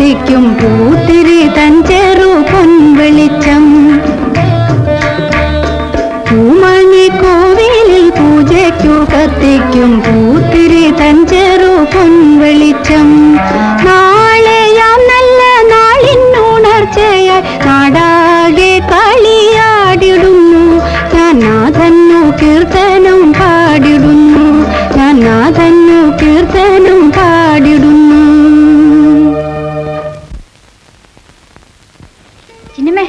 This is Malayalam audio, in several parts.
കത്തിക്കും പൂത്തിരി തഞ്ചെറു പൊൻവെളിച്ചം പൂമണി കോവിലിൽ പൂജയ്ക്കു കത്തിക്കും പൂത്തിരി തഞ്ചെറു പൊൻവെളിച്ചം നാളെയാം നല്ല നാളിനുണർച്ചയായി നാടാകെ കളിയാടിടുന്നു ഞാൻ നാഥന്നു കീർത്തനം പാടിടുന്നു ഞാൻ നാഥന്നു കീർത്തനം പാടിടുന്നു ചിന്നമ്മേ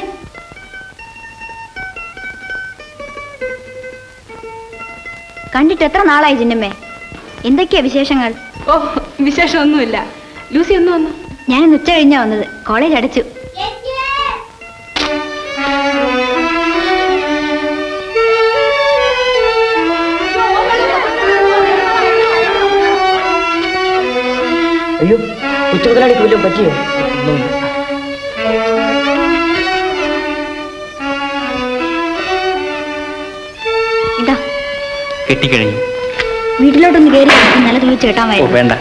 കണ്ടിട്ട് എത്ര നാളായി ചിന്നമ്മേ എന്തൊക്കെയാ വിശേഷങ്ങൾ ഓ വിശേഷമൊന്നുമില്ല ലൂസി ഒന്ന് വന്നു ഞാൻ ഇന്ന് ഉച്ച കഴിഞ്ഞാ വന്നത് കോളേജ് അടച്ചു അയ്യോ ഉച്ചമുതലാളിക്ക് വല്ലതും പറ്റിയോ ഇതാ കെട്ടിക്കഴിഞ്ഞു വീട്ടിലോട്ടൊന്ന് കയറി നല്ല തുണിച്ച് ഓ കെട്ടാമായിരുന്നു വേണ്ട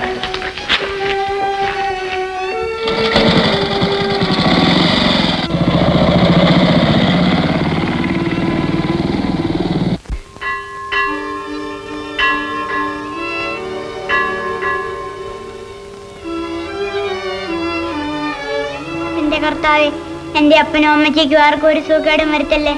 എന്റെ കർത്താവെ എന്റെ അപ്പനും അമ്മയ്ക്കും ആർക്കും ഒരു സുഖേടും വരുത്തല്ലേ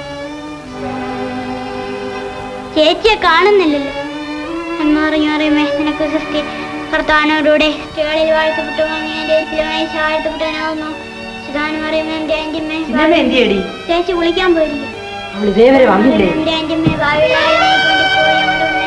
ചേച്ചിയെ കാണുന്നില്ലല്ലോ എന്ന് പറഞ്ഞു പറയുമേ നിനക്ക് സൃഷ്ടി കർത്താവിനോടുകൂടെ സ്ത്രീകളിൽ വാഴ്ത്തപ്പെട്ടു വാഴ്ത്തപ്പെട്ടവനാവുന്നു സുധാനം പറയുമേ എന്റെ ആന്റിമ്മേ ചിന്നമ്മ എന്തിയടി ചേച്ചി കുളിക്കാൻ പോയിരിക്കും അവൾ ഇതേവരെ വന്നില്ലേ എന്റെ ആന്റിമ്മേ ഭാവിയിലായി പോയി കൊണ്ടുവന്നേ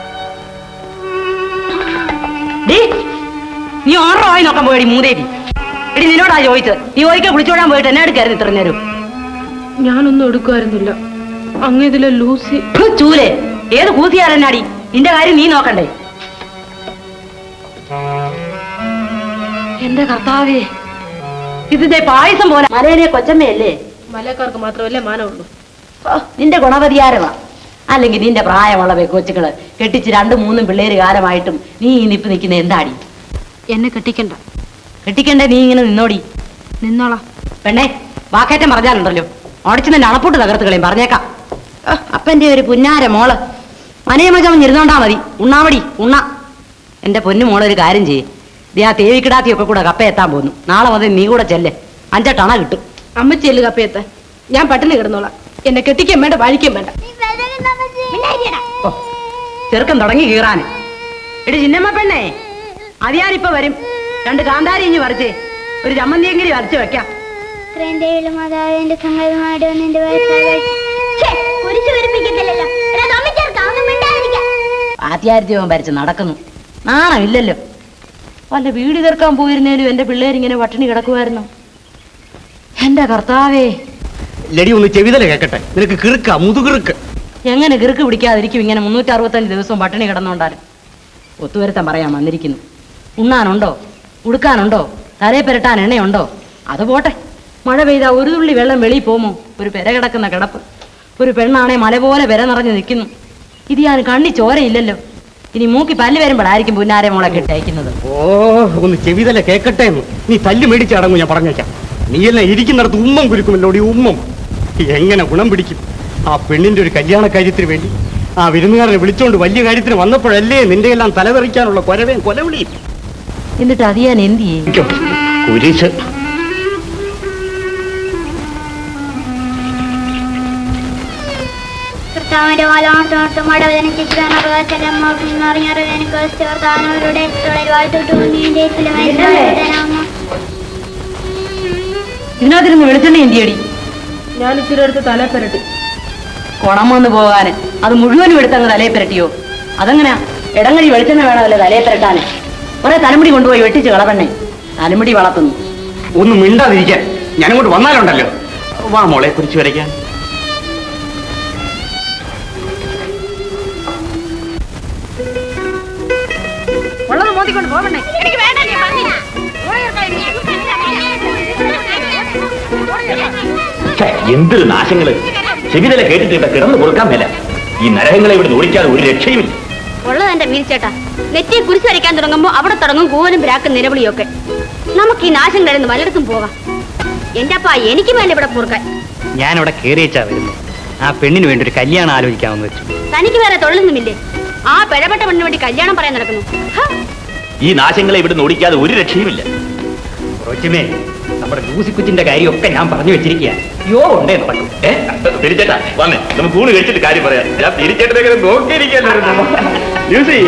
ഡീ, നീ ഓർഡർ ആയി നോക്കാൻ പോയടി മൂതേരി എടി നിന്നോടാ ചോദിച്ചത് നീ ഒരിക്കൽ കുളിച്ചോടാൻ പോയിട്ട് എന്നെ എടുക്കായിരുന്നു ഇത്ര നേരം ഞാനൊന്നും എടുക്കുമായിരുന്നില്ല അങ്ങ് ഇതിലെ ലൂസി ഹ്, ചൂലേ ഏത് കൂത്തിയാരെന്നാടി നിന്റെ കാര്യം നീ നോക്കണ്ടേ എന്റെ കർത്താവേ ഇതിന്റെ പായസം പോലെ മലയിലെ കൊച്ചമ്മയല്ലേ മലക്കാർക്ക് മാത്രമല്ലേ മാനമുള്ളൂ ഓ, നിന്റെ ഗുണപരിഹാരമാ അല്ലെങ്കിൽ നിന്റെ പ്രായമുള്ള കൊച്ചുകള് കെട്ടിച്ച് രണ്ടും മൂന്നും പിള്ളേര് കാലമായിട്ടും നീ ഈ നിപ്പ് നിൽക്കുന്ന എന്താടി എന്നെ കെട്ടിക്കണ്ട കെട്ടിക്കണ്ടേ നീ ഇങ്ങനെ നിന്നോടി നിന്നോളാം പെണ്ണേ വാക്കേറ്റം പറഞ്ഞാലുണ്ടല്ലോ ഓടിച്ച് നിന്റെ അണപ്പൂട്ട് തകർത്ത് കളയും പറഞ്ഞേക്കാം ഓ, അപ്പന്റെ ഒരു പുന്നാര മോള് മനയമചമൻ ഇരുന്നോണ്ടാ മതി ഉണ്ണാമടി ഉണ്ണ എന്റെ പൊന്നു മോളെ ഒരു കാര്യം ചെയ്യേ ദേ ആ തേവിക്കിടാത്തിയൊക്കെ കൂടെ കപ്പ എത്താൻ പോന്നു നാളെ മുതൽ നീ കൂടെ ചെല്ലേ അഞ്ചെട്ടണ കിട്ടും അമ്മച്ചിയല് കപ്പയത്തെ ഞാൻ പട്ടിണി കിടന്നോളാം എന്നെ കെട്ടിക്കാൻ വേണ്ട വാഴിക്കാൻ വേണ്ട ഓ, ചെറുക്കൻ തുടങ്ങി കീറാന് എടി ചിന്നമ്മ പെണ്ണേ അതിയാരിപ്പ വരും രണ്ട് കാന്താരി ഇഞ്ഞ് വരച്ചേ ഒരു ചമ്മന്തിയെങ്കിലും വരച്ച് വെക്കാം ഇത്രയും ദയുള്ള മാതാവിന്റെ സങ്കല്പമായിട്ട് വന്ന് എന്റെ വയസ്സായി കുരിശ് വരിപ്പിക്കത്തില്ലല്ലോ എടാ തോമിച്ചേർക്കാം ഒന്നും മിണ്ടാതിരിക്കാം ആദ്യാരിത്യവും വരച്ച് നടക്കുന്നു നാണമില്ലല്ലോ വല്ല വീട് തീർക്കാൻ പോയിരുന്നേലും എന്റെ പിള്ളേരിങ്ങനെ പട്ടിണി കിടക്കുമായിരുന്നു എന്റെ കർത്താവേ ലടി ഒന്ന് ചെവിതല കേക്കട്ടെ നിനക്ക് കിറുക്ക മുതുകിറുക്ക് എങ്ങനെ കിറുക്ക് പിടിക്കാതിരിക്കും ഇങ്ങനെ മുന്നൂറ്റി അറുപത്തഞ്ച് ദിവസവും പട്ടിണി കിടന്നുകൊണ്ടാലും ഒത്തുവരുത്തം പറയാൻ വന്നിരിക്കുന്നു ഉണ്ണാനുണ്ടോ ഉടുക്കാനുണ്ടോ തലയെ പുരട്ടാൻ എണ്ണയുണ്ടോ അത് പോട്ടെ മഴ പെയ്താൽ ഒരു തുള്ളി വെള്ളം വെളിയിൽ പോമോ ഒരു പെര കിടക്കുന്ന കിടപ്പ് ഒരു പെണ്ണാണെ മല പോലെ പെര നിറഞ്ഞു നിൽക്കുന്നു ഇത് ഞാൻ കണ്ണി ചോരയില്ലല്ലോ ഇനി മൂക്കി പല്ല് വരുമ്പോഴായിരിക്കും പുന്നാരെ മോളെ കെട്ടയക്കുന്നത് ഓ ഒന്ന് ചെവിതല കേക്കട്ടെ എന്ന് നീ തല്ല് മേടിച്ച് അടങ്ങും ഞാൻ പറഞ്ഞേക്കാം നീയെല്ലാം ഇരിക്കുന്നിടത്ത് ഉമ്മം കുരുക്കുമല്ലോ ഈ ഉമ്മം എങ്ങനെ ഗുണം പിടിക്കും ആ പെണ്ണിന്റെ ഒരു കല്യാണ കാര്യത്തിന് വേണ്ടി ആ വിരുന്നുകാരനെ വിളിച്ചോണ്ട് വലിയ കാര്യത്തിന് വന്നപ്പോഴല്ലേ നിന്റെ എല്ലാം തലതെറിക്കാനുള്ള കൊലവേം കൊലവിളിയും എന്നിട്ട് അത് ഞാൻ എന്ത് ചെയ്യും കുരിശ് കർത്താവിന്റെ വാലോണത്തോട്ട് മടവതന ചിത്രാനവകാശം അറിഞ്ഞറിവ് എനിക്ക് കർത്താവിനോരുടെ തൊഴിൽ വാഴ്ത്തിട്ടു നീന്റെ വയസ്സാവുന്നു ഇതിനകത്തിരുന്ന് വെളിച്ചെണ്ണ എന്തിയടി ഞാൻ ഇച്ചിരി അടുത്ത് തല പെരട്ടി കുണം വന്ന് പോകാന് അത് മുഴുവനും എടുത്തങ്ങ് തലയെ പുരട്ടിയോ അതെങ്ങനെയാ ഇടങ്ങഴി വെളിച്ചെണ്ണ വേണമല്ലേ തലയെ പുരട്ടാന് കുറെ തലമുടി കൊണ്ടുപോയി വെട്ടിച്ച് കളപെണ്ണേ തലമുടി വളർത്തുന്നു ഒന്ന് മിണ്ടാതിരിക്കാൻ ഞാനിങ്ങോട്ട് വന്നാലുണ്ടല്ലോ വാ മോളെ കുറിച്ച് വരയ്ക്കാൻ ഉള്ളത് മോതിക്കൊണ്ട് പോകണേ ഛെ, എന്തൊരു നാശങ്ങള് ചെവിതല കേട്ടിട്ട് ഇവിടെ കിടന്നു കൊടുക്കാൻ മേല ഈ നരകങ്ങളെ ഇവിടെ ഓടിക്കാതെ ഒരു രക്ഷയുമില്ല ഉള്ളത് എന്റെ മീൻചേട്ടാ നെറ്റിയെ കുരിശ് വരയ്ക്കാൻ തുടങ്ങുമ്പോ അവിടെ തുടങ്ങും കൂവലും പിരാക്കും നിലവിളിയൊക്കെ നമുക്ക് ഈ നാശം കഴിഞ്ഞ് വല്ലയിടത്തും പോകാം എന്റെ അപ്പ എനിക്ക് മേലെ ഇവിടെ പൂർക്കാൻ ഞാനിവിടെ കയറിയച്ചാ വരുന്നു ആ പെണ്ണിന് വേണ്ടി ഒരു കല്യാണം ആലോചിക്കാമെന്ന് വെച്ചു തനിക്ക് വേറെ തൊഴിലൊന്നുമില്ലേ ആ പിഴപ്പെട്ട പെണ്ണിന് വേണ്ടി കല്യാണം പറയാൻ നടക്കുന്നു ഹ, ഈ നാശങ്ങളെ ഇവിടുന്ന് ഓടിക്കാതെ ഒരു രക്ഷയുമില്ല കൊച്ചുമേ നമ്മുടെ ലൂസിക്കുച്ചിന്റെ കാര്യമൊക്കെ ഞാൻ പറഞ്ഞു വെച്ചിരിക്കുക യോ ഉണ്ടേ നടക്കും ഏ തിരിച്ചേട്ടാ വന്നേ നമുക്ക് ഊണ് കഴിച്ചിട്ട് കാര്യം പറയാം ഞാൻ തിരിച്ചേട്ടനെ നോക്കിയിരിക്കല്ലോ യൂസി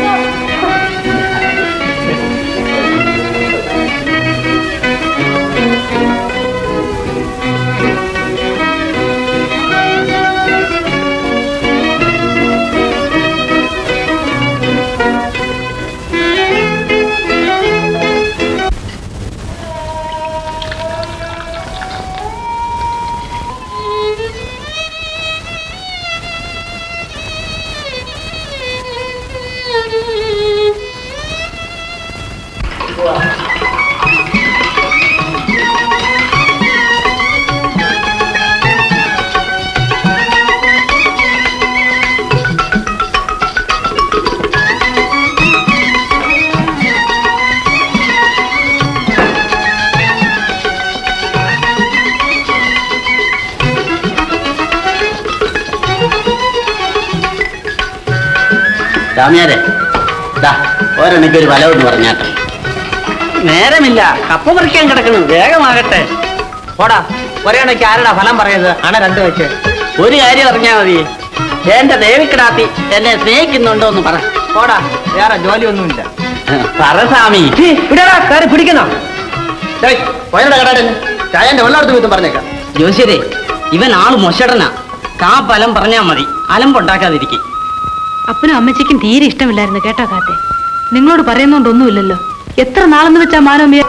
സ്വാമിയാരെ ദാ ഒരെണ്ണയ്ക്ക് ഒരു ഫലം എന്ന് പറഞ്ഞാട്ടെ നേരമില്ല കപ്പ പറിക്കാൻ കിടക്കുന്നു വേഗമാകട്ടെ പോടാ ഒരേണയ്ക്ക് ആരടാ ഫലം പറയുന്നത് അണ രണ്ട് വെച്ച് ഒരു കാര്യം അറിഞ്ഞാ മതി എന്റെ ദേവിക്കിടാത്തി എന്നെ സ്നേഹിക്കുന്നുണ്ടോ എന്ന് പറ പോടാ വേറെ ജോലിയൊന്നുമില്ല പറ സ്വാമി ഇവിടെടാ കയറി പിടിക്കുന്നോ പോയരുടെ കടയിൽ ചായന്റെ വെള്ളമെടുത്ത് വീട്ടും പറഞ്ഞേക്കാം ജോശിയരെ ഇവൻ ആള് മൊശടനാ കാ ഫലം പറഞ്ഞാ മതി അലമ്പുണ്ടാക്കാതിരിക്കും അപ്പനും അമ്മച്ചിക്കും തീരെ ഇഷ്ടമില്ലായിരുന്നു കേട്ടോ കാത്തെ നിങ്ങളോട് പറയുന്നോണ്ടൊന്നുമില്ലല്ലോ എത്ര നാളെന്ന് വെച്ചാ മാനവമിയ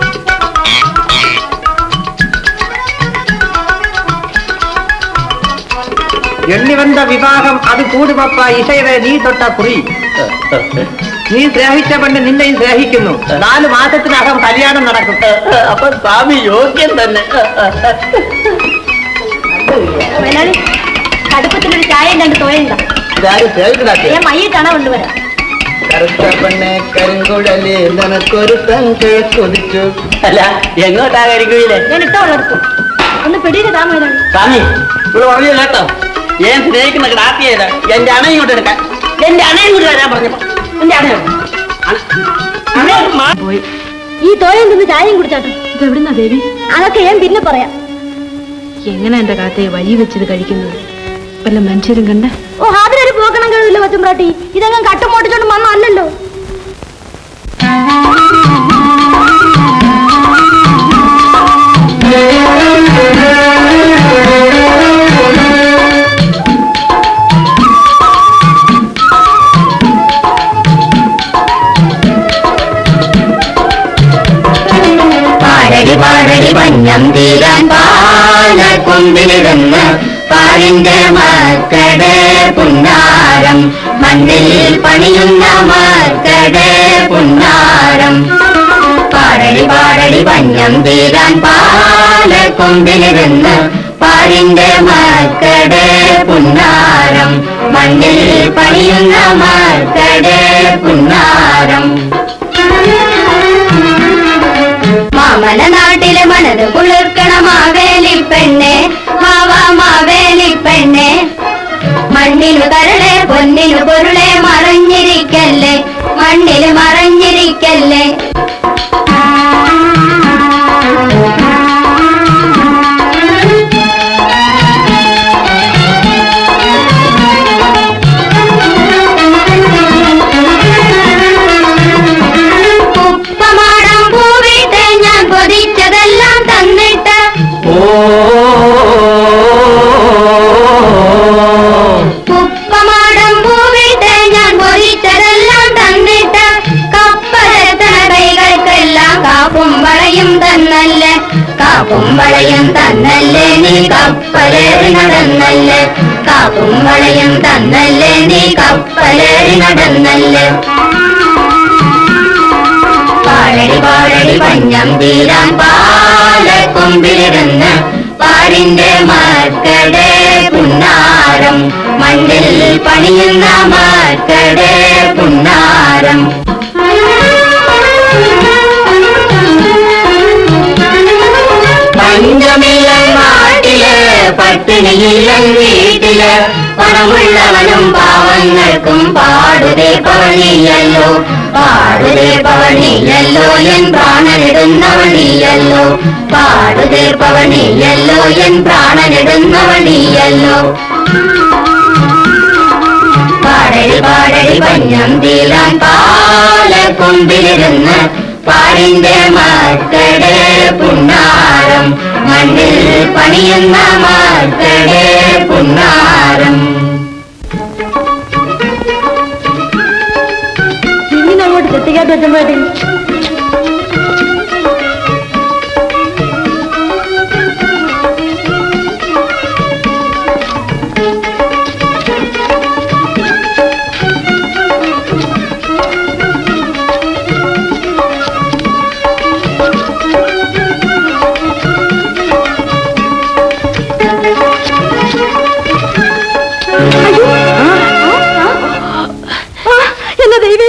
എണ്ണിവந்த വിവാഹം അത് കൂടുമപ്പ ഇസയുടെ നീ തൊട്ട കുറി നീ സ്നേഹിച്ച പെണ്ണ് നിന്നെയും സ്നേഹിക്കുന്നു നാല് മാസത്തിനകം കല്യാണം നടക്കും അപ്പൊ സ്വാമി യോഗ്യം തന്നെ മുതലാളി കടുപ്പത്തിലൊരു ചായ രണ്ട് തോയുണ്ടോ ഇതാരും ദേവിക്കിടാത്തി ഞാൻ മയ്യെ കാണാൻ കൊണ്ടുവരാം കറുത്ത പെണ്ണെ കരിങ്കുഴലി നിനക്കൊരു സംഖ്യ കൊതിച്ചു അല്ല എങ്ങോട്ടാ കരിങ്കുഴിയിലെ ഞാൻ ഇട്ട വളർത്തു ഒന്ന് പിടിയിട്ട് താ മുതലാളി സ്വാമി ഇവിടെ പറഞ്ഞു കേട്ടോ ഞാൻ സ്നേഹിക്കുന്ന കിടാത്തിയല്ല എന്റെ അണ ഇങ്ങോട്ട് എടുക്കാൻ എന്റെ അണയും കൂടി വരാൻ പറഞ്ഞപ്പോ എന്റെ അണയോ പോയി ഈ തോയം തിന്ന് ചായയും കുടിച്ചാട്ടോ ഇത് എവിടുന്നാ ദേവി അതൊക്കെ ഞാൻ പിന്നെ പറയാം എങ്ങനെ എന്റെ കാത്തയെ വഴി വെച്ചത് കഴിക്കുന്നത് വല്ല മനുഷ്യരും കണ്ട ഓ അതിനൊരു പോക്കണം കഴിവില്ല കൊച്ചുമ്പ്രാട്ടി ഇതെങ്ങനെ കട്ടും മോട്ടിച്ചോണ്ട് വന്നല്ലോ പാടടി പാടടി പഞ്ഞം തീരാൻ പാലക്കൊമ്പിലിരുന്ന് പാലിന്റെ മക്കടെ പുന്നാരം മണ്ണിൽ പണിയുന്ന മക്കടെ പുന്നാരം പാടടി പാടടി പഞ്ഞം തീരാൻ പാലക്കൊമ്പിലിരുന്ന് പാലിന്റെ മക്കടെ പുന്നാരം മണ്ണിൽ പണിയുന്ന മക്കടെ പുന്നാരം മാമല നാട്ടിലെ മനത് കുളിർക്കണ മാവേലി പെണ്ണെ മാവാ മാവേലി പെണ്ണെ മണ്ണിനു കരളെ പൊന്നിനു പൊരുളെ മറഞ്ഞിരിക്കല്ലേ മണ്ണില് മറഞ്ഞിരിക്കല്ലേ ഉപ്പമാടം പൂവിട്ട് ഞാൻ കൊതിച്ചതെല്ലാം തന്നിട്ട് ഉപ്പമാടം പൂവിട്ട് ഞാൻ കൊതിച്ചതെല്ലാം തന്നിട്ട് കപ്പലെത്തണ കൈകൾക്കെല്ലാം കാപ്പും വളയും തന്നല്ലേ കാപ്പും വളയും തന്നല്ലേ നീ കപ്പലേറി നടന്നല്ലേ കാപ്പും വളയും തന്നല്ലേ നീ കപ്പലേറി നടന്നല്ലേ പാടടി പാടടി പഞ്ഞം തീരാൻ പാലക്കൊമ്പിലിരുന്ന് പാടിന്റെ മക്കടെ പുന്നാരം മണ്ണിൽ പണിയുന്ന മക്കടെ പുന്നാരം പട്ടിണിയില്ലൻ വീട്ടില് പണമുള്ളവനും പാവങ്ങൾക്കും പാടുതേ പവനിയല്ലോ പാടുതേ പവനിയല്ലോ എൻ പ്രാണനിടുന്നവണിയല്ലോ പാടുതേ പവനിയല്ലോ എൻ പ്രാണനിടുന്നവണിയല്ലോ പാടടി പാടടി പഞ്ഞം തീരാൻ പാലക്കൊമ്പിലിരുന്ന് പാടിന്റെ മക്കളുടെ പുണ്ണാരം മണ്ണിൽ പണിയുന്ന മക്കളുടെ പുണ്ണാരം അങ്ങോട്ട് കുട്ടിക്കാട്ട് വെച്ചപ്പോഴത്തേക്കും എന്നാ ദൈവേ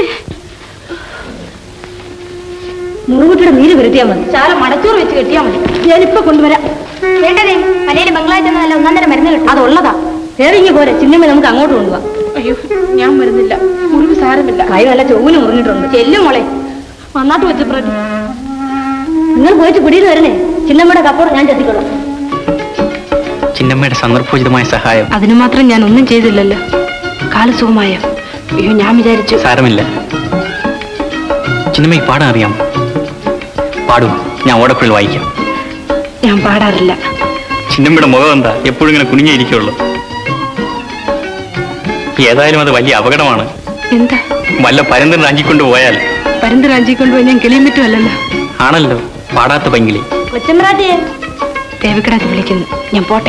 മുറുകുട്ടിയുടെ നീര് വരുത്തിയാ മതി ചാല മടച്ചോറ് വെച്ച് കെട്ടിയാ മതി ഞാനിപ്പൊ കൊണ്ടുവരാം വേണ്ടതേ മലയുടെ ബംഗ്ലാവിൽ നല്ല ഒന്നാം തരം മരുന്ന് കിട്ടും അതുള്ളതാ ഇറങ്ങി പോരെ ചിന്നമ്മ നമുക്ക് അങ്ങോട്ട് കൊണ്ടുപോവാം അയ്യോ ഞാൻ വരുന്നില്ല മുറിവ് സാരമില്ല കൈ നല്ല ചൊവ്വിന് മുറിഞ്ഞിട്ടുണ്ട് ചെല്ലും മോളെ വന്നാട്ട് വെച്ചപ്രാട്ടി നിങ്ങൾ പോയിട്ട് പിടിയിൽ വരണേ ചിന്നമ്മയുടെ കപ്പോട് ഞാൻ ചെത്തിക്കൊള്ളാം ചിന്നമ്മയുടെ സന്ദർഭോചിതമായ സഹായം അതിനു മാത്രം ഞാൻ ഒന്നും ചെയ്തില്ലല്ലോ കാലസുഖമായ അയ്യോ ഞാൻ വിചാരിച്ചു സാരമില്ല ചിന്നമ്മയ്ക്ക് പാടാൻ അറിയാം പാടൂ ഞാൻ ഓടക്കുഴൽ വായിക്കാം ഞാൻ പാടാറില്ല ചിന്നമ്മയുടെ മുഖം എന്താ എപ്പോഴും ഇങ്ങനെ കുനിഞ്ഞിരിക്കുള്ളൂ ഏതായാലും അത് വലിയ അപകടമാണ് എന്താ വല്ല പരന്തൻ റാഞ്ചിക്കൊണ്ട് പോയാൽ പരുന്ത് റാഞ്ചിക്കൊണ്ടുപോയി ഞാൻ കിളിയും പറ്റുമല്ലോ ആണല്ലോ പാടാത്ത പങ്കിലി കൊച്ചമ്പ്രാട്ടിയെ ദേവിക്കടാത്ത് വിളിക്കുന്നു ഞാൻ പോട്ടെ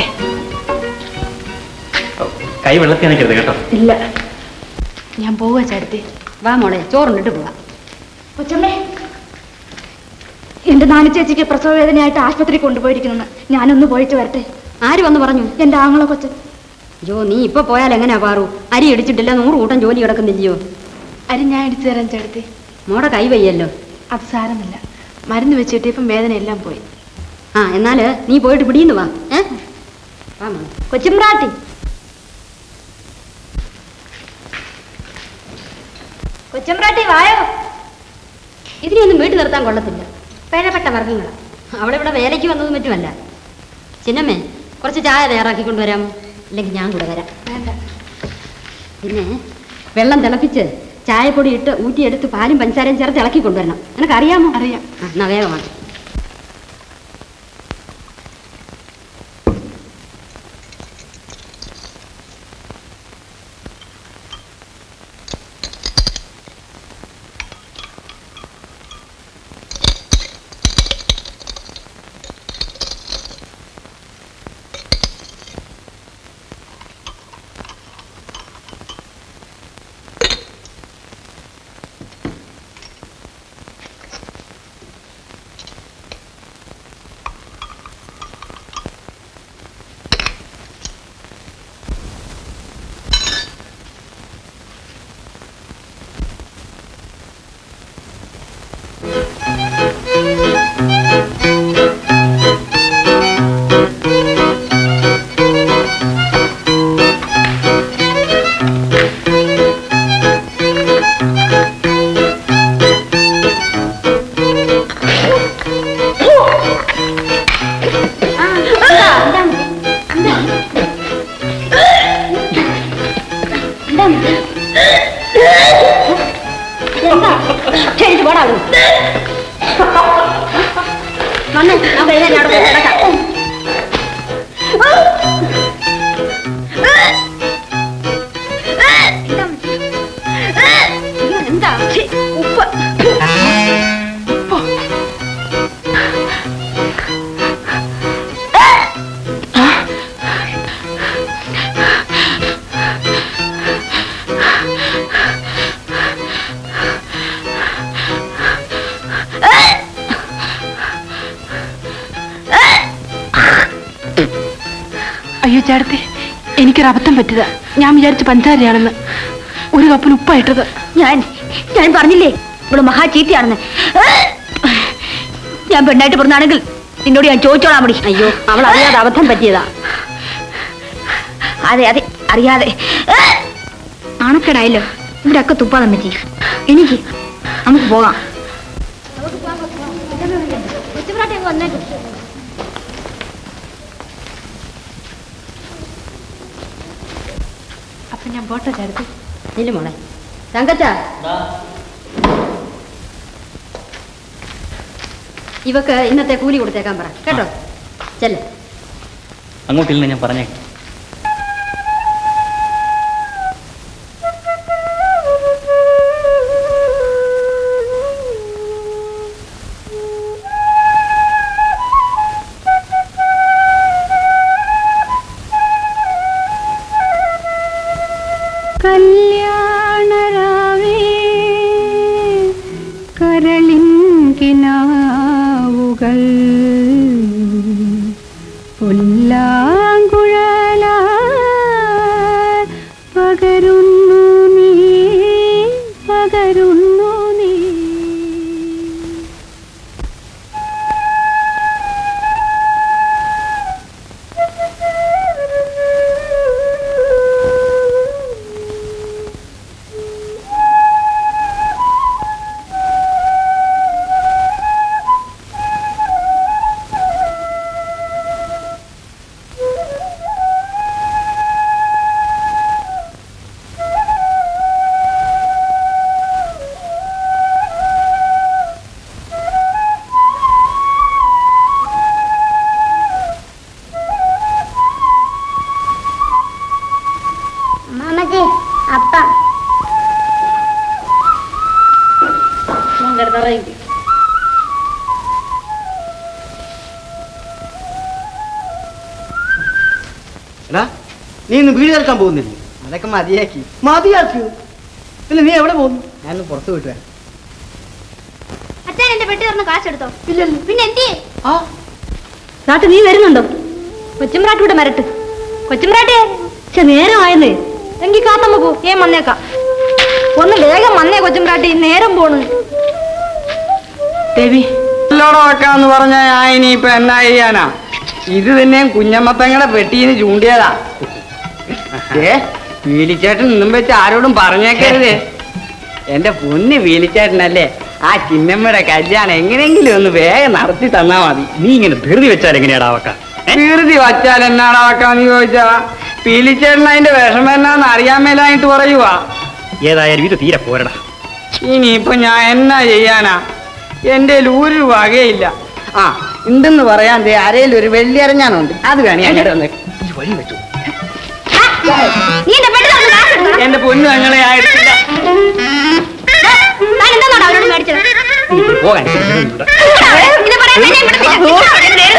കൈ വെള്ളത്തിൽ നിൽക്കരുത് കേട്ടോ ഇല്ല ഞാൻ പോവാ ചാരത്തി വാ മോളെ ചോറുണ്ടിട്ട് പോവാം കൊച്ചമ്മേ എന്റെ നാണി ചേച്ചിക്ക് പ്രസവ വേദനയായിട്ട് ആശുപത്രി കൊണ്ടുപോയിരിക്കുന്നു ഞാനൊന്ന് പോയിട്ട് വരട്ടെ ആര് വന്ന് പറഞ്ഞു എന്റെ ആങ്ങളെ കൊച്ചൻ അയ്യോ നീ ഇപ്പൊ പോയാൽ എങ്ങനെയാ പാറു അരി ഇടിച്ചിട്ടില്ല നൂറ് കൂട്ടം ജോലി കിടക്കുന്നില്ലയോ അരി ഞാൻ ഇടിച്ചു തരാൻ ചാരത്തി മോടെ കൈ വയ്യല്ലോ അത് സാരമില്ല മരുന്ന് വെച്ചിട്ട് ഇപ്പം വേദന എല്ലാം പോയി ആ എന്നാല് നീ പോയിട്ട് പിടിയുന്നു വാ ഏ വാ മോളെ കൊച്ചമ്പ്രാട്ടി കൊച്ചമ്പ്രാട്ടി വായോ ഇതിനെയൊന്നും വീട്ടിൽ നിർത്താൻ കൊള്ളത്തില്ല പേരപ്പെട്ട വർഗങ്ങളാ അവിടെ ഇവിടെ വേലയ്ക്ക് വന്നതും മറ്റുമല്ല ചിന്നമ്മേ കുറച്ച് ചായ തയ്യാറാക്കി കൊണ്ടുവരാമോ അല്ലെങ്കിൽ ഞാൻ കൂടെ വരാം വേണ്ട പിന്നെ വെള്ളം തിളപ്പിച്ച് ചായപ്പൊടി ഇട്ട് ഊറ്റിയെടുത്ത് പാലും പഞ്ചസാരയും ചേർത്ത് ഇളക്കി കൊണ്ടുവരണം നിനക്ക് അറിയാമോ അറിയാം ആ, എന്നാ വേഗമാണ് ശരി പോടാ അവിടുന്ന്. വന്നേ നമുക്ക് എഴുതാൻ അവിടെ പോയി കിടക്കാം അയ്യോ, എന്താ ഛി, ഉപ്പ് അയ്യോ ചേട്ടത്തി എനിക്കൊരു അബദ്ധം പറ്റിയതാ ഞാൻ വിചാരിച്ച പഞ്ചാരയാണെന്ന് ഒരു കപ്പിൽ ഉപ്പായിട്ടത് ഞാൻ ഞാൻ പറഞ്ഞില്ലേ ഇവിടെ മഹാ ചീത്തയാണെന്ന് ഞാൻ പെണ്ണായിട്ട് പറഞ്ഞാണെങ്കിൽ നിന്നോട് ഞാൻ ചോദിച്ചോളാം മടി അയ്യോ അവൾ അറിയാതെ അബദ്ധം പറ്റിയതാ അതെ അതെ അറിയാതെ ആണക്കേടായല്ലോ ഇവിടെ ഒക്കെ തുപ്പാതെ പറ്റി എനിക്ക് നമുക്ക് പോകാം അപ്പൊ ഞാൻ പോട്ടെ ചേർത്ത് ഇല്ല മോളെ തങ്കച്ച ഇവക്ക് ഇന്നത്തെ കൂലി കൊടുത്തേക്കാൻ പറ കേട്ടോ ചെല്ലേ അങ്ങോട്ടില്ല ഞാൻ പറഞ്ഞേക്കാം കല്യാണരാവേ കരളിൻ കിനാവുകൾ പുല്ലാങ്കുഴല പകരുന്നു നീ പകരുന്നു നീ മാമജി അപ്പ എടാ നീ ഇന്ന് വീട് ചേർക്കാൻ പോകുന്നില്ലേ അതൊക്കെ മതിയാക്കി മതിയാക്കി പിന്നെ നീ എവിടെ പോകുന്നു ഞാൻ പുറത്ത് പോയിട്ട് വരാം അച്ഛൻ എന്റെ പെട്ടി തുറന്ന് കാശെടുത്തോ പിന്നെ എന്തി ആ നാട്ട് നീ വരുന്നുണ്ടോ കൊച്ചുമ്പ്രാട്ടി ഇവിടെ മരട്ട് കൊച്ചുമ്പ്രാട്ടിയെ പക്ഷെ നേരമായെന്നേ എങ്കിൽ കാത്തമ്മ പോ ഏൻ വന്നേക്കാം ഒന്ന് വേഗം വന്നേ കൊച്ചുമ്പ്രാട്ടി നേരം പോണ് ദേവി വെക്കാന്ന് പറഞ്ഞ ഞാൻ ഇനിയിപ്പൊ എന്നാ ചെയ്യാനാ ഇത് തന്നെയും കുഞ്ഞമ്മത്തങ്ങളെ പെട്ടിന്ന് ചൂണ്ടിയതാ ഏ വീലിച്ചേട്ടൻ ഇന്നും വെച്ച് ആരോടും പറഞ്ഞേക്കരുത് എന്റെ പൊന്ന് വീലിച്ചേട്ടനല്ലേ ആ ചിന്നമ്മയുടെ കല്യാണം എങ്ങനെയെങ്കിലും ഒന്ന് വേഗം നടത്തി തന്നാ മതി നീ ഇങ്ങനെ ധൃതി വെച്ചാൽ എങ്ങനെയാടാ വക്ക കീർത്തി വച്ചാൽ എന്നാടാ വെക്കാന്ന് ചോദിച്ചാ പീലിച്ചേട്ടൻ അതിന്റെ വിഷമം എന്നാന്ന് അറിയാൻ മേലായിട്ട് പറയുവാ ഏതായാലും ഇത് തീരെ പോരടാ ഇനിയിപ്പൊ ഞാൻ എന്നാ ചെയ്യാനാ എന്റെ ഒരു വകയില്ല ആ ഉണ്ടെന്ന് പറയാൻ ദേ അരയിൽ ഒരു വെള്ളി അരഞ്ഞാനുണ്ട് അത് വേണേ അങ്ങോട്ട് വന്നേ ഈ വഴി വെച്ചു നീ എന്റെ പെട്ടി തുറന്ന് കാശെടുത്തോ എന്റെ പൊന്നു ഞങ്ങളെ ആയിട്ടില്ല താൻ എന്താണോ അവരോട് മേടിച്ചത് പോകാൻ ഇത് പറയാൻ ഞാൻ ഇവിടെ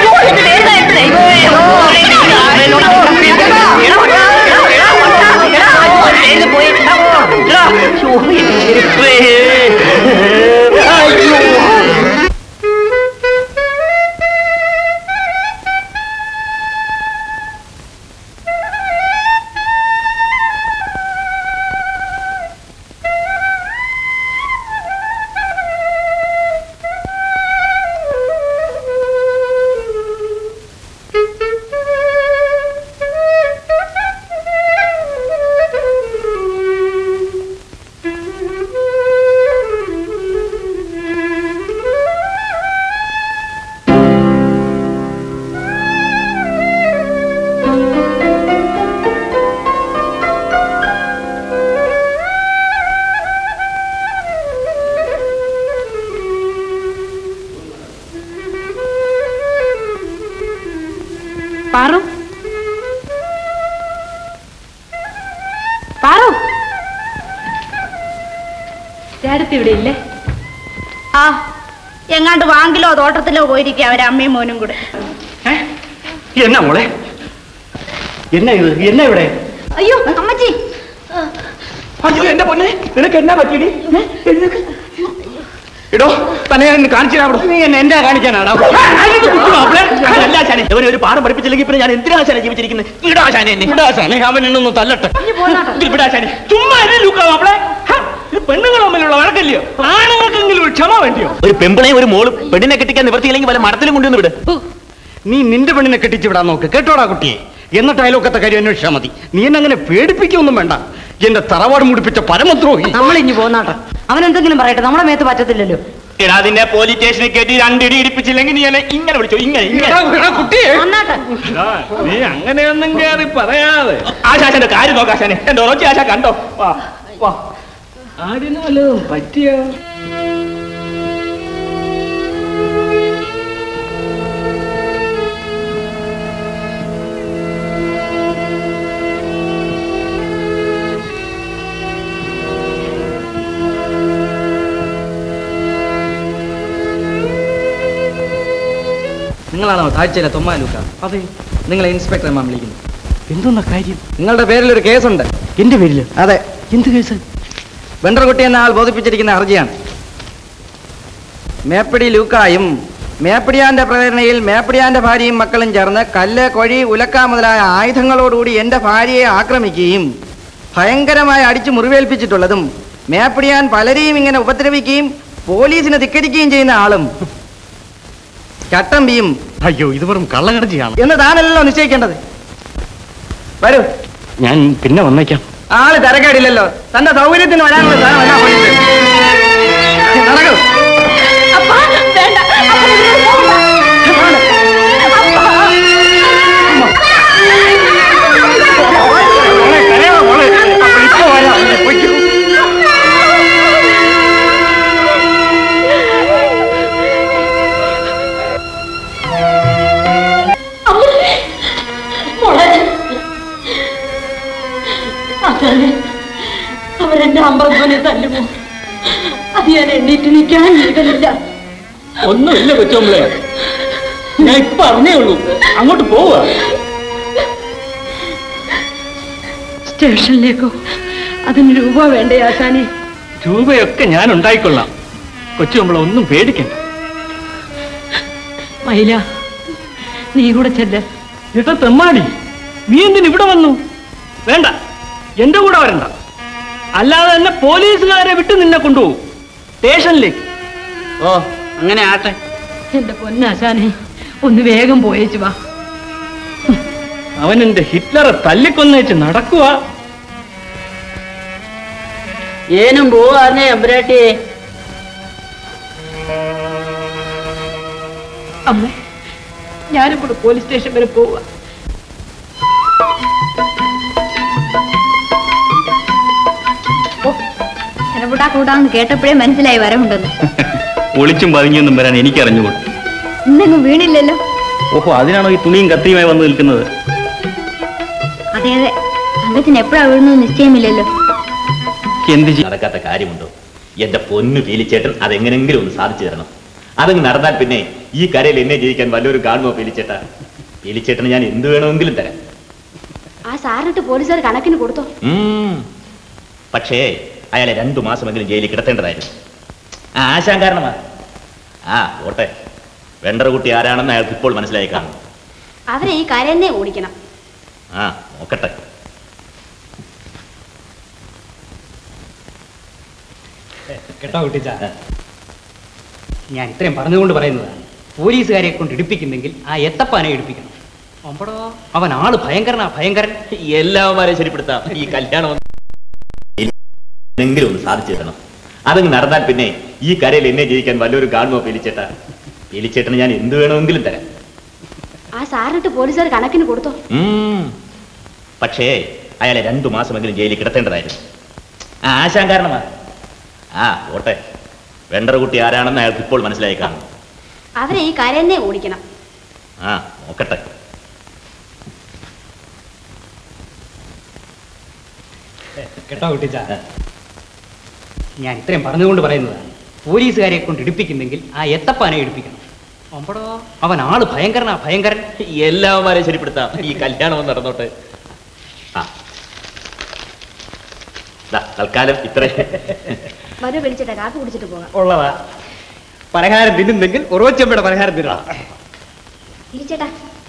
പാറു പാറു ചേട്ടത്തി ഇവിടെ ഇല്ലേ ആ എങ്ങാണ്ട് വാങ്കിലോ തോട്ടത്തിലോ പോയിരിക്കുക അവരെ അമ്മയും മോനും കൂടെ എന്നാ മോളെ എന്നാ ഇത് എന്നാ ഇവിടെ അയ്യോ അമ്മച്ചി അയ്യോ എന്റെ പൊന്നെ നിനക്ക് എന്നാ പറ്റിയടി എടോ തന്നെ ഞാൻ കാണിച്ചു അവിടെ നീ എന്നെ എന്താ കാണിക്കാനാടാ ഇവനെ ഒരു പാഠം പഠിപ്പിച്ചില്ലെങ്കിൽ പിന്നെ ഞാൻ എന്തിനാ ശാനെ ജീവിച്ചിരിക്കുന്നത് ഇടാശാനെ എന്നെ വിടാശാനെ അവൻ എന്നൊന്ന് തല്ലട്ടെ ഇതിൽ വിടാശാനെ ചുമ്മാ എന്നെ ലൂക്കാ മാപ്പിളെ ഇത് പെണ്ണുങ്ങൾ തമ്മിലുള്ള വഴക്കല്ലയോ ആണുങ്ങൾക്കെങ്കിലും ഒരു ക്ഷമ വേണ്ടിയോ ഒരു പെമ്പിളെ ഒരു മോളും പെണ്ണിനെ കെട്ടിക്കാൻ നിവർത്തിയില്ലെങ്കിൽ വല്ല മടത്തിലും കൊണ്ടുവന്ന് വിട് നീ നിന്റെ പെണ്ണിനെ കെട്ടിച്ചു വിടാൻ നോക്ക് കേട്ടോടാ കുട്ടിയെ എന്നിട്ട് അയലോക്കത്തെ കാര്യം അന്വേഷിച്ചാൽ മതി നീ എന്നെ അങ്ങനെ പേടിപ്പിക്കൊന്നും വേണ്ട എന്റെ തറവാട് മുടിപ്പിച്ച പരമദ്രോഹി നമ്മൾ ഇനി പോന്നാട്ടെ അവൻ എന്തെങ്കിലും പറയട്ടെ നമ്മളെ മേത്ത് പറ്റത്തില്ലല്ലോ എടാ അതിന്റെ പോലീസ് സ്റ്റേഷനിൽ കയറ്റി രണ്ടിടി ഇടിപ്പിച്ചില്ലെങ്കിൽ നീ എന്നെ ഇങ്ങനെ വിളിച്ചോ ഇങ്ങനെ ഇങ്ങനെ എടാ, എടാ, കുട്ടിയെ വന്നാട്ടെ നീ അങ്ങനെയൊന്നും കയറി പറയാതെ ആശാശന്റെ കാര്യം നോക്കാശാനെ എന്റെ ഉറച്ച ആശ കണ്ടോ വാ വാ ആടിനാലോ പറ്റിയോ നിങ്ങളാണോ താഴ്ചയിലെ തൊമ്മാലൂക്ക അതെ നിങ്ങളെ ഇൻസ്പെക്ടർ മാം വിളിക്കുന്നു എന്തെന്നാ കാര്യം നിങ്ങളുടെ പേരിൽ ഒരു കേസുണ്ട് എന്റെ പേരില് അതെ എന്ത് കേസ് വെണ്ടർകുട്ടി എന്ന ആൾ ബോധിപ്പിച്ചിരിക്കുന്ന ഹർജിയാണ് മേപ്പടി ലൂക്കായും മേപ്പടിയാന്റെ പ്രേരണയിൽ മേപ്പടിയാന്റെ ഭാര്യയും മക്കളും ചേർന്ന് കല്ല് കൊഴി ഉലക്ക മുതലായ ആയുധങ്ങളോടുകൂടി എന്റെ ഭാര്യയെ ആക്രമിക്കുകയും ഭയങ്കരമായി അടിച്ചു മുറിവേൽപ്പിച്ചിട്ടുള്ളതും മേപ്പടിയാൻ പലരെയും ഇങ്ങനെ ഉപദ്രവിക്കുകയും പോലീസിനെ ധിക്കരിക്കുകയും ചെയ്യുന്ന ആളും ചട്ടമ്പിയും അയ്യോ ഇത് വെറും കള്ളക്കടച്ചിയാണ് എന്ന് താനല്ലോ നിശ്ചയിക്കേണ്ടത് വരൂ ഞാൻ പിന്നെ വന്നേക്കാം ആള് തിരക്കേടില്ലല്ലോ തന്റെ സൗകര്യത്തിന് വരാനുള്ള സാധനം എന്നാ പോലീസ് നടക്കൂ മോളെ, കരയാതെ മോളെ. അപ്പോൾ ഇപ്പൊ വരാം. നീ പൊയ്ക്കോ. അതെ അവരെന്റെ അമ്പലപ്പനെ തല്ലുമോ അത് ഞാൻ എണ്ണീറ്റ് നിൽക്കാൻ നീകലില്ല ഒന്നുമില്ല കൊച്ചോമ്പളെ ഞാൻ ഇപ്പൊ അറിഞ്ഞേ ഉള്ളൂ അങ്ങോട്ട് പോവുക സ്റ്റേഷനിലേക്കോ അതിന് രൂപ വേണ്ടേ ആശാനെ രൂപയൊക്കെ ഞാൻ ഉണ്ടായിക്കൊള്ളാം കൊച്ചുമ്പളെ ഒന്നും പേടിക്കണ്ട മൈല നീ കൂടെ ചെല്ല ഇട്ട തെമ്മാടി നീ എന്തിന് ഇവിടെ വന്നു വേണ്ട എന്റെ കൂടെ വരണ്ട അല്ലാതെ തന്നെ പോലീസുകാരെ വിട്ട് നിന്നെ കൊണ്ടുപോകും സ്റ്റേഷനിലേക്ക് ഓ അങ്ങനെ ആട്ടെ എന്റെ പൊന്നാശാനെ ഒന്ന് വേഗം പോയേച്ചു വാ അവൻ എന്റെ ഹിറ്റ്ലറെ തല്ലിക്കൊന്നേച്ച് നടക്കുക ഏനും പോവാന്നേ എബ്രാട്ടി അമ്മ ഞാനും കൂടെ പോലീസ് സ്റ്റേഷൻ വരെ പോവുക ചെറുപുട്ടാ കൂട്ടാന്ന് കേട്ടപ്പോഴേ മനസ്സിലായി വരമുണ്ടെന്ന് ഒളിച്ചും പതുങ്ങിയൊന്നും വരാൻ എനിക്ക് അറിഞ്ഞുകൂടും ഇന്നെങ്ങും വീണില്ലല്ലോ ഓഹോ അതിനാണോ ഈ തുണിയും കത്തിയുമായി വന്ന് നിൽക്കുന്നത് അതെ അതെ തങ്കച്ചൻ എപ്പോഴാ വീഴുന്നത് നിശ്ചയമില്ലല്ലോ എന്ത് നടക്കാത്ത കാര്യമുണ്ടോ എന്റെ പൊന്നു പീലിച്ചേട്ടൻ അതെങ്ങനെങ്കിലും ഒന്ന് സാധിച്ചു തരണം അതങ്ങ് നടന്നാൽ പിന്നെ ഈ കരയിൽ എന്നെ ജയിക്കാൻ വല്ലൊരു കാണുമോ പീലിച്ചേട്ടാ പീലിച്ചേട്ടന് ഞാൻ എന്ത് വേണമെങ്കിലും തരാം ആ സാറിനിട്ട് പോലീസുകാർ കണക്കിന് കൊടുത്തോ ഉം. പക്ഷേ അയാളെ രണ്ടു മാസമെങ്കിലും ജയിലിൽ കിടത്തേണ്ടതായിരുന്നു ആ ആശാൻ കാരണമാ ആ ഓട്ടെ വെണ്ടറകുട്ടി ആരാണെന്ന് അയാൾക്ക് ഇപ്പോൾ മനസ്സിലായി കാണും അവരെ ഈ കരന്നെ ഓടിക്കണം ആ നോക്കട്ടെ കേട്ടോ കുട്ടിച്ച ഞാൻ ഇത്രയും പറഞ്ഞുകൊണ്ട് പറയുന്നതാണ് പോലീസുകാരെ കൊണ്ട് ഇടിപ്പിക്കുന്നെങ്കിൽ ആ എത്തപ്പാനെ ഇടിപ്പിക്കണം അമ്പടോ അവൻ ആള് ഭയങ്കരനാ ഭയങ്കരൻ എല്ലാവരെ ശരിപ്പെടുത്താം ഈ കല്യാണം എങ്കിലും ഒന്ന് സാധിച്ചു തരണം അതങ്ങ് നടന്നാൽ പിന്നെ ഈ കരയിൽ എന്നെ ജയിക്കാൻ വല്ലൊരു കാണുമോ പീലിച്ചേട്ടാ പീലിച്ചേട്ടന് ഞാൻ എന്ത് വേണമെങ്കിലും തരാം ആ സാറിനിട്ട് പോലീസുകാർ കണക്കിന് കൊടുത്തോ ഉം. പക്ഷേ അയാളെ രണ്ടു മാസമെങ്കിലും ജയിലിൽ കിടത്തേണ്ടതായിരുന്നു ആ ആശാൻ കാരണമാ ആ ഓട്ടെ വെണ്ടറകുട്ടി ആരാണെന്ന് അയാൾക്ക് ഇപ്പോൾ മനസ്സിലായി കാണും അവരെ ഈ കരന്നെ ഓടിക്കണം ആ നോക്കട്ടെ കേട്ടോ കുട്ടിച്ച ഞാൻ ഇത്രയും പറഞ്ഞുകൊണ്ട് പറയുന്നതാണ് പോലീസുകാരെ കൊണ്ട് ഇടിപ്പിക്കുന്നെങ്കിൽ ആ എത്തപ്പാനെ ഇടിപ്പിക്കണം അമ്പടോ അവൻ ആള് ഭയങ്കരനാ ഭയങ്കരൻ എല്ലാവരെ ശരിപ്പെടുത്താം ഈ കല്യാണം ഒന്ന് നടന്നോട്ടെ ആ ദാ, തൽക്കാലം ഇത്രേ വരൂ വിളിച്ചിട്ട് കാപ്പി കുടിച്ചിട്ട് പോകാം ഉള്ളതാ പലഹാരം തിന്നുന്നെങ്കിൽ ഉറവച്ചമ്മയുടെ പലഹാരം തിന്നണം ഇരിച്ചേട്ടാ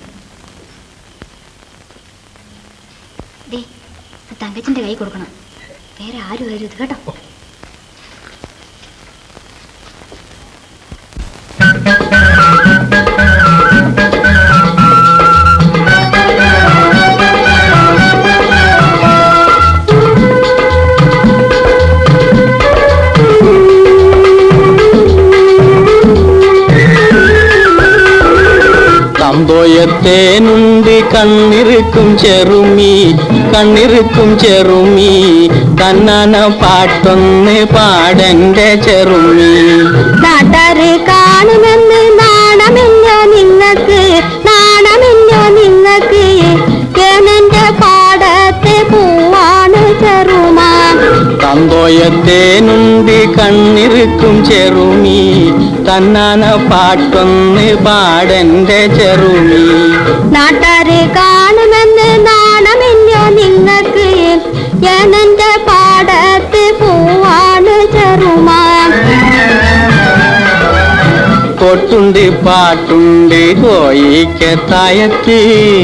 ദേ ആ തങ്കച്ചന്റെ കൈ കൊടുക്കണം വേറെ ആരും വരരുത് കേട്ടോ തന്തോയത്തേനുണ്ട് കണ്ണിറുക്കും ചെറുമീ കണ്ണിറുക്കും ചെറുമീ കണ്ണന പാട്ടൊന്ന് പാടന്റെ ചെറുമീ നാട്ടാര് കാണുമെന്ന് നാണമില്ലോ നിങ്ങക്ക് നാണമില്ലോ നിങ്ങക്ക് ഏനന്റെ പാടത്തെ പൂവാണ് ചെറുമാ തന്തോയത്തേനുണ്ട് കണ്ണിറുക്കും ചെറുമീ തന്നാന പാട്ടൊന്ന് പാടന്റെ ചെറുമീ നാട്ടാര് കാണുമെന്ന് നാണമില്ലോ നിങ്ങക്ക് ഏനന്റെ പാടത്തെ പൂവാണ് ചെറുമാ കൊട്ടുണ്ട് പാട്ടുണ്ട് കോയിക്കത്തായത്ത്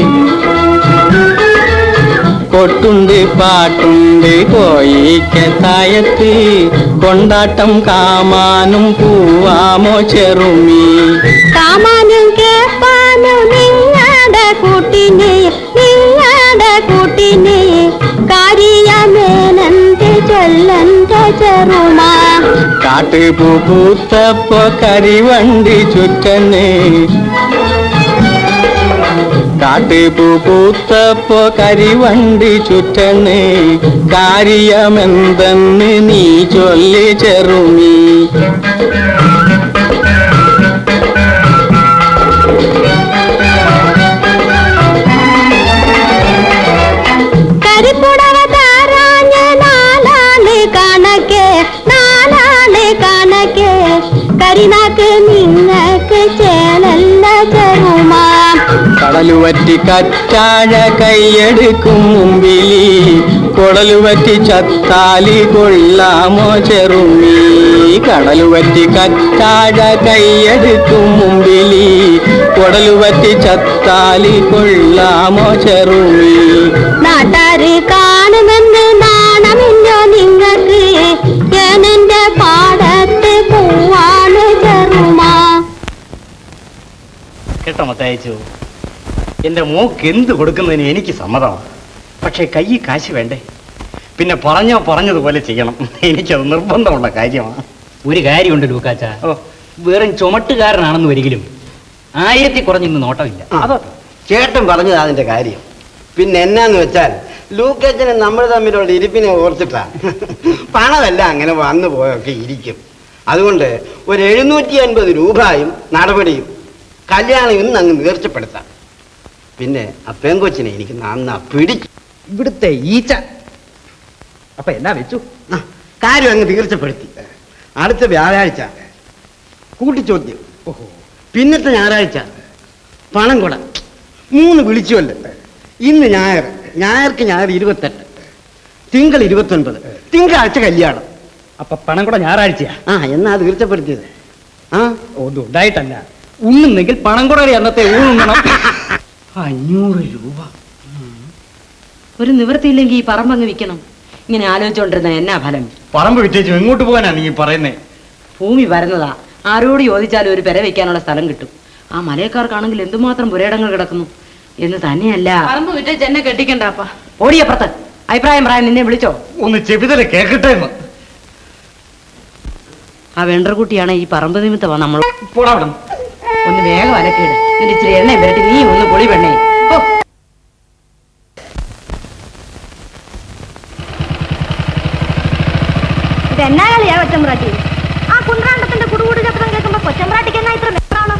കൊട്ടുണ്ട് പാട്ടുണ്ട് കോയിക്കത്തായത്ത് കൊണ്ടാട്ടം കാമാനും പൂവാമോ ചെറുമീ കാമാനും കേപ്പാനും നിങ്ങളുടെ കൂട്ടിന് നിങ്ങളുടെ കൂട്ടിന് കാര്യമേനന്റെ ചൊല്ലന്റെ ചെറുമാ കാട്ടുപൂ പൂത്തപ്പോ കരിവണ്ടി ചുറ്റന് കാട്ടുപൂ പൂത്തപ്പോ കരിവണ്ടി ചുറ്റന് കാര്യമെന്തെന്ന് നീ ചൊല്ലി ചെറുമീ കരിപ്പുടവ താരാഞ്ഞ നാലാള് കണക്ക് നാലാള് കണക്ക് കരിനാക്ക് നിങ്ങക്ക് ചേലല്ല ചെറുമാ കടലുവറ്റി കറ്റാഴ കൈയെടുക്കും മുമ്പിലി കുടലുവറ്റി ചത്താലി കൊള്ളാമോ ചെറുമീ കടലുവറ്റി കറ്റാഴ കൈയെടുക്കും മുമ്പിലി കുടലുവറ്റി ചത്താലി കൊള്ളാമോ ചെറുമീ നാട്ടാര് കാണുമെന്ന് നാണമില്ലോ നിങ്ങക്ക് ഏനന്റെ പാടത്ത് പൂവാണ് ചെറുമാ കേട്ടോ മത്തയച്ചു എന്റെ മോക്ക് എന്ത് കൊടുക്കുന്നതിന് എനിക്ക് സമ്മതമാണ് പക്ഷേ കൈ കാശ് വേണ്ടേ പിന്നെ പറഞ്ഞോ പറഞ്ഞതുപോലെ ചെയ്യണം എനിക്കത് നിർബന്ധമുള്ള കാര്യമാണ് ഒരു കാര്യമുണ്ട് ലൂക്കാച്ച വെറും ചുമട്ടുകാരനാണെന്ന് ഒരിക്കലും ആയിരത്തി കുറഞ്ഞിന്ന് നോട്ടമില്ല അതോ ചേട്ടൻ പറഞ്ഞത് അതിന്റെ കാര്യം പിന്നെ എന്നാന്ന് വെച്ചാൽ ലൂക്കച്ചന് നമ്മൾ തമ്മിലുള്ള ഇരിപ്പിനെ ഓർത്തിട്ടാ പണമെല്ലാം അങ്ങനെ വന്നു പോയൊക്കെ ഇരിക്കും അതുകൊണ്ട് ഒരു എഴുന്നൂറ്റി അൻപത് രൂപയും നടപടിയും കല്യാണം ഇന്ന് അങ്ങ് നേർച്ചപ്പെടുത്താം പിന്നെ ആ പെങ്കൊച്ചിനെ എനിക്ക് നന്നാ പിടിച്ചു ഇവിടുത്തെ ഈച്ച അപ്പൊ എന്നാ വെച്ചു ആ, കാര്യം അങ്ങ് തീർച്ചപ്പെടുത്തി അടുത്ത വ്യാഴാഴ്ച കൂട്ടിച്ചോദ്യം ഓഹോ പിന്നത്തെ ഞായറാഴ്ച പണം കൊട മൂന്ന് വിളിച്ചുവല്ലോ ഇന്ന് ഞായർ ഞായർക്ക് ഞായർ ഇരുപത്തെട്ട് തിങ്കൾ ഇരുപത്തൊൻപത് തിങ്കളാഴ്ച കല്യാണം അപ്പൊ പണം കൂടെ ഞായറാഴ്ചയാ ആ എന്നാ തീർച്ചപ്പെടുത്തിയത് ആ ഒന്നും ഉണ്ടായിട്ടല്ല ഉണ്ണുന്നെങ്കിൽ പണം കൂടെ അന്നത്തെ ഊണുണ്ണണം അഞ്ഞൂറ് രൂപ ഒരു നിവൃത്തിയില്ലെങ്കിൽ ഈ പറമ്പങ്ങ് വിൽക്കണം ഇങ്ങനെ ആലോചിച്ചോണ്ടിരുന്ന എന്നാ ഫലം പറമ്പ് വിറ്റേച്ചു എങ്ങോട്ട് പോകാനാ നീ പറയുന്നേ ഭൂമി വരുന്നതാ ആരോട് ചോദിച്ചാലും ഒരു പെര വെക്കാനുള്ള സ്ഥലം കിട്ടും ആ മലയക്കാർക്കാണെങ്കിൽ എന്തുമാത്രം പുരയിടങ്ങൾ കിടക്കുന്നു എന്ന് തന്നെയല്ല പറമ്പ് വിറ്റേച്ച് എന്നെ കെട്ടിക്കണ്ടാപ്പാ ഓടിയപ്പുറത്ത് അഭിപ്രായം പറയാൻ നിന്നെ വിളിച്ചോ ഒന്ന് ചെവിതല കേക്കട്ടെ എന്ന് ആ വെണ്ടർകുട്ടിയാണ് ഈ പറമ്പ് നിമിത്തമാ നമ്മൾ പോടാവിടം ഒന്ന് വേഗം അലക്കിയിട് എന്നിട്ട് ഇച്ചിരി എണ്ണയും വരട്ടി നീ ഒന്ന് പൊളി പെണ്ണേ ഓ ഇതെന്നാ കളിയാ കൊച്ചമ്പ്രാട്ടി ആ കുന്ത്രാണ്ടത്തിന്റെ കുടുകൂട് ശബ്ദം കേൾക്കുമ്പോ കൊച്ചമ്പ്രാട്ടിക്ക് എന്നാ ഇത്ര വേണം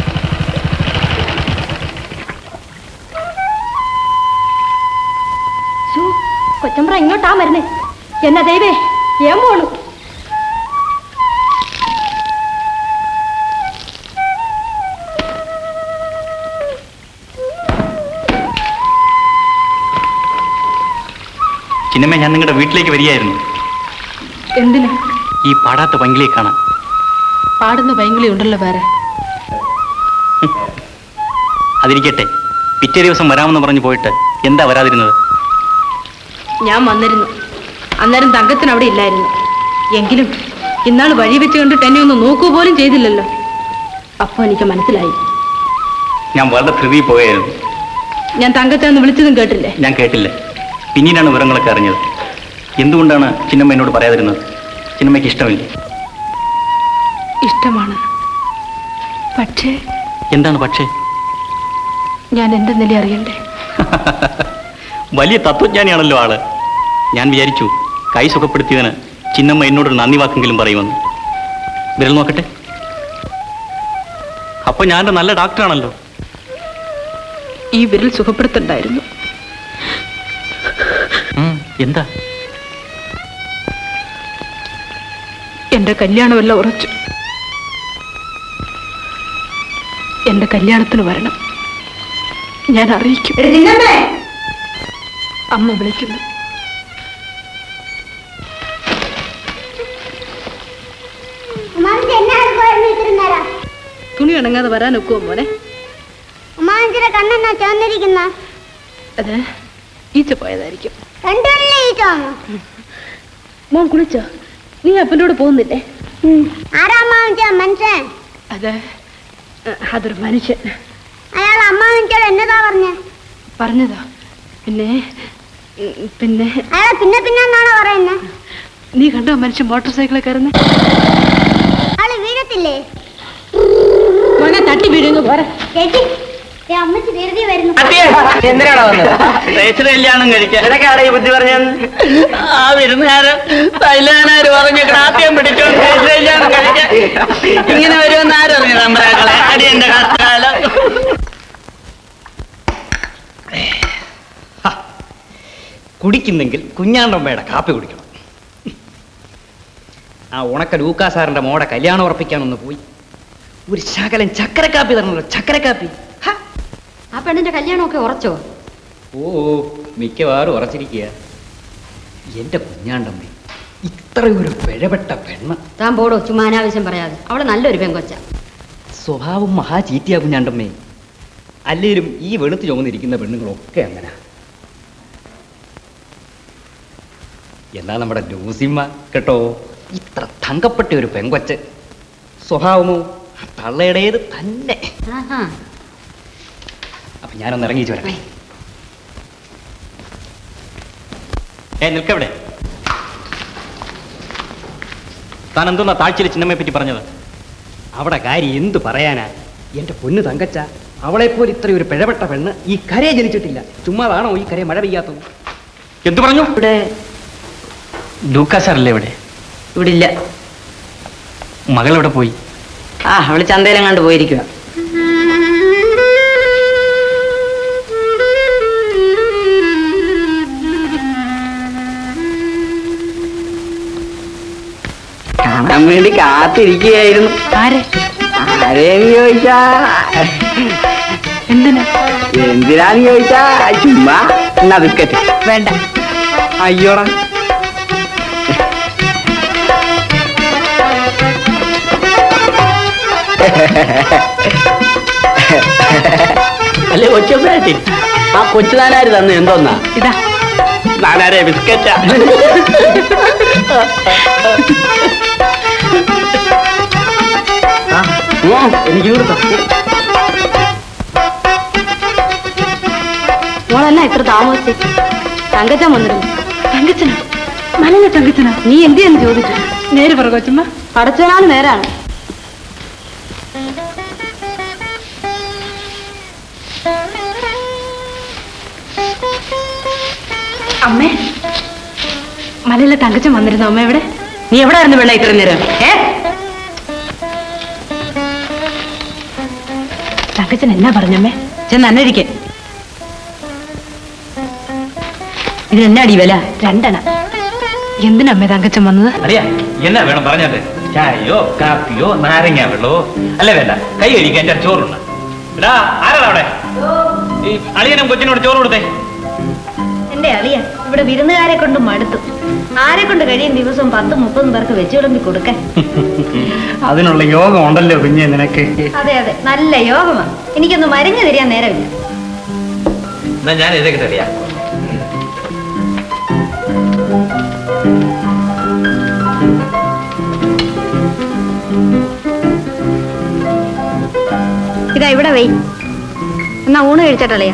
കൊച്ചമ്പ്ര ഇങ്ങോട്ടാ മരുന്ന് എന്നാ ദൈവേ ഏൻ പോണു ചിന്നമ്മ ഞാൻ നിങ്ങളുടെ വീട്ടിലേക്ക് വരികയായിരുന്നു എന്തിനാ ഈ പാടാത്ത പങ്കിളിയെ കാണാൻ പാടുന്ന ഭയങ്കര ഉണ്ടല്ലോ വേറെ അതിരിക്കട്ടെ പിറ്റേ ദിവസം വരാമെന്ന് പറഞ്ഞു പോയിട്ട് എന്താ വരാതിരുന്നത് ഞാൻ വന്നിരുന്നു അന്നേരം തങ്കത്തിന് അവിടെ ഇല്ലായിരുന്നു എങ്കിലും ഇന്നാൾ വഴി വെച്ച് കണ്ടിട്ട് എന്നെ ഒന്ന് നോക്കൂ പോലും ചെയ്തില്ലല്ലോ അപ്പൊ എനിക്ക് മനസ്സിലായി ഞാൻ വളരെ ധൃതി പോയായിരുന്നു ഞാൻ തങ്കത്തെ ഒന്ന് വിളിച്ചതും കേട്ടില്ലേ ഞാൻ കേട്ടില്ല പിന്നീടാണ് വിവരങ്ങളൊക്കെ അറിഞ്ഞത് എന്തുകൊണ്ടാണ് ചിന്നമ്മ എന്നോട് പറയാതിരുന്നത് ചിന്നമ്മയ്ക്ക് ഇഷ്ടമില്ല ഇഷ്ടമാണ് പക്ഷേ എന്താണ് പക്ഷേ ഞാൻ എന്റെ നില അറിയണ്ടേ വലിയ തത്വജ്ഞാനിയാണല്ലോ ആള് ഞാൻ വിചാരിച്ചു കൈ സുഖപ്പെടുത്തിയതിന് ചിന്നമ്മ എന്നോടൊരു നന്ദി വാക്കെങ്കിലും പറയുമെന്ന് വിരൽ നോക്കട്ടെ അപ്പൊ ഞാൻ ഒരു നല്ല ഡോക്ടറാണല്ലോ ഈ വിരൽ സുഖപ്പെടുത്തണ്ടായിരുന്നു ഉം, എന്താ എന്റെ കല്യാണമെല്ലാം ഉറച്ചു എന്റെ കല്യാണത്തിന് വരണം ഞാൻ അറിയിക്കും അമ്മ വിളിക്കുന്നു ഉമ്മാഞ്ചി എന്നെ അടുക്കുമായിരുന്നു ഇത്രയും നേരം തുണി ഉണങ്ങാതെ വരാൻ ഒക്കുമോ മോനെ ഉമ്മാഞ്ചിയുടെ കണ്ണെന്നാ ചോന്നിരിക്കുന്ന അത് ഈച്ച പോയതായിരിക്കും രണ്ടുപേരിലെ ഈ ചോന്നു മോൻ കുളിച്ചോ നീ അപ്പൻ്റെ കൂടെ പോകുന്നില്ലേ ആരാ അമ്മാവിച്ച മനുഷ്യൻ അത് അതൊരു മനുഷ്യൻ അയാൾ അമ്മാവിച്ചോട് എന്നതാ പറഞ്ഞേ പറഞ്ഞതോ പിന്നെ ഉം, പിന്നെ അയാളെ പിന്നെ പിന്നെ എന്നാണോ പറയുന്നത് നീ കണ്ടോ മനുഷ്യൻ മോട്ടോർ സൈക്കിളിൽ കയറുന്ന ആള് വീഴത്തില്ലേ മോനെ തട്ടി വീഴുന്നു പോരെ ചേച്ചി ദേ അമ്മച്ചി ധൃതി വരുന്നു എന്തിനാടാ വന്നത് രജിസ്റ്റർ കല്യാണം കഴിക്കാൻ ഇതൊക്കെയാണ് ഈ ബുദ്ധി പറഞ്ഞത് ആ വിരുന്നുകാരൻ തൈലാനാര് പറഞ്ഞു ആദ്യം പിടിച്ചോണ്ട് രജിസ്റ്റർ കല്യാണം കഴിക്കാൻ ഇങ്ങനെ വരുമെന്ന് ആരറിഞ്ഞു നമ്പരാക്കളെ അടി എന്റെ കഷ്ടകാലം കുടിക്കുന്നെങ്കിൽ കുഞ്ഞാണ്ടമ്മയുടെ കാപ്പി കുടിക്കണം ആ ഉണക്ക ലൂക്കാ സാറിന്റെ മോടെ കല്യാണം ഉറപ്പിക്കാനൊന്ന് പോയി ഒരു ശകലം ചക്കരക്കാപ്പി തരണല്ലോ ചക്കരക്കാപ്പി ആ പെണ്ണിന്റെ കല്യാണമൊക്കെ ഉറച്ചോ ഓ മിക്കവാറും ഉറച്ചിരിക്കുക എന്റെ കുഞ്ഞാണ്ടമ്മേ ഇത്രയൊരു പിഴപ്പെട്ട പെണ്ണ് താൻ പോടോ ചുമ്മാ അനാവശ്യം പറയാതെ അവള് നല്ലൊരു പെങ്കൊച്ച സ്വഭാവം മഹാ ചീറ്റിയാ കുഞ്ഞാണ്ടമ്മേ അല്ലേലും ഈ വെളുത്ത് ചുമന്നിരിക്കുന്ന പെണ്ണുങ്ങളൊക്കെ അങ്ങനെ എന്നാ നമ്മുടെ ലൂസിമ്മ കേട്ടോ ഇത്ര തങ്കപ്പെട്ട ഒരു പെങ്കൊച്ച് സ്വഭാവമോ തള്ളയുടേത് തന്നെ ആഹാ അപ്പൊ ഞാനൊന്ന് ഇറങ്ങിച്ചു വരട്ടെ ഏ നിൽക്കവിടെ താൻ എന്തോന്നാ താഴ്ചയിൽ ചിന്നമ്മയെ പറ്റി പറഞ്ഞത് അവിടെ കാര്യം എന്തു പറയാനാ എന്റെ പൊന്ന് തങ്കച്ച അവളെപ്പോലെ ഇത്രയും ഒരു പിഴപ്പെട്ട പെണ്ണ് ഈ കരയെ ജനിച്ചിട്ടില്ല ചുമ്മാതാണോ ഈ കരയെ മഴ പെയ്യാത്തത് എന്തു പറഞ്ഞു ഇവിടെ ലൂക്കാ സാറല്ലേ ഇവിടെ ഇവിടെ ഇല്ല മകൾ എവിടെ പോയി ആ അവള് ചന്തയിലെങ്ങാണ്ട് പോയിരിക്കുക കാണാൻ വേണ്ടി കാത്തിരിക്കുകയായിരുന്നു ആരെ ആരെന്ന് ചോദിച്ചാ എന്തിനാ എന്തിനാന്ന് ചോദിച്ചാ ചുമ്മാ എന്നാ ബിസ്ക്കറ്റ് വേണ്ട അയ്യോടാ അല്ലേ കൊച്ചു ആ കൊച്ചു നാലാര് തന്നു എന്തോന്നാ ഇതാ നാലാരെ ബിസ്ക്കറ്റാ ആ, ഉം, എനിക്ക് കൊടുത്തോ മോളെന്നാ ഇത്ര താമസിച്ച് തങ്കച്ചൻ വന്നിരുന്നു തങ്കച്ചന നല്ല തങ്കച്ചന നീ എന്തിയെന്ന് ചോദിച്ചു നേര് പറ കൊച്ചമ്മ പടച്ചവനാണ് നേരാണ് അമ്മേ മലയിലെ തങ്കച്ചൻ വന്നിരുന്നു അമ്മ എവിടെ നീ എവിടെ ആയിരുന്നു വെള്ള ഇത്ര നേരം ഏ തങ്കച്ചൻ എന്നാ പറഞ്ഞമ്മേ ചെന്ന് അന്വേഷിക്കേ ഇതിനെന്നാടി വില രണ്ടെണ്ണ എന്തിനമ്മേ തങ്കച്ചൻ വന്നത് അറിയാ എന്നാ വേണം പറഞ്ഞത് ചായയോ കാപ്പിയോ നാരങ്ങ വെള്ളമോ അല്ല വേണ്ട കൈ കഴിക്കാൻ എന്റെ ചോറുണ്ട് എടാ ആരാ അവിടെ ഈ അളിയനും കൊച്ചിനോട് ചോറ് കൊടുത്തേ എന്റെ അളിയ ഇവിടെ വിരുന്നുകാരെ കൊണ്ട് മടുത്തു ആരെ കൊണ്ട് കഴിയും ദിവസവും പത്തും മുപ്പതും പേർക്ക് വെച്ചു വിളമ്പി കൊടുക്കാൻ അതിനുള്ള യോഗം ഉണ്ടല്ലോ കുഞ്ഞെ നിനക്ക് അതെ അതെ നല്ല യോഗമാണ് എനിക്കൊന്ന് മരിഞ്ഞു തിരിയാൻ നേരമില്ല എന്നാ ഞാൻ ഇതൊക്കെ അറിയാം ഇതാ ഇവിടെ വെയ് എന്നാ ഊണ് കഴിച്ചിട്ടളിയ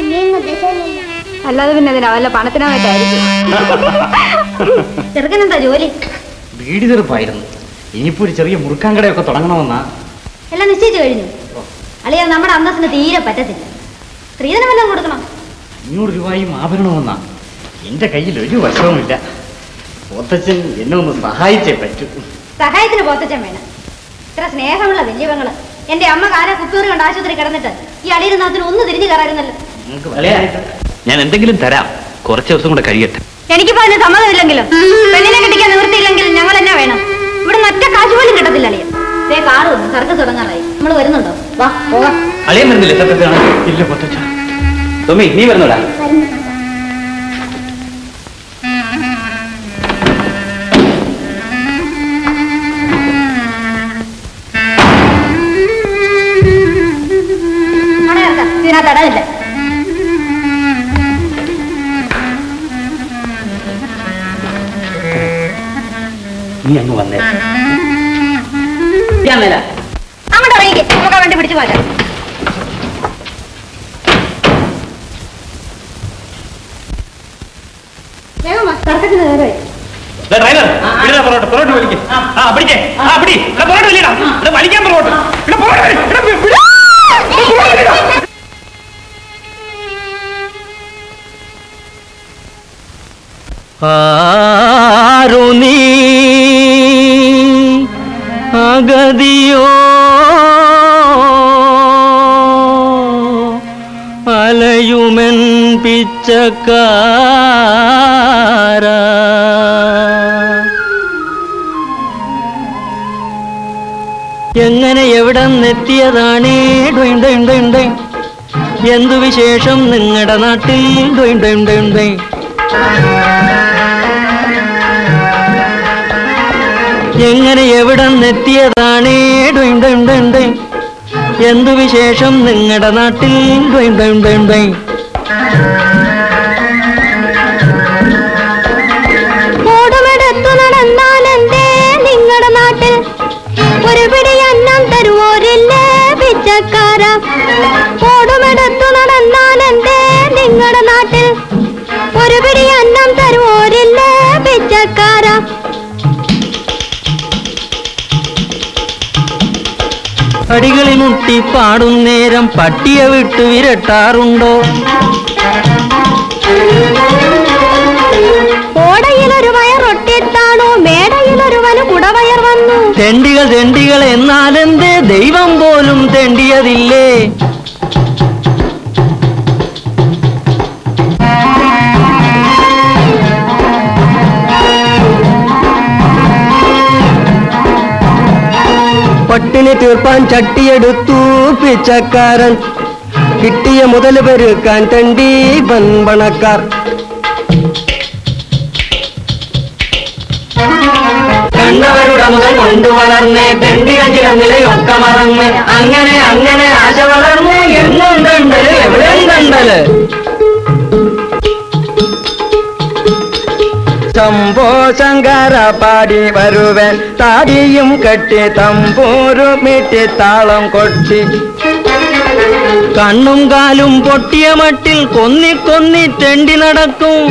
ഇനിയൊന്നും ദിശയിലില്ല അല്ലാതെ പിന്നെ അതിനാ വല്ല പണത്തിനാ വേണ്ടായിരിക്കും ചെറുക്കനെന്താ ജോലി വീടി തീർപ്പായിരുന്നു ഇനിയിപ്പോ ഒരു ചെറിയ മുറുക്കാൻ കടയൊക്കെ തുടങ്ങണമെന്നാ എല്ലാം നിശ്ചയിച്ചു കഴിഞ്ഞു അളിയാ നമ്മുടെ അന്തസ്സിന് തീരെ പറ്റത്തില്ല സ്ത്രീധനം വല്ലതും കൊടുക്കണം അഞ്ഞൂറ് രൂപയും ആഭരണമെന്നാ എന്റെ കയ്യിൽ ഒരു വശവുമില്ല പോത്തച്ഛൻ എന്നെ ഒന്ന് സഹായിച്ചേ പറ്റൂ സഹായത്തിന് പോത്തച്ഛൻ വേണം ഇത്ര സ്നേഹമുള്ള വല്യവങ്ങള് എന്റെ അമ്മ കാല കുപ്പൂറി കൊണ്ട് ആശുപത്രി കിടന്നിട്ട് ഈ അളിയിരുന്നതിന് ഒന്ന് തിരിഞ്ഞു കയറായിരുന്നല്ലോ നിങ്ങൾക്ക് വിലയായിട്ട് ഞാൻ എന്തെങ്കിലും തരാം കുറച്ച് ദിവസം കൂടെ കഴിയട്ടെ എനിക്കിപ്പോ അതിന് സമ്മതമില്ലെങ്കിലും പെണ്ണിനെ കെട്ടിക്കാൻ നിവൃത്തിയില്ലെങ്കിലും ഞങ്ങൾ എന്നാ വേണം ഇവിടെ ഒറ്റ കാശ് പോലും കിട്ടത്തില്ല അളിയ ദേ കാറ് വന്നു സർക്കസ് തുടങ്ങാറായി നമ്മൾ വരുന്നുണ്ടോ വാ പോകാം അളിയൻ വരുന്നില്ല സത്യത്തിലാണ് ഇല്ല പോത്തച്ഛ തൊമ്മി നീ വരുന്നോടാ അവിടെ ഇറക്കാം ഇതിനകത്ത് ഇടമില്ല നീ അങ്ങ് വന്നേ ഞാൻ മേല അങ്ങോട്ട് ഇറങ്ങിക്ക് നമുക്ക് ആ വണ്ടി പിടിച്ചു മാറ്റാം വേഗം വാ, സർക്കസിന് നേരമായി ഡ്രൈവർ ഇവിടെ പൊറോട്ട പൊറോട്ട വലിക്ക് ആ പിടിക്കേ ആ പിടി ഇവിടെ പൊറോട്ട വലിയടാ ഇവിടെ വലിക്കാൻ പൊറോട്ട ഇവിടെ പൊറോട്ട വലി. ഇവിടെ വി- വിട്. ഇവിടെ പൊറോട്ട വലിയടാ. ആരു നീ അഗതിയോ അലയുമെൻ പിച്ചക്കാര എങ്ങനെ എവിടെ നിന്നെത്തിയതാണേ ഡൊയ് ഡൊയ് ഡൊയ് ഡൊയ്. എന്തു വിശേഷം നിങ്ങളുടെ നാട്ടിൽ ഡൊയ് ഡൊയ് ഡൊയ് ഡൊയ്. എങ്ങനെ എവിടെ നിന്നെത്തിയതാണേ ഡൊയ് ഡൊയ് ഡൊയ് ഡൊയ്. എന്തു വിശേഷം നിങ്ങളുടെ നാട്ടിൽ ഡൊയ് ഡൊയ് ഡൊയ് ഡൊയ്. ഓടുമെടുത്തു നടന്നാലെന്തേ നിങ്ങളുടെ നാട്ടിൽ ഒരു പിടി അന്നം തരുവോരില്ലേ പിച്ചക്കാര ഓടുമെടുത്തു നടന്നാലെന്തേ നിങ്ങളുടെ നാട്ടിൽ ഒരു പിടി അന്നം തരുവോരില്ലേ പിച്ചക്കാര അടികളിൽ മുട്ടി പാടും നേരം പട്ടിയെ വിട്ടു വിരട്ടാറുണ്ടോ ഓടയിലൊരു വയറൊട്ടിത്താണു മേടയിലൊരുവന് കുടവയർ വന്നു തെണ്ടികൾ തെണ്ടികൾ എന്നാലെന്തേ ദൈവം പോലും തെണ്ടിയതില്ലേ പട്ടിണി തീർപ്പാൻ ചട്ടിയെടുത്തു പിച്ചക്കാരൻ കിട്ടിയ മുതൽ പെരുക്കാൻ തെണ്ടി വൻപണക്കാർ കണ്ടവരുടെ മുതൽ കൊണ്ടുവളർന്ന് തെണ്ടികൾ ചില നിലയൊക്കെ മറന്ന് അങ്ങനെ അങ്ങനെ ആശ വളർന്ന് എങ്ങും കണ്ടല് എവിടെയും കണ്ടല് ശംഭോ ശങ്കര പാടി വരുവൻ താടിയും കെട്ടി തമ്പൂരും മീട്ടി താളം കൊട്ടി കണ്ണും കാലും പൊട്ടിയ മട്ടിൽ കൊന്നി കൊന്നി തെണ്ടി നടക്കും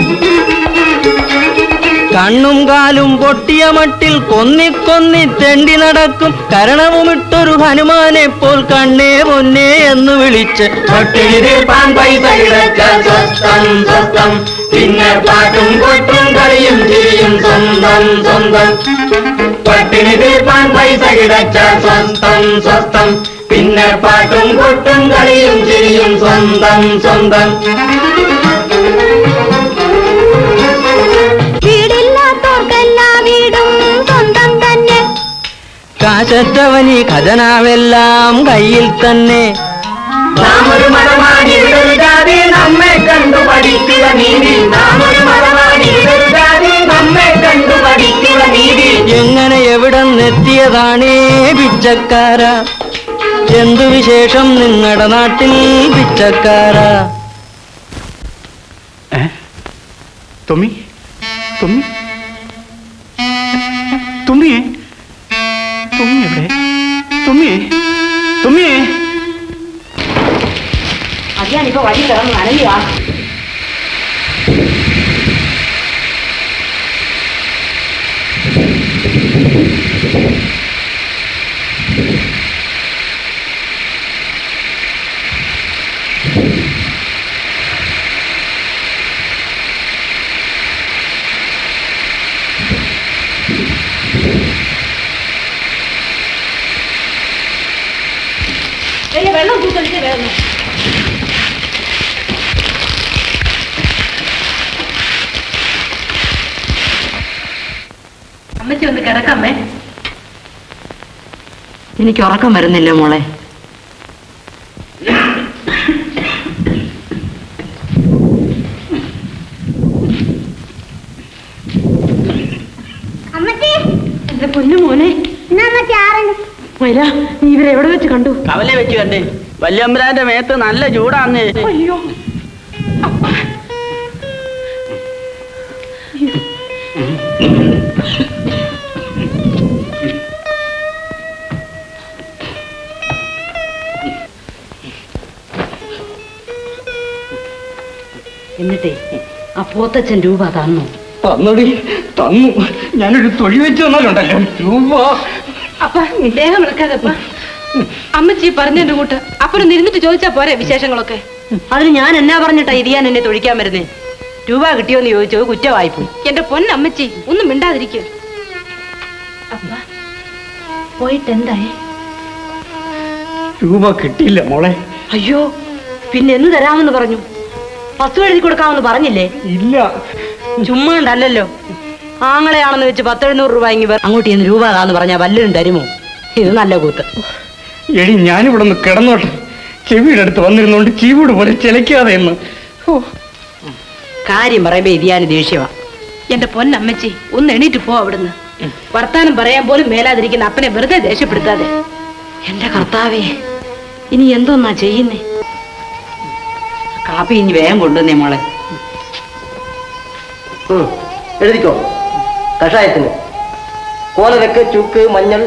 കണ്ണും കാലും പൊട്ടിയ മട്ടിൽ കൊന്നി കൊന്നി തെണ്ടി നടക്കും കരണവുമിട്ടൊരു ഹനുമാനെ പോൽ കണ്ണേ പൊന്നേ എന്ന് വിളിച്ച് പട്ടിണി തീർപ്പാൻ പൈസ കിടച്ചാൽ സ്വസ്ഥം സ്വസ്ഥം പിന്നെ പാട്ടും കൊട്ടും കളിയും ചിരിയും സ്വന്തം സ്വന്തം പട്ടിണി തീർപ്പാൻ പൈസ കിടച്ചാൽ സ്വസ്ഥം സ്വസ്ഥം പിന്നെ പാട്ടും കൊട്ടും കളിയും ചിരിയും സ്വന്തം സ്വന്തം വീടില്ലാത്തോർക്കെല്ലാ വീടും സ്വന്തം തന്നെ കാശറ്റവനി ഖജനാവെല്ലാം കയ്യിൽ തന്നെ നാം ഒരു മതമാണ് ഇവിടൊരു ജാതി നമ്മെ കണ്ടു പഠിക്കുക നീതി നാം ഒരു മതമാണ് ഇവിടൊരു ജാതി നമ്മെ കണ്ടു പഠിക്കുക നീതി എങ്ങനെ എവിടെ എത്തിയതാണേ പിച്ചക്കാര എന്തു വിശേഷം നിങ്ങളുടെ നാട്ടിൽ പിച്ചക്കാര തുമ്മി തുമ്മി തുമ്മിയേ തുമ്മി എവിടെ തുമ്മിയേ തുമ്മിയേ അതെയാണ് ഇപ്പൊ ഒക്കെ വഴി കിടന്ന് നനയുക ഏയ് വെള്ളം കൂട്ടൊഴിച്ച് വേണം അമ്മച്ചി ഒന്ന് കിടക്കാമേ എനിക്ക് ഉറക്കം വരുന്നില്ല മോളെ അമ്മച്ചി എന്റെ പൊന്നു മോനെ എന്നാ അമ്മച്ചി ആറുണ്ട് മൈല നീ ഇവരെ എവിടെ വെച്ച് കണ്ടു കവലെ വെച്ച് കണ്ടേ വല്യമ്പരാന്റെ മേത്ത് നല്ല ചൂടാന്നേ അയ്യോ എന്നിട്ടേ ആ പോത്തച്ഛൻ രൂപ തന്നു തന്നടി തന്നു ഞാനൊരു തൊഴി വെച്ച് തന്നാലുണ്ടല്ലോ രൂപ അപ്പ ദേഹം ഇളക്കാതപ്പ അമ്മച്ചി പറഞ്ഞതിന്റെ കൂട്ട് അപ്പനൊന്ന് ഇരുന്നിട്ട് ചോദിച്ചാ പോരെ വിശേഷങ്ങളൊക്കെ അതിന് ഞാൻ എന്നാ പറഞ്ഞിട്ടാ ഇരിയാൻ എന്നെ തൊഴിക്കാൻ വരുന്നേ രൂപ കിട്ടിയോന്ന് ചോദിച്ചത് കുറ്റമായിപ്പോയി എന്റെ പൊന്നമ്മച്ചി ഒന്നും മിണ്ടാതിരിക്കും പോയിട്ട് എന്തായി രൂപ കിട്ടിയില്ല മോളെ അയ്യോ പിന്നെ എന്ന് തരാമെന്ന് പറഞ്ഞു പത്ത് എഴുതി കൊടുക്കാമെന്ന് പറഞ്ഞില്ലേ ഇല്ല ചുമ്മാണ്ടല്ലോ ആങ്ങളെയാണെന്ന് വെച്ച് പത്തെഴുന്നൂറ് രൂപ ഇങ്ങി വേ- അങ്ങോട്ട് ഇന്ന് രൂപ താന്ന് പറഞ്ഞാ വല്ലതും തരുമോ ഇത് നല്ല കൂത്ത് എടി ഞാനിവിടെ ഒന്ന് കിടന്നോട്ടെ ചെവിയുടെ അടുത്ത് വന്നിരുന്നോണ്ട് ചീവൂട് പോലെ ചിലക്കാതെ എന്ന് ഓ കാര്യം പറയുമ്പോ ഇതിയാന് ദേഷ്യമാ എന്റെ പൊന്നമ്മച്ചി ഒന്ന് എണീറ്റ് പോ അവിടുന്ന് വർത്താനം പറയാൻ പോലും മേലാതിരിക്കുന്ന അപ്പനെ വെറുതെ ദേഷ്യപ്പെടുത്താതെ എന്റെ കർത്താവേ ഇനി എന്തോന്നാ ചെയ്യുന്നേ കാപ്പി ഇനി വേഗം കൊണ്ടുവന്നേ മോളെ എഴുതിക്കോ കഷായത്തിന് കോലരക്ക് ചുക്ക് മഞ്ഞൾ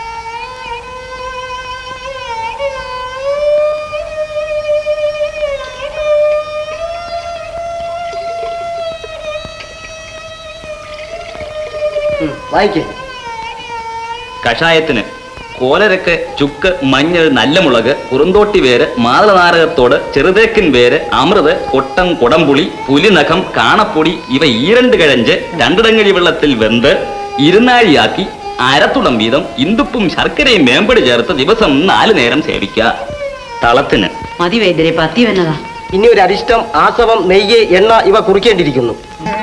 വായിക്കേ കഷായത്തിന് കോലരക്ക് ചുക്ക് മഞ്ഞൾ നല്ല മുളക് കുറുന്തോട്ടി വേര് മാതളനാരകത്തോട് ചെറുതേക്കിൻ വേര് അമൃത് കൊട്ടം കുടംപുളി പുലിനഖം കാണപ്പൊടി ഇവ ഈരണ്ട് കിഴഞ്ച് രണ്ടിടങ്ങഴി വെള്ളത്തിൽ വെന്ത് ഇരുന്നാഴിയാക്കി അരത്തുടം വീതം ഇന്ദുപ്പും ശർക്കരയും മേമ്പടി ചേർത്ത് ദിവസം നാലു നേരം സേവിക്കുക തളത്തിന് മതി വൈദ്യരെ പത്തി വന്നതാ ഇനി ഒരു അരിഷ്ടം ആസവം നെയ്യ് എണ്ണ ഇവ കുറിക്കേണ്ടിയിരിക്കുന്നു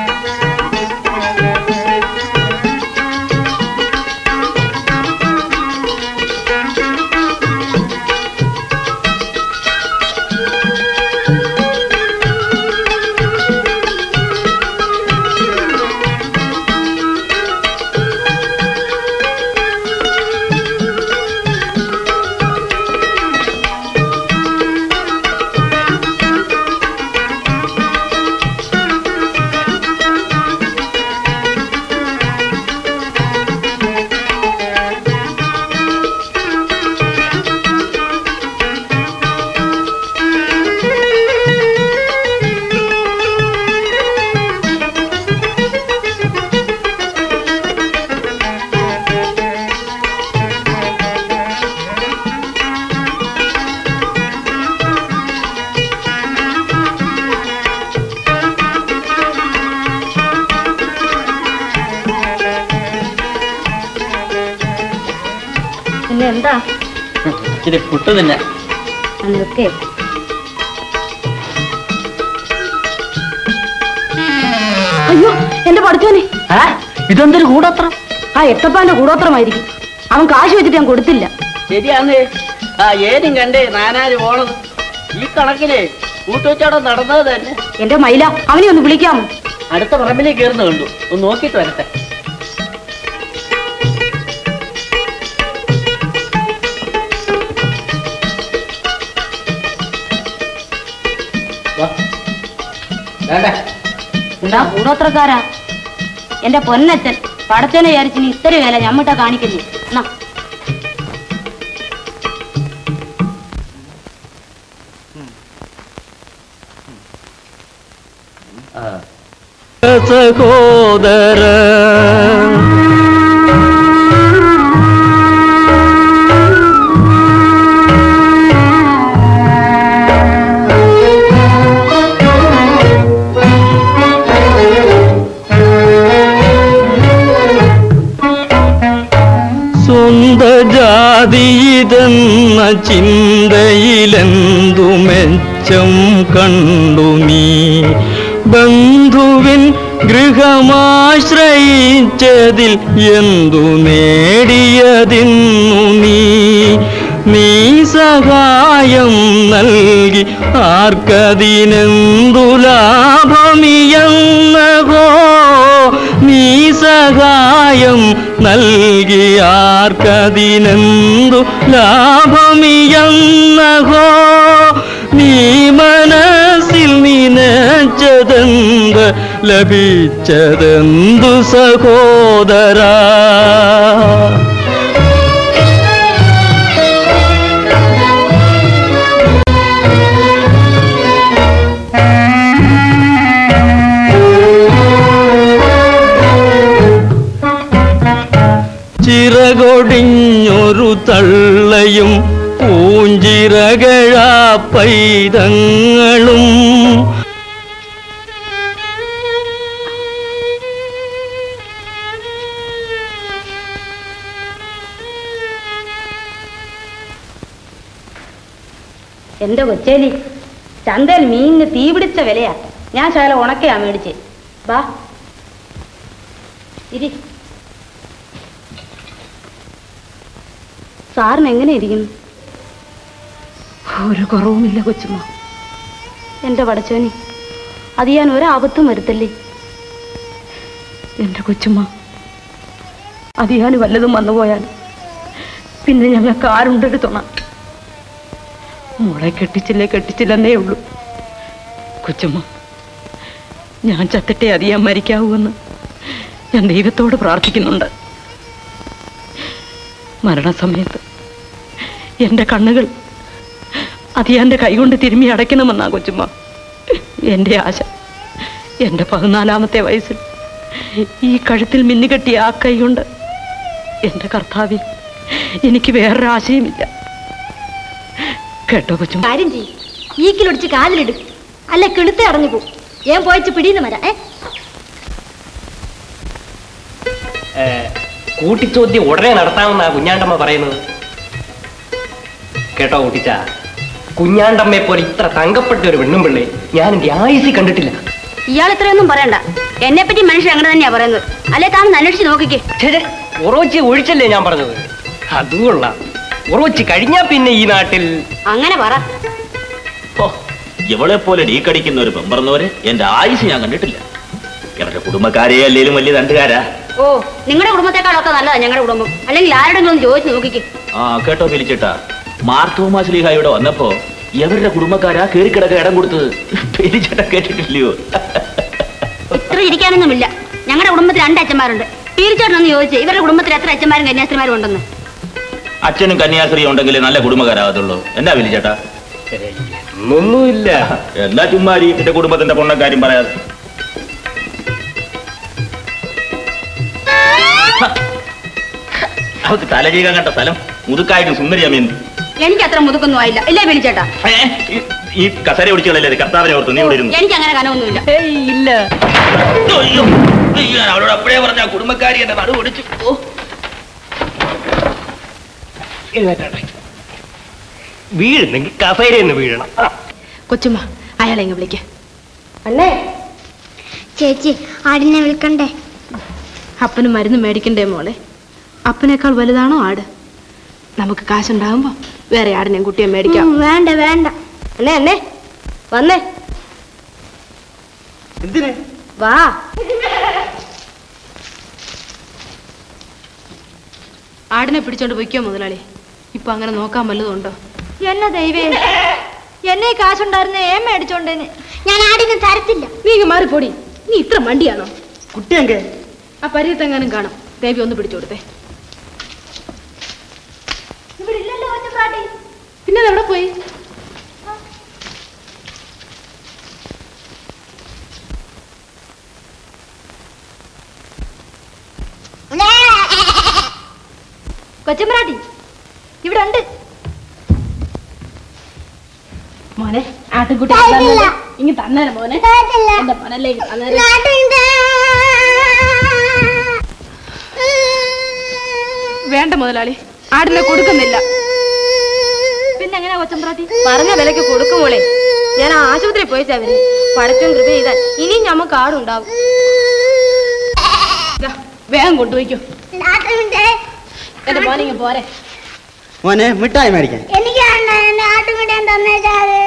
പിന്നെ എന്താ ഇച്ചിരി പുട്ട് തന്നെ നിൽക്കേ അയ്യോ എന്റെ പഠിച്ചോനെ ഇതെന്തൊരു കൂടത്രം ആ എത്തപ്പാന്റെ കൂടോത്രമായിരിക്കും അവൻ കാശ് വെച്ചിട്ട് ഞാൻ കൊടുത്തില്ല ശരിയാന്നേ ആ ഏനും കണ്ടേ നാനാര് പോണത് ഈ കണക്കിനെ കൂട്ടുവച്ചോടെ നടന്നത് തന്നെ എന്റെ മൈല അവനെ ഒന്ന് വിളിക്കാമോ അടുത്ത പറമ്പിലേക്ക് കയറുന്ന കണ്ടു ഒന്ന് നോക്കിയിട്ട് വരട്ടെ എന്താ കൂടോത്രക്കാരാ എന്റെ പൊന്നച്ഛൻ പടച്ചനെ വിചാരിച്ച് നീ ഇത്ര വില ഞമ്മിട്ട കാണിക്കുന്നു എന്നാ സഹോദര സ്വന്ത ജാതിയിതെന്ന ചിന്തയിലെന്തു മെച്ചം കണ്ടു നീ ബന്ധുവിൻ ഗൃഹമാശ്രയിച്ചതിൽ എന്തു നേടിയതിന്നു നീ നീ സഹായം നൽകി ആർക്കതിനെന്തു ലാഭമിയെന്നഹോ നീ സഹായം നൽകി ആർക്കതിനെന്തു ലാഭമിയെന്നഹോ നീ മനസ്സിൽ നിനച്ചതെന്ത് ലഭിച്ചതെന്തു സഹോദരാ ചിറകൊടിഞ്ഞൊരു തള്ളയും പൂഞ്ചിറകഴാ പൈതങ്ങളും എന്റെ കൊച്ചേലി ചന്തയിൽ മീനിന് തീ പിടിച്ച വിലയാ ഞാൻ ശകലം ഉണക്കയാ മേടിച്ച് വാ ഇരി സാറിന് എങ്ങനെ ഇരിക്കുന്നു ഒരു കുറവുമില്ല കൊച്ചുമ്മ എന്റെ പടച്ചോനി അത് ഞാൻ ഒരാപത്തും വരുത്തല്ലേ എന്റെ കൊച്ചുമ്മ അത് ഞാൻ വല്ലതും വന്നുപോയാൽ പിന്നെ ഞങ്ങൾക്ക് ആരുണ്ടൊരു തുണ മോളെ കെട്ടിച്ചില്ലേ കെട്ടിച്ചില്ലെന്നേ ഉള്ളൂ കൊച്ചുമ്മ ഞാൻ ചത്തിട്ടേ അറിയാൻ മരിക്കാവൂവെന്ന് ഞാൻ ദൈവത്തോട് പ്രാർത്ഥിക്കുന്നുണ്ട് മരണസമയത്ത് എൻ്റെ കണ്ണുകൾ അതിയാൻ്റെ കൈകൊണ്ട് തിരുമ്മി അടയ്ക്കണമെന്നാ കൊച്ചുമ്മ എൻ്റെ ആശ എൻ്റെ പതിനാലാമത്തെ വയസ്സിൽ ഈ കഴുത്തിൽ മിന്നുകെട്ടിയ ആ കൈ കൊണ്ട് എൻ്റെ കർത്താവിൽ എനിക്ക് വേറൊരു ആശയമില്ല കേട്ടോ കൊച്ചുമ്മ കാര്യം ചെയ്യും ഈക്കിലൊടിച്ച് കാലിലിട് അല്ല കിളുത്തെ അടഞ്ഞു പോകും ഞാൻ പോയിച്ച് പിടിയുന്ന വരാം ഏ ഏ, കൂട്ടിച്ചോദ്യം ഉടനെ നടത്താമെന്നാ കുഞ്ഞാണ്ടമ്മ പറയുന്നത് കേട്ടോ കുട്ടിച്ച കുഞ്ഞാണ്ടമ്മയെ പോലെ ഇത്ര തങ്കപ്പെട്ട ഒരു പെണ്ണും പിള്ളേ ഞാൻ എന്റെ ആയുസി കണ്ടിട്ടില്ല ഇയാൾ ഇത്രയൊന്നും പറയണ്ട എന്നെ പറ്റി മനുഷ്യൻ അങ്ങനെ തന്നെയാ പറയുന്നത് അല്ലെ താൻ അന്വേഷിച്ച് നോക്കിക്കേ ഉറവച്ചി ഒഴിച്ചല്ലേ ഞാൻ പറഞ്ഞത് അതുകൊള്ള ഉറവച്ചി കഴിഞ്ഞാ പിന്നെ ഈ നാട്ടിൽ അങ്ങനെ പറ ഇവളെ പോലെ ഡീക്കടിക്കുന്ന ഒരു പെമ്പറന്നവരെ എന്റെ ആയുസ് ഞാൻ കണ്ടിട്ടില്ല ഇവരുടെ കുടുംബക്കാരെ അല്ലേലും വലിയ തണ്ടുകാരാ ഓ നിങ്ങളുടെ കുടുംബത്തെക്കാളൊക്കെ നല്ലതാ ഞങ്ങളുടെ കുടുംബം അല്ലെങ്കിൽ ആരുടെങ്കിലും ഒന്ന് ചോദിച്ചു നോക്കിക്കേ ആ കേട്ടോ പിലിച്ചേട്ടാ മാർത്തോമാ ശ്ലീഹ ഇവിടെ വന്നപ്പോ ഇവരുടെ കുടുംബക്കാരാ കേറിക്കിടക്ക ഇടം കൊടുത്തത് പിലിച്ചേട്ട കേട്ടിട്ടില്ലയോ ഇത്ര ഇരിക്കാനൊന്നുമില്ല ഞങ്ങളുടെ കുടുംബത്തിൽ രണ്ട് അച്ഛന്മാരുണ്ട് തീർച്ചയായിട്ടും ചോദിച്ചു ഇവരുടെ കുടുംബത്തിൽ എത്ര അച്ഛന്മാരും കന്യാസ്ത്രീമാരും ഉണ്ടെന്ന് അച്ഛനും കന്യാസ്ത്രീ ഉണ്ടെങ്കിൽ നല്ല കുടുംബക്കാരാകത്തുള്ളൂ എന്നാ പിലിച്ചേട്ടാ ഒന്നുമില്ല എന്നാ ചുമ്മാരി എന്റെ കുടുംബത്തിന്റെ പൊണ്ണക്കാര്യം പറയാതെ അവർക്ക് തലചീകാൻ കണ്ട സ്ഥലം മുതുക്കായിട്ടും സുന്ദരിയമ്മ എനിക്ക് അത്ര മുതുക്കൊന്നും ആയില്ല ഇല്ലേ വിളിച്ചേട്ടാ ഈ കസര ഒടിച്ചുകളല്ലേ കർത്താവിനെ ഓർത്ത് നീ ഇവിടെ ഇരുന്നു എനിക്ക് അങ്ങനെ കനവൊന്നുമില്ല ഇല്ല അയ്യോ അയ്യോ, ഞാൻ അവളോട് അപ്പഴേ പറഞ്ഞ ആ കുടുംബക്കാരി എന്റെ നടു ഒടിച്ചു ഓ വീഴുന്നെങ്കിൽ കസേരയെന്ന് വീഴണം ആ. കൊച്ചുമ്മ അയാളെ ഇങ്ങ് വിളിക്ക അല്ലേ ചേച്ചി ആടിനെ വിൽക്കണ്ടേ അപ്പന് മരുന്ന് മേടിക്കണ്ടേ മോളെ അപ്പനേക്കാൾ വലുതാണോ ആട് നമുക്ക് കാശുണ്ടാകുമ്പോ വേറെ ആടിനെയും കുട്ടിയെ മേടിക്കാം ഉം, വേണ്ട വേണ്ട അണ്ണേ അണ്ണേ വന്നേ എന്തിന് വാ ആടിനെ പിടിച്ചോണ്ട് പൊയ്ക്കോ മുതലാളി ഇപ്പൊ അങ്ങനെ നോക്കാൻ വല്ലതും ഉണ്ടോ എന്നെ ദൈവേ എന്നെ കാശുണ്ടായിരുന്നേ ഏ മേടിച്ചോണ്ടേന് ഞാൻ ആടിനെ തരത്തില്ല നീ ഇങ്ങ് മാറിപ്പോടി നീ ഇത്ര മണ്ടിയാണോ കുട്ടിയെങ്കേ ആ പരിയത്തെങ്ങാനും കാണും ദേവി ഒന്ന് പിടിച്ചു കൊടുത്തേ ഇവിടെ ഇല്ലല്ലോ ഒറ്റപ്പാട്ടി പിന്നെ എവിടെ പോയി കൊച്ചമ്പ്രാട്ടി ഇവിടെ ഉണ്ട് മോനെ ആട്ടുകുട്ടി തരില്ല. ഇങ്ങ് തന്നേരം മോനെ തരില്ല. എന്റെ മോനല്ലേ ഇങ്ങ് തന്നേരം വേണ്ട മുതലാളി ആടിനെ കൊടുക്കുന്നില്ല പിന്നെ എങ്ങനെയാ കൊച്ചമ്പ്രാട്ടി പറഞ്ഞ വിലക്ക് കൊടുക്കുമോളെ ഞാൻ ആശുപത്രി പോയി ചവര് പടച്ചും കൃപ ചെയ്താൽ ഇനിയും ഞമ്മക്ക് ആടുണ്ടാവും ദാ, വേഗം കൊണ്ടുപോയിക്കോ എന്റെ മോനെ ഇങ്ങ് പോരെ മോനെ മിഠായി മേടിക്കാൻ എനിക്ക് എന്നെ ആട്ടുംകുട്ടിയാൻ തന്നേച്ചാല്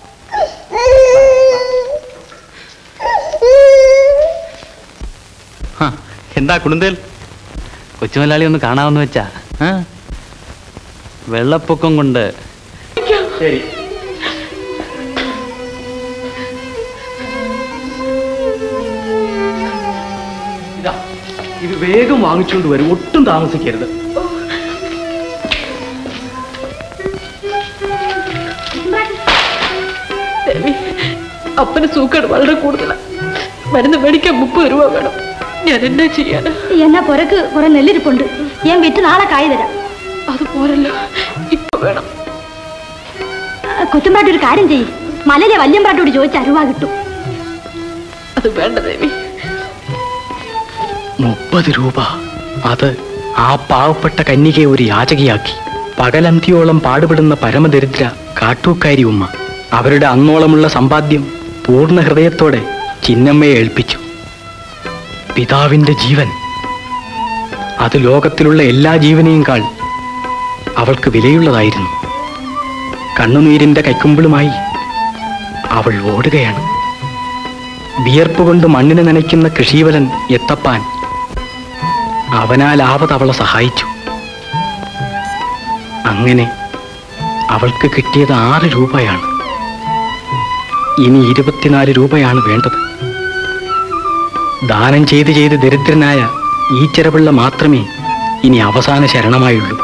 ഹാ, എന്താ കുടുന്തേൽ കൊച്ചുമലയാളി ഒന്ന് കാണാമെന്ന് വെച്ചാ ആ? വെള്ളപ്പൊക്കം കൊണ്ട് ശരി ഇതാ ഇത് വേഗം വാങ്ങിച്ചുകൊണ്ട് വരും ഒട്ടും താമസിക്കരുത് ദേവി അപ്പന് സൂക്കേട് വളരെ കൂടുതലാണ് മരുന്ന് മേടിക്കാൻ മുപ്പത് രൂപ വേണം ഞാൻ എന്നാ ചെയ്യാനാ എന്നാ പുരക്ക് കുറെ നെല്ലിരിപ്പുണ്ട് ഞാൻ വിറ്റ് നാളെ കായ് തരാം അത് പോരല്ലോ ഇപ്പൊ വേണം കൊച്ചുമ്പാട്ടി ഒരു കാര്യം ചെയ്യും മലയിലെ വല്യമ്പാട്ടോട് ചോദിച്ച അരുവ കിട്ടും അത് വേണ്ട ദേവി മുപ്പത് രൂപ അത് ആ പാവപ്പെട്ട കന്യകയെ ഒരു യാചകയാക്കി പകലന്തിയോളം പാടുപെടുന്ന പരമദരിദ്ര കാട്ടൂക്കാരി ഉമ്മ അവരുടെ അന്നോളമുള്ള സമ്പാദ്യം പൂർണ്ണ ഹൃദയത്തോടെ ചിന്നമ്മയെ ഏൽപ്പിച്ചു പിതാവിന്റെ ജീവൻ അത് ലോകത്തിലുള്ള എല്ലാ ജീവനെയും കാൾ അവൾക്ക് വിലയുള്ളതായിരുന്നു കണ്ണുനീരിന്റെ കൈക്കുമ്പിളുമായി അവൾ ഓടുകയാണ് വിയർപ്പ് കൊണ്ട് മണ്ണിനെ നനയ്ക്കുന്ന കൃഷീവലൻ എത്തപ്പാൻ അവനാലാവത് അവളെ സഹായിച്ചു അങ്ങനെ അവൾക്ക് കിട്ടിയത് ആറ് രൂപയാണ് ഇനി ഇരുപത്തിനാല് രൂപയാണ് വേണ്ടത് ദാനം ചെയ്ത് ചെയ്ത് ദരിദ്രനായ ഈ ചെറപിള്ള മാത്രമേ ഇനി അവസാന ശരണമായുള്ളൂ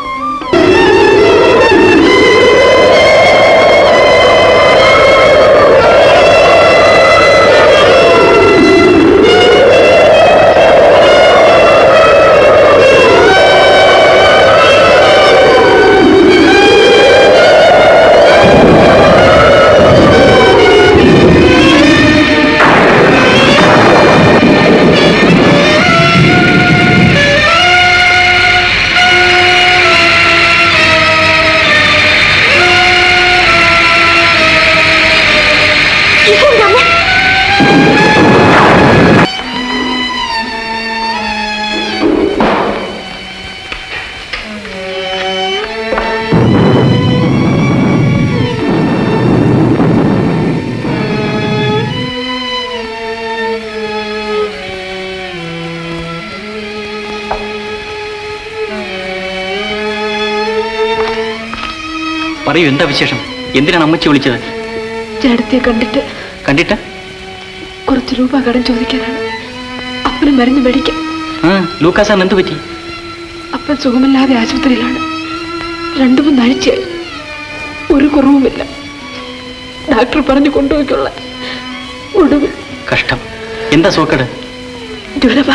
പറയൂ എന്താ വിശേഷം എന്തിനാണ് അമ്മച്ചി വിളിച്ചത് ചേട്ടത്തെ കണ്ടിട്ട് കണ്ടിട്ട് കുറച്ച് രൂപ കടം ചോദിക്കാനാണ് അപ്പന് മരുന്ന് മേടിക്കാൻ ആ ലൂക്കാസാൻ എന്ത് പറ്റി അപ്പൻ സുഖമില്ലാതെ ആശുപത്രിയിലാണ് രണ്ടു മൂന്നാഴ്ചയായി ഒരു കുറവുമില്ല ഡോക്ടർ പറഞ്ഞു കൊണ്ടുപോയിക്കൊള്ള ഒടുവിൽ കഷ്ടം എന്താ സോക്കട് ജ്വരമാ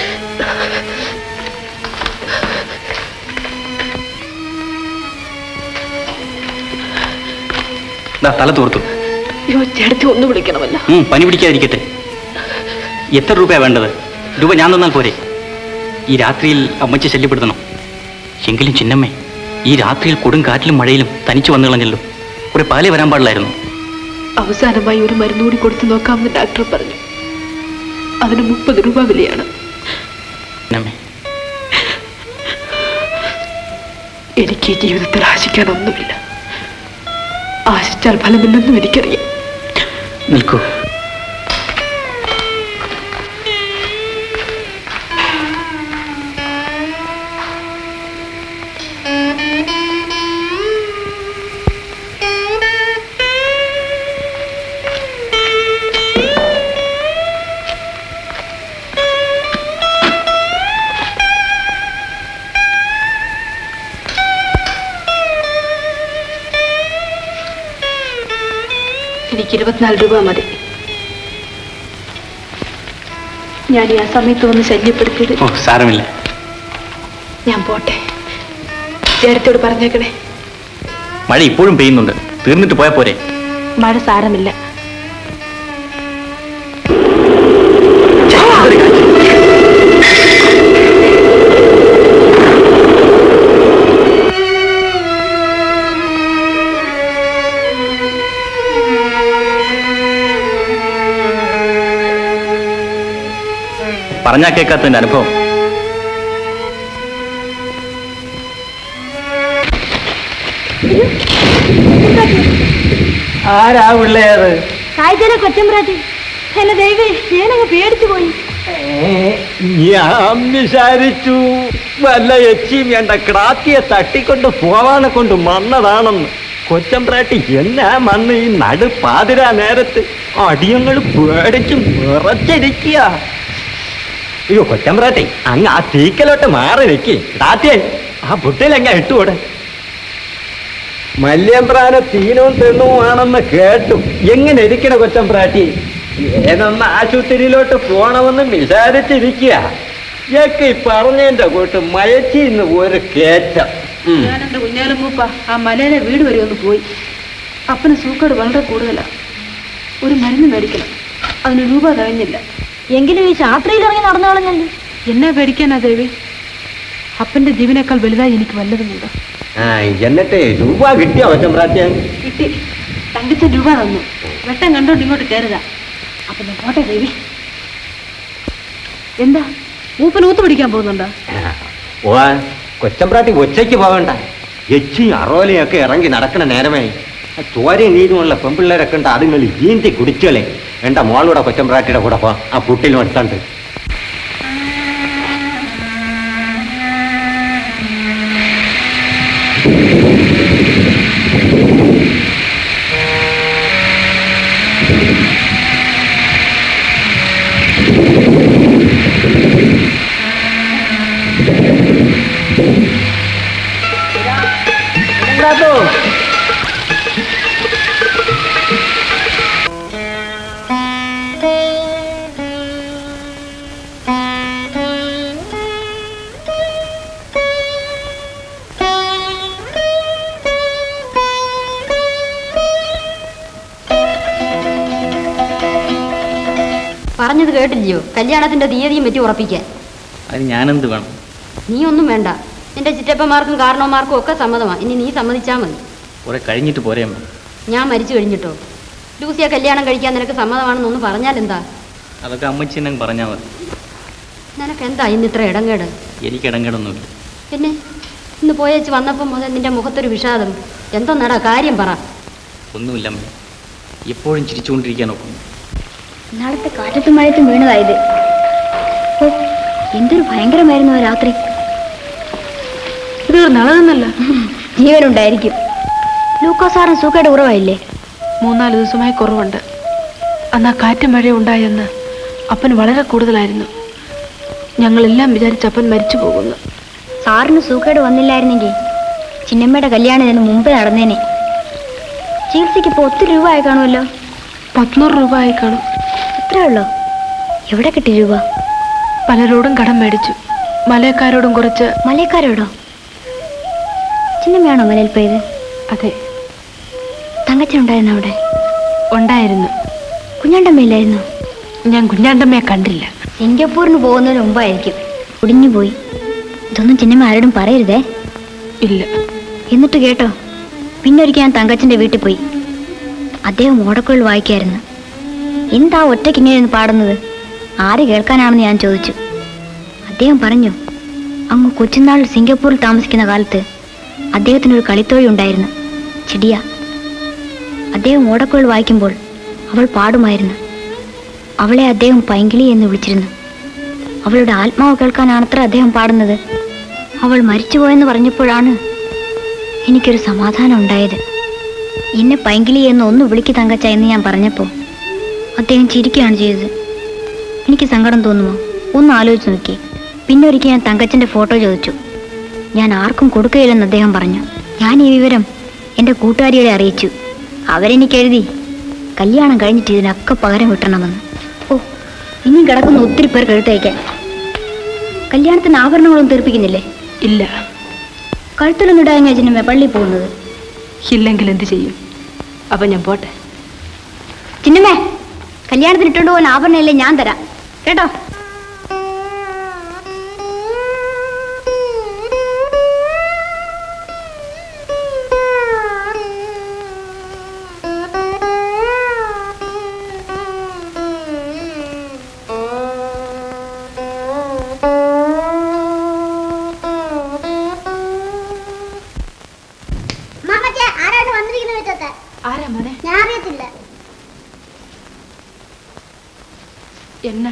ദാ തല തോർത്തു അയ്യോ ചേട്ടത്തി ഒന്ന് വിളിക്കണമല്ലോ ഉം, പനി പിടിക്കാതിരിക്കട്ടെ എത്ര രൂപയാ വേണ്ടത് രൂപ ഞാൻ തന്നാൽ പോരെ ഈ രാത്രിയിൽ അമ്മച്ചി ശല്യപ്പെടുത്തണം എങ്കിലും ചിന്നമ്മേ ഈ രാത്രിയിൽ കൊടും കാറ്റിലും മഴയിലും തനിച്ചു വന്നു കളഞ്ഞല്ലോ കുറെ പാലേ വരാൻ പാടില്ലായിരുന്നു അവസാനമായി ഒരു മരുന്ന് കൂടി കൊടുത്തു നോക്കാമെന്ന് ഡോക്ടർ പറഞ്ഞു അതിന് മുപ്പത് രൂപ വിലയാണ് ചിന്നമ്മേ എനിക്ക് ഈ ജീവിതത്തിൽ ആശിക്കാൻ ഒന്നുമില്ല ആശിച്ചാൽ ഫലമില്ലെന്നും എനിക്കറിയാം നിൽക്കൂ എനിക്ക് ഇരുപത്തിനാല് രൂപ മതി ഞാൻ ഈ ആ സമയത്ത് വന്ന് ശല്യപ്പെടുത്തിയത് ഓ സാരമില്ല ഞാൻ പോട്ടെ ചേട്ടത്തോട് പറഞ്ഞേക്കണേ മഴ ഇപ്പോഴും പെയ്യുന്നുണ്ട് തീർന്നിട്ട് പോയാ പോരെ മഴ സാരമില്ല പറഞ്ഞാ കേൾക്കാത്തതിന്റെ അനുഭവം ആരാ പിള്ളേറ് കായ്ച്ചലെ കൊച്ചമ്പ്രാട്ടി എന്നെ ദൈവേ ഞാനങ്ങ് പേടിച്ചു പോയി ഞാൻ വിചാരിച്ചു വല്ല എച്ചിയും വേണ്ട ക്രാത്തിയെ തട്ടിക്കൊണ്ട് പോവാനെ കൊണ്ട് വന്നതാണെന്ന് കൊച്ചമ്പ്രാട്ടി എന്നാ വന്ന് ഈ നടു പാതിരാ നേരത്ത് അടിയങ്ങൾ പേടിച്ച് വിറച്ചിരിക്കുക അയ്യോ കൊച്ചമ്പ്രാട്ടി അങ്ങ് ആ തീക്കലോട്ട് മാറി നിൽക്കി താത്തിയെ ആ പുട്ടിലെങ്ങ ഇട്ടുകൂടെ മല്യമ്പ്രാനെ തീനവും തെണ്ണുമാണെന്ന് കേട്ടു എങ്ങനെ ഇരിക്കണ കൊച്ചമ്പ്രാട്ടി ഏതൊന്ന് ആശുപത്രിയിലോട്ട് പോണമെന്ന് വിചാരിച്ചിരിക്കുക ഒക്കെ ഈ പറഞ്ഞതിന്റെ കൂട്ട് മയച്ചിന്ന് ഒരു കേറ്റം ഉം. ഞാൻ എന്റെ കുഞ്ഞാലും മൂപ്പ ആ മലയിലെ വീട് വരെ ഒന്ന് പോയി അപ്പന് സൂക്കേട് വളരെ കൂടുതലാ ഒരു മരുന്ന് മേടിക്കണം അതിന് രൂപ കഴിഞ്ഞില്ല എങ്കിലും ഈ ശാസ്ത്രയിൽ ഇറങ്ങി നടന്നു കളഞ്ഞല്ലോ എന്നെ പേടിക്കാനാ ദേവി അപ്പന്റെ ജീവനേക്കാൾ വലുതായി എനിക്ക് വല്ലതുമുണ്ടോ ആ എന്നിട്ട് രൂപ കിട്ടിയോ കൊച്ചമ്പ്രാട്ടിയാൻ കിട്ടി തങ്കച്ച രൂപ തന്നു വെട്ടം കണ്ടോണ്ട് ഇങ്ങോട്ട് കയറുക അപ്പൊ ഞാൻ പോട്ടെ ദേവി എന്താ മൂപ്പൻ ഊത്ത് പിടിക്കാൻ പോകുന്നുണ്ടോ ഓ കൊച്ചമ്പ്രാട്ടി ഒച്ചയ്ക്ക് പോകണ്ട എച്ചി അറോലയൊക്കെ ഇറങ്ങി നടക്കണ നേരമേ ആ ചോരയും നീരുമുള്ള പെൺപിള്ളേരൊക്കെ ഉണ്ട് അതുങ്ങൾ ഈന്തി കുടിച്ചോളെ എന്റെ മോളൂടെ കൊച്ചമ്പ്രാട്ടിയുടെ കൂടെ പോ ആ പുട്ടിലും എടുത്തോണ്ട് പറഞ്ഞത് കേട്ടില്ലയോ കല്യാണത്തിന്റെ തീയതിയും പറ്റി ഉറപ്പിക്കാൻ അത് ഞാനെന്ത് വേണം നീ ഒന്നും വേണ്ട നിന്റെ ചിറ്റപ്പന്മാർക്കും കാരണവന്മാർക്കും ഒക്കെ സമ്മതമാ ഇനി നീ സമ്മതിച്ചാ മതി കുറെ കഴിഞ്ഞിട്ട് പോരേ അമ്മ ഞാൻ മരിച്ചു കഴിഞ്ഞിട്ടോ ലൂസിയ കല്യാണം കഴിക്കാൻ നിനക്ക് സമ്മതമാണെന്നൊന്ന് പറഞ്ഞാൽ എന്താ അതൊക്കെ അമ്മച്ചി എന്നെ പറഞ്ഞാൽ മതി നിനക്ക് എന്താ ഇന്ന് ഇത്ര ഇടങ്ങേട് എനിക്ക് ഇടങ്ങേടൊന്നുമില്ല പിന്നെ ഇന്ന് പോയേച്ച് വന്നപ്പോൾ മുതൽ നിന്റെ മുഖത്തൊരു വിഷാദം എന്തൊന്നടാ കാര്യം പറ ഒന്നുമില്ല അമ്മ എപ്പോഴും ചിരിച്ചുകൊണ്ടിരിക്കാൻ നോക്കും നാളത്തെ കാറ്റത്തും മഴയത്തും വീണതായത് ഓ എന്തൊരു ഭയങ്കരമായിരുന്നു ആ രാത്രി ഇത് നടന്നല്ല ജീവനുണ്ടായിരിക്കും ലൂക്കോ സാറും സൂക്കയുടെ കുറവായില്ലേ മൂന്നാല് ദിവസമായി കുറവുണ്ട് അന്ന് ആ കാറ്റ് മഴ ഉണ്ടായെന്ന് അപ്പന് വളരെ കൂടുതലായിരുന്നു ഞങ്ങളെല്ലാം വിചാരിച്ച് അപ്പൻ മരിച്ചു പോകുന്നു സാറിന് സൂക്കേട് വന്നില്ലായിരുന്നെങ്കിൽ ചിന്നമ്മയുടെ കല്യാണം ഇതിന് മുമ്പേ നടന്നേനെ ചികിത്സയ്ക്ക് ഇപ്പോൾ ഒത്തിരി രൂപ ആയി കാണുമല്ലോ പത്നൂറ് രൂപ ആയി കാണും എത്രേ ഉള്ളോ എവിടെ കിട്ടി രൂപ പലരോടും കടം മേടിച്ചു മലയക്കാരോടും കുറച്ച് മലയക്കാരോടോ ചിന്നമ്മയാണോ മലയിൽ പോയത് അതെ തങ്കച്ചനുണ്ടായിരുന്നു അവിടെ ഉണ്ടായിരുന്നു കുഞ്ഞാണ്ടമ്മയില്ലായിരുന്നു ഞാൻ കുഞ്ഞാണ്ടമ്മയെ കണ്ടില്ല സിംഗപ്പൂരിന് പോകുന്നതിന് മുമ്പായിരിക്കും ഒടിഞ്ഞു പോയി ഇതൊന്നും ചിന്നമ്മ ആരോടും പറയരുതേ ഇല്ല എന്നിട്ട് കേട്ടോ പിന്നെ ഒരിക്കൽ ഞാൻ തങ്കച്ചന്റെ വീട്ടിൽ പോയി അദ്ദേഹം ഓടക്കുഴൽ വായിക്കായിരുന്നു എന്താ ഒറ്റയ്ക്ക് ഇങ്ങനെ ഇരുന്ന് പാടുന്നത് ആര് കേൾക്കാനാണെന്ന് ഞാൻ ചോദിച്ചു അദ്ദേഹം പറഞ്ഞു അങ്ങ് കൊച്ചുനാൾ സിംഗപ്പൂരിൽ താമസിക്കുന്ന കാലത്ത് അദ്ദേഹത്തിനൊരു കളിത്തോഴി ഉണ്ടായിരുന്നു ചെടിയ അദ്ദേഹം ഓടക്കുഴൽ വായിക്കുമ്പോൾ അവൾ പാടുമായിരുന്നു അവളെ അദ്ദേഹം പൈങ്കിളി എന്ന് വിളിച്ചിരുന്നു അവളുടെ ആത്മാവ് കേൾക്കാനാണത്ര അദ്ദേഹം പാടുന്നത് അവൾ മരിച്ചുപോയെന്ന് പറഞ്ഞപ്പോഴാണ് എനിക്കൊരു സമാധാനം ഉണ്ടായത് എന്നെ പൈങ്കിളി എന്ന് ഒന്ന് വിളിക്ക് തങ്കച്ച എന്ന് ഞാൻ പറഞ്ഞപ്പോൾ അദ്ദേഹം ചിരിക്കുകയാണ് ചെയ്തത് എനിക്ക് സങ്കടം തോന്നുമോ ഒന്ന് ആലോചിച്ച് നോക്കി പിന്നെ ഒരിക്കൽ ഞാൻ തങ്കച്ചൻ്റെ ഫോട്ടോ ചോദിച്ചു ഞാൻ ആർക്കും കൊടുക്കുകയില്ലെന്ന് അദ്ദേഹം പറഞ്ഞു ഞാൻ ഈ വിവരം എൻ്റെ കൂട്ടുകാരികളെ അറിയിച്ചു അവരെനിക്ക് എഴുതി കല്യാണം കഴിഞ്ഞിട്ട് ഇതിനൊക്കെ പകരം വിട്ടണമെന്ന് ഓ ഇനിയും കിടക്കുന്ന ഒത്തിരി പേർക്ക് എഴുത്തയക്കാൻ കല്യാണത്തിന് ആഭരണങ്ങളൊന്നും തീർപ്പിക്കുന്നില്ലേ ഇല്ല കഴുത്തിലൊന്നും ഇടാൻ ചിന്നമ്മ പള്ളി പോകുന്നത് ഇല്ലെങ്കിൽ എന്ത് ചെയ്യും അപ്പൊ ഞാൻ പോട്ടെ ചിന്നമ്മേ കല്യാണത്തിന് ഇട്ടുകൊണ്ട് പോകുന്ന ആഭരണമല്ലേ ഞാൻ തരാം കേട്ടോ ആരാണ് വന്നിരിക്കുന്നത് വെച്ചോട്ടെ ആരാ മോനെ ഞാൻ അറിയത്തില്ല എന്നെ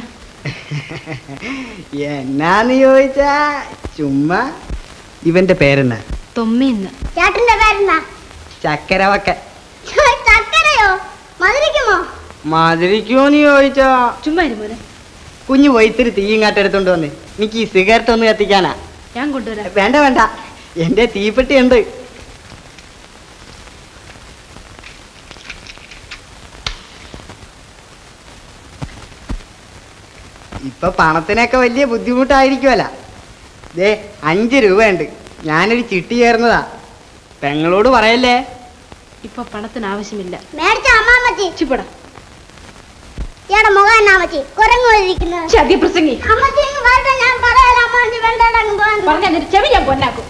എന്നാന്ന് ചോദിച്ചാ ചുമ്മാ ഇവന്റെ പേരെന്നാ തൊമ്മിന്ന് ചേട്ടന്റെ പേരെന്നാ ചക്കരവക്ക ചക്കരയോ മധുരിക്കുമോ മധുരിക്കോന്ന് ചോദിച്ചാ ചുമ്മാ ഇരു മോനെ കുഞ്ഞു പോയി ഇത്തിരി തീയും കാട്ടെടുത്തോണ്ട് വന്ന് എനിക്ക് ഈ സിഗരറ്റ് ഒന്ന് കത്തിക്കാനാ ഞാൻ കൊണ്ടുവരാം വേണ്ട വേണ്ട എന്റെ തീപ്പെട്ടി ഉണ്ട് ഇപ്പൊ പണത്തിനൊക്കെ വലിയ ബുദ്ധിമുട്ടായിരിക്കുമല്ല ദേ അഞ്ച് രൂപയുണ്ട് ഞാനൊരു ചിട്ടി ചേർന്നതാ പെങ്ങളോട് പറയല്ലേ ഇപ്പൊ പണത്തിന് ആവശ്യമില്ല മേടിച്ച അമ്മാമ്മച്ചി ചിപ്പടാ ഇയാടെ മുഖം എന്നാ അമ്മച്ചി കുരങ്ങു പോയിരിക്കുന്നത് ചതി പ്രസംഗി അമ്മച്ചി ഇങ്ങ് വരട്ടെ ഞാൻ പറയാലോ അമ്മച്ചി വേണ്ടടാ അങ്ങ് പോകാൻ പറഞ്ഞ നിന്റെ ചെവി ഞാൻ പൊന്നാക്കും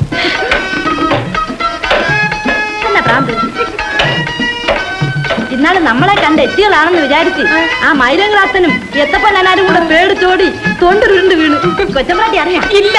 എന്നാ പ്രാന്ത് ഇന്നാള് നമ്മളെ കണ്ട് എത്തികളാണെന്ന് വിചാരിച്ച് ആ മൈലങ്ങളാത്തനും എത്തപ്പനാരും കൂടെ പേടിച്ചോടി തൊണ്ടുരുണ്ട് വീണു കൊച്ചമ്പാട്ടി അറിയാം ഇല്ല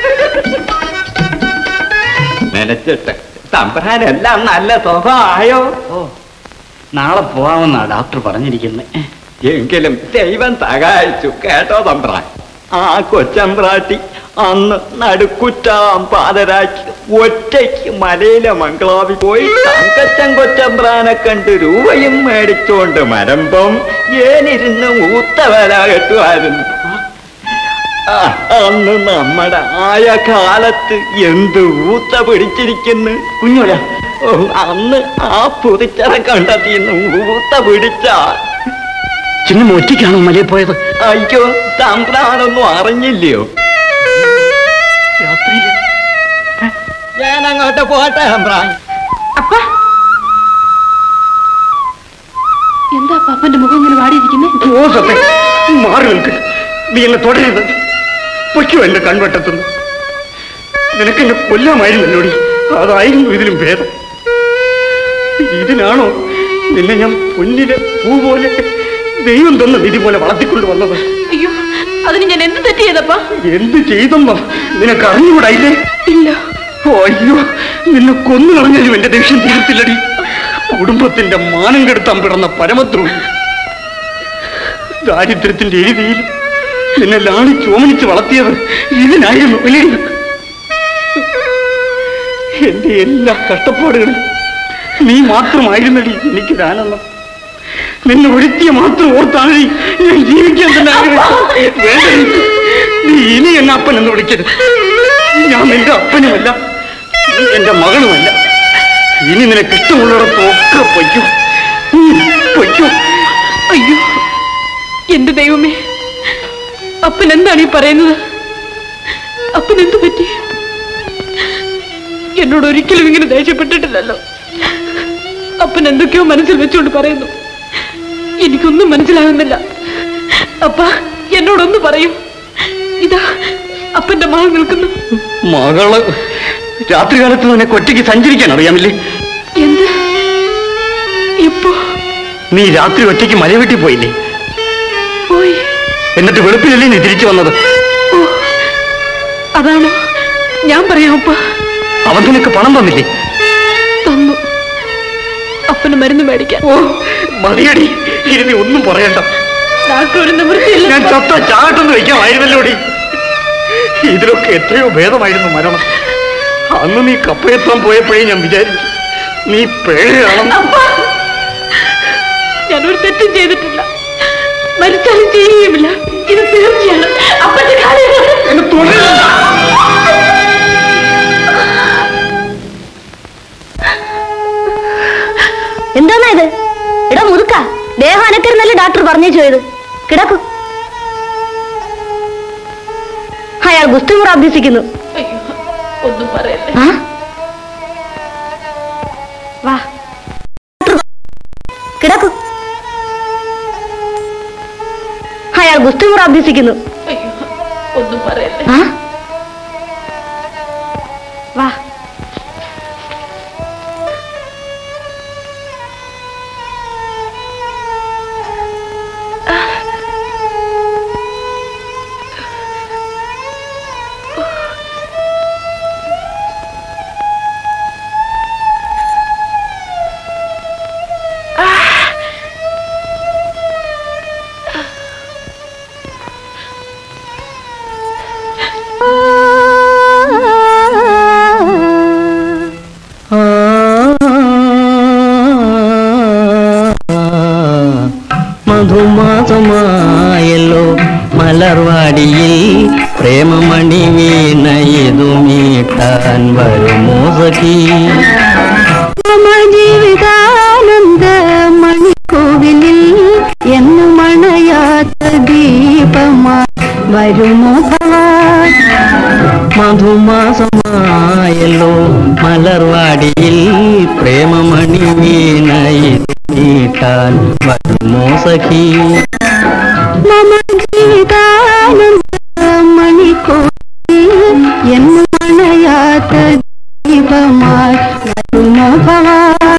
നനച്ചിട്ട് തമ്പരാനെല്ലാം നല്ല സ്വഭാവമായോ ഓ നാളെ പോവാമെന്നാ ഡോക്ടർ പറഞ്ഞിരിക്കുന്നത് എങ്കിലും ദൈവം സഹായിച്ചു കേട്ടോ തമ്പ്രാൻ ആ കൊച്ചമ്പ്രാട്ടി അന്ന് നടുക്കുറ്റാം പാതരാക്കി ഒറ്റയ്ക്ക് മലയിലെ മംഗളാവി പോയി തങ്കച്ചൻ കൊച്ചമ്പ്രാനെ കണ്ട് രൂപയും മേടിച്ചോണ്ട് മരമ്പം ഏനിരുന്ന് ഊത്ത വില കെട്ടുമായിരുന്നു ആ, അന്ന് നമ്മുടെ ആയ കാലത്ത് എന്ത് ഊത്ത പിടിച്ചിരിക്കുന്നു കുഞ്ഞുല ഓ, അന്ന് ആ പുതിച്ചറ കണ്ടെത്തിന്ന് ഊത്ത പിടിച്ച ചിന്ന ഒറ്റയ്ക്കാണോ മലയിൽ പോയത് അയ്യോ തമ്പ്രാനൊന്നും അറിഞ്ഞില്ലയോ രാത്രിയിൽ ഞാൻ അങ്ങോട്ട് പോട്ടെ തമ്പ്രാൻ അപ്പ എന്താ പപ്പന്റെ മുഖം ഇങ്ങനെ വാടിയിരിക്കുന്നേ ഓ സത്യം മാറി നിൽക്ക് നീ എന്നെ തുടരുത് പൊയ്ക്കോ എന്റെ കൺവെട്ടത്തുനിന്ന് നിനക്കെന്നെ കൊല്ലാമായിരുന്നല്ലോടി അതായിരുന്നു ഇതിലും ഭേദം ഇതിനാണോ നിന്നെ ഞാൻ പൊന്നിലെ പൂ പോലെ ദൈവം തന്ന നിധി പോലെ വളർത്തിക്കൊണ്ട് വന്നത് അയ്യോ അതിന് ഞാൻ എന്ത് തെറ്റ് ചെയ്തപ്പാ എന്ത് ചെയ്തെന്നോ നിനക്ക് അറിഞ്ഞുകൂടായില്ലേ ഇല്ല ഓ, അയ്യോ നിന്നെ കൊന്നു കളഞ്ഞാലും എന്റെ ദേഷ്യം തീർത്തില്ലടി കുടുംബത്തിന്റെ മാനം കെടുത്താൻ പിറന്ന പരമദ്രോഹി ദാരിദ്ര്യത്തിന്റെ എഴുതിയിൽ നിന്നെ ലാളി ചോമനിച്ച് വളർത്തിയത് ഇതിനായിരുന്നു ഇല്ലേ? എന്റെ എല്ലാ കഷ്ടപ്പാടുകളും നീ മാത്രമായിരുന്നടി എനിക്ക് ദാനെന്ന് നിന്നെ ഒരുത്തിയ മാത്രം ഓർത്താണ് ഞാൻ ജീവിക്കാൻ തന്നെ ആഗ്രഹിച്ചത്. വേണ്ടടി. നീ ഇനി എന്നെ അപ്പൻ എന്ന് വിളിക്കരുത് ഞാൻ നിന്റെ അപ്പനുമല്ല നീ എന്റെ മകളുമല്ല ഇനി നിനക്ക് ഇഷ്ടമുള്ളിടത്തൊക്കെ പൊയ്ക്കോ ഉം, പൊയ്ക്കോ അയ്യോ എന്റെ ദൈവമേ അപ്പൻ എന്താണ് ഈ പറയുന്നത് അപ്പൻ എന്തു പറ്റി എന്നോട് ഒരിക്കലും ഇങ്ങനെ ദേഷ്യപ്പെട്ടിട്ടില്ലല്ലോ അപ്പൻ എന്തൊക്കെയോ മനസ്സിൽ വെച്ചുകൊണ്ട് പറയുന്നു എനിക്കൊന്നും മനസ്സിലാകുന്നില്ല അപ്പ എന്നോടൊന്ന് പറയൂ ഇതാ അപ്പന്റെ മകൾ നിൽക്കുന്നു മകള് രാത്രികാലത്ത് നിനക്ക് ഒറ്റയ്ക്ക് സഞ്ചരിക്കാൻ അറിയാമില്ലേ എന്ത് ഇപ്പോ നീ രാത്രി ഒറ്റയ്ക്ക് മലവെട്ടി പോയില്ലേ പോയി എന്നിട്ട് വെളുപ്പിലല്ലേ നീ തിരിച്ചു വന്നത് ഓ അതാണോ ഞാൻ പറയാം അപ്പ അവൻ നിനക്ക് പണം തന്നില്ലേ തന്നു അപ്പന് മരുന്ന് മേടിക്കാൻ ഓ മതിയടി ഇനി നീ ഒന്നും പറയണ്ട ഡാക്ടർ ഒരു നിവൃത്തിയില്ല ഞാൻ ചത്ത ചാകട്ടെന്ന് വെക്കാമായിരുന്നല്ലോടി ഇതിലൊക്കെ എത്രയോ ഭേദമായിരുന്നു മരണം അന്ന് നീ കപ്പയെത്താൻ പോയപ്പോഴേ ഞാൻ വിചാരിച്ചു നീ പേഴയാണെന്ന് ഞാനൊരു തെറ്റും ചെയ്തിട്ടില്ല മരിച്ചാലും ചെയ്യുകയുമില്ല ഇത് തീർച്ചയാണ് അപ്പന്റെ കാര്യം എന്നെ തുടരുക എന്താന്നാ ഇത് എടാ മുതുക്ക ദേഹം അനക്കരുന്നല്ലേ ഡോക്ടർ പറഞ്ഞു ചെയ്ത് കിടക്കു അയാൾ ഗുസ്തിമുറ അഭ്യസിക്കുന്നു അയ്യോ ഒന്നും പറയല്ലേ ആ വാ കിടക്കൂ അയാൾ ഗുസ്തിമുറ അഭ്യസിക്കുന്നു ഒന്നും പറയല്ലേ ആ? വാ മധുമാസമായല്ലോ മലർവാടിയിൽ പ്രേമമണി വീണയതു മീട്ടാൻ വരുമോ സഖി മമ ജീവിതാനന്ദ മണിക്കോവിലിൽ എന്നു മണയാത്ത ദീപമാ വരുമോ ഭവാൻ മധുമാസമായല്ലോ മലർവാടിയിൽ പ്രേമമണി വീണയതു മീട്ടാൻ വരുമോ സഖി മമ ജീവിതാനന്ദ മണിക്കോവിലിൽ എന്നു മണയാത്ത ദീപമായി വരുമോ ഭവാൻ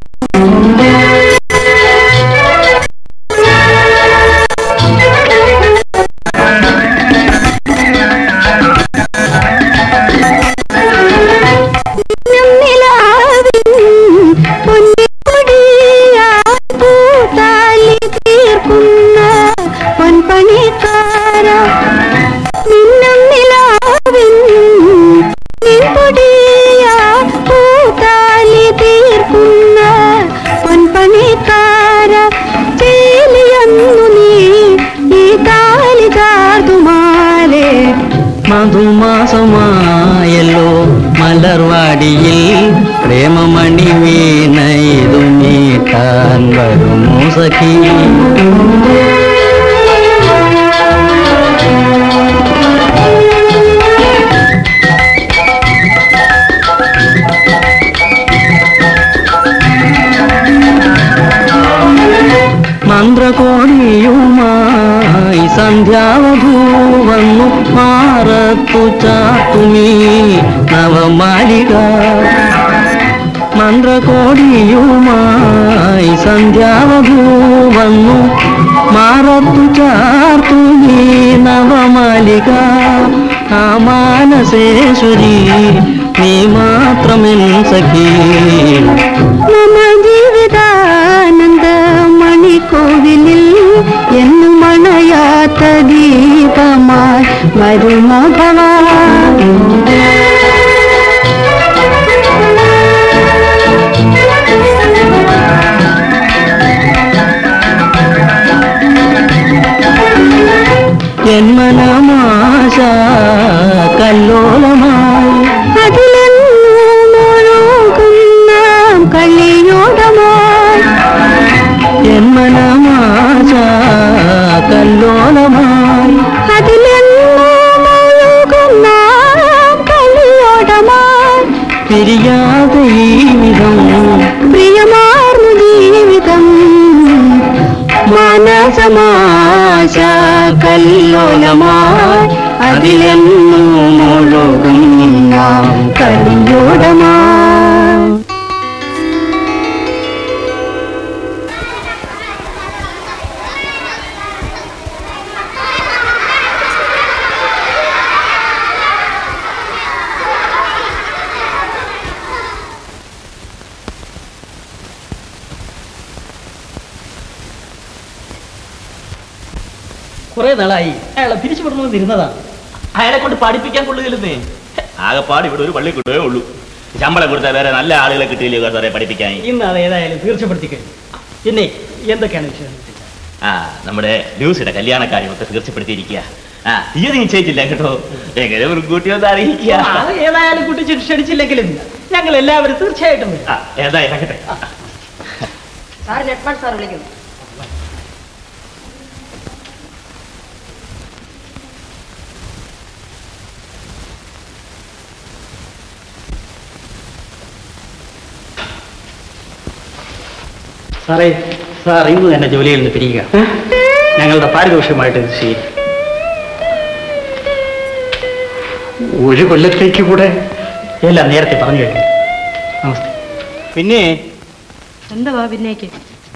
പൊൻപണിക്കാര നിന്നം നിലാവിൻ നിൻപൊടിയാ പൂത്താലി തീർക്കുന്ന പൊൻപണിക്കാര ചേലിയന്നു നീ ഈ താലി ചാർത്തുമാലേ മധുമാസമായല്ലോ മലർവാടിയിൽ പ്രേമമണി വീണയതു മീട്ടാൻ വരുമോ സഖി മന്ത്രകോടിയുമായി സന്ധ്യാവധൂ വന്നു മാറത്തു ചാത്തുമീ നവമാലിക മന്ത്രകോടിയുമായി സന്ധ്യാവധൂ വന്നു മാറത്തു ചാർത്തു നീ നവമാലിക ആ മാനസേശ്വരി നീ മാത്രമെൻ സഖീ മമ ജീവിതാനന്ദ മണിക്കോവിലിൽ എന്നു മണയാത്ത ദീപമായി വരുമോ ഭവാൻ ജന്മനമാശ കല്ലോലമായി അതിലെന്നൊഴുകുന്ന കളിയോടമായി ജന്മനമാശ കല്ലോലമായി അതിലെന്നൊഴുകുന്ന കളിയോടമായി പിരിയാതെ ഈ വിധം പ്രിയമാർന്നു ജീവിതം മനസമാശ കല്ലോലമായി അതിലെന്നും മുഴുകും നാം കളിയോടമായി കുറെ നാളായി അയാളെ പിരിച്ചുവിടണമെന്ന് ഇരുന്നതാണ് അയാളെ കൊണ്ട് പഠിപ്പിക്കാൻ കൊള്ളുകയില്ലെന്നേ ആകെപ്പാട് ഇവിടെ ഒരു പള്ളി കിട്ടുകയേ ഉള്ളൂ ശമ്പളം കൊടുത്താൽ വേറെ നല്ല ആളുകളെ കിട്ടിയില്ലേ സാറേ പഠിപ്പിക്കാൻ ഇന്ന് അത് ഏതായാലും തീർച്ചപ്പെടുത്തി കഴിഞ്ഞു പിന്നെ എന്തൊക്കെയാണ് വിഷയം ആ നമ്മുടെ ന്യൂസിയുടെ കല്യാണക്കാര്യമൊക്കെ തീർച്ചപ്പെടുത്തിയിരിക്കുക ആ തീയതി നിശ്ചയിച്ചില്ല കേട്ടോ എങ്ങനെ മുൻകൂട്ടി ഒന്ന് അറിയിക്കുക അത് ഏതായാലും കുട്ടി ക്ഷണിച്ചില്ലെങ്കിലും ഞങ്ങൾ എല്ലാവരും തീർച്ചയായിട്ടും വരും. ആ, ഏതായാലും ആകട്ടെ. സാറിന് ഹെഡ്മാൻ സാർ വിളിക്കുന്നു സാറേ സാർ ഇന്ന് തന്നെ ജോലിയിൽ നിന്ന് പിരിയുക ഞങ്ങളുടെ പാരിതോഷികമായിട്ട് ഇത് ചെയ്യും ഒരു കൊല്ലത്തേക്ക് കൂടെ എല്ലാം നേരത്തെ പറഞ്ഞു കഴിഞ്ഞു നമസ്തേ പിന്നെ എന്താ പിന്നേക്ക്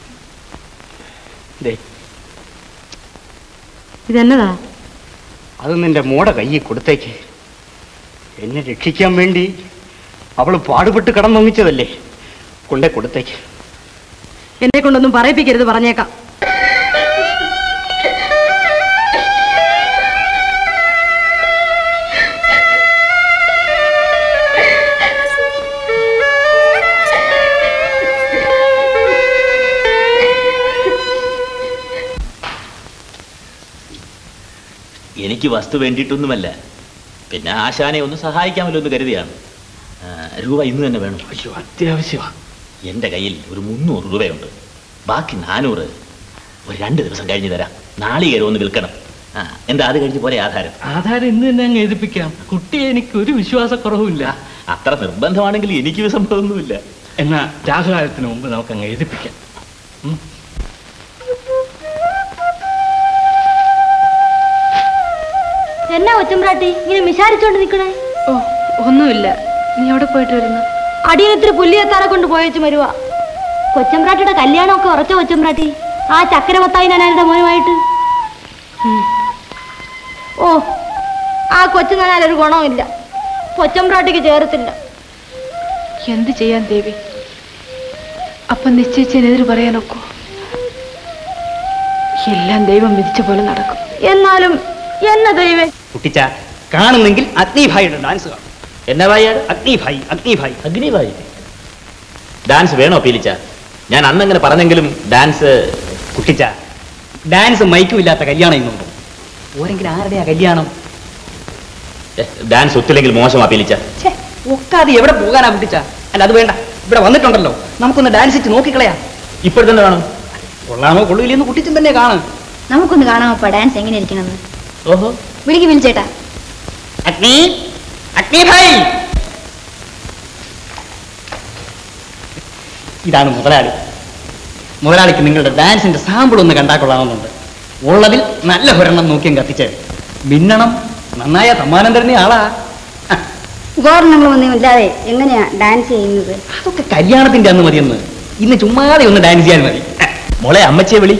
ദേ, ഇതെന്നതാ അത് നിന്റെ മോടെ കയ്യിൽ കൊടുത്തേക്ക് എന്നെ രക്ഷിക്കാൻ വേണ്ടി അവള് പാടുപെട്ട് കടന്നൊങ്ങിച്ചതല്ലേ കൊണ്ടേ കൊടുത്തേക്ക് എന്നെ കൊണ്ടൊന്നും പറയിപ്പിക്കരുത് പറഞ്ഞേക്കാം എനിക്ക് വസ്തു വേണ്ടിയിട്ടൊന്നുമല്ല പിന്നെ ആശാനെ ഒന്ന് സഹായിക്കാമല്ലോ എന്ന് കരുതിയാണ് ആ, രൂപ ഇന്ന് തന്നെ വേണം അയ്യോ അത്യാവശ്യമാ എൻ്റെ കയ്യിൽ ഒരു മുന്നൂറ് രൂപയുണ്ട് ബാക്കി നാനൂറ് ഒരു രണ്ട് ദിവസം കഴിഞ്ഞ് തരാം നാളികേരം ഒന്ന് വിൽക്കണം ആ എന്താ അത് കഴിഞ്ഞ് പോരെ ആധാരം ആധാരം ഇന്ന് തന്നെ അങ്ങ് എഴുതിപ്പിക്കാം കുട്ടി എനിക്ക് ഒരു വിശ്വാസക്കുറവുമില്ല അത്ര നിർബന്ധമാണെങ്കിൽ എനിക്ക് വിസമ്മതമൊന്നുമില്ല എന്നാ രാഹുകാലത്തിന് മുമ്പ് നമുക്ക് അങ്ങ് എഴുതിപ്പിക്കാം എന്നാ ഒച്ചമ്പ്രാട്ടി ഇങ്ങനെ വിചാരിച്ചോണ്ട് നിക്കണേ ഓ ഒന്നുമില്ല നീ എവിടെ പോയിട്ട് വരുന്നു അടിയനത്തിരി പുല്ലിയെത്താറെ കൊണ്ട് പോയച്ചു വരുവാ കൊച്ചമ്പ്രാട്ടിയുടെ കല്യാണമൊക്കെ ഉറച്ച കൊച്ചമ്പ്രാട്ടി ആ ചക്കരമത്തായി നാനാരുടെ മോനുമായിട്ട് ഉം. ഓ ആ കൊച്ചു നാനാലൊരു ഗുണമില്ല കൊച്ചമ്പ്രാട്ടിക്ക് ചേർത്തില്ല എന്ത് ചെയ്യാൻ ദേവി അപ്പം നിശ്ചയിച്ചതിനെതിര് പറയാനൊക്കോ എല്ലാം ദൈവം വിധിച്ച പോലെ നടക്കും എന്നാലും എന്ന ദൈവേ കുട്ടിച്ച കാണുന്നെങ്കിൽ അഗ്നിഭായിയുടെ ഡാൻസ് കാണും എന്നാ ഭായിയാണ് അഗ്നിഭായി അഗ്നിഭായി അഗ്നിഭായി ഡാൻസ് വേണോ പീലിച്ച ഞാൻ അന്നങ്ങനെ പറഞ്ഞെങ്കിലും ഡാൻസ് കുട്ടിച്ച ഡാൻസ് മൈക്കും ഇല്ലാത്ത കല്യാണം ഇന്നുണ്ടോ ഓരെങ്കിലും ആരുടെയാ കല്യാണം ഏ, ഡാൻസ് ഒത്തില്ലെങ്കിൽ മോശമാ പീലിച്ച ഒക്കാതെ എവിടെ പോകാനാ കുട്ടിച്ച അല്ല അത് വേണ്ട ഇവിടെ വന്നിട്ടുണ്ടല്ലോ നമുക്കൊന്ന് ഡാൻസ് ഇച്ച് നോക്കിക്കളയാ ഇപ്പോൾ തന്നെ വേണം കൊള്ളാമോ കൊള്ളില്ലെന്ന് കുട്ടിച്ചൻ തന്നെ കാണും നമുക്കൊന്ന് കാണാമപ്പ ഡാൻസ് എങ്ങനെ ഇരിക്കണമെന്ന് ഓഹോ വിളിക്ക് വിളിച്ചേട്ടാ അഗ്നി അഗ്നിഭായി ഇതാണ് മുതലാളി മുതലാളിക്ക് നിങ്ങളുടെ ഡാൻസിന്റെ സാമ്പിൾ ഒന്ന് കണ്ടാ കൊള്ളാമെന്നുണ്ട് ഉള്ളതിൽ നല്ല ഒരെണ്ണം നോക്കിയും കത്തിച്ചേ മിന്നണം നന്നായ സമ്മാനം തരുന്ന ആളാ ഉപകരണങ്ങളൊന്നും ഇല്ലാതെ എങ്ങനെയാ ഡാൻസ് ചെയ്യുന്നത് അതൊക്കെ കല്യാണത്തിന്റെ അന്ന് മതിയെന്ന് ഇന്ന് ചുമ്മാതെ ഒന്ന് ഡാൻസ് ചെയ്യാൻ മതി മോളെ അമ്മച്ചിയെ വിളി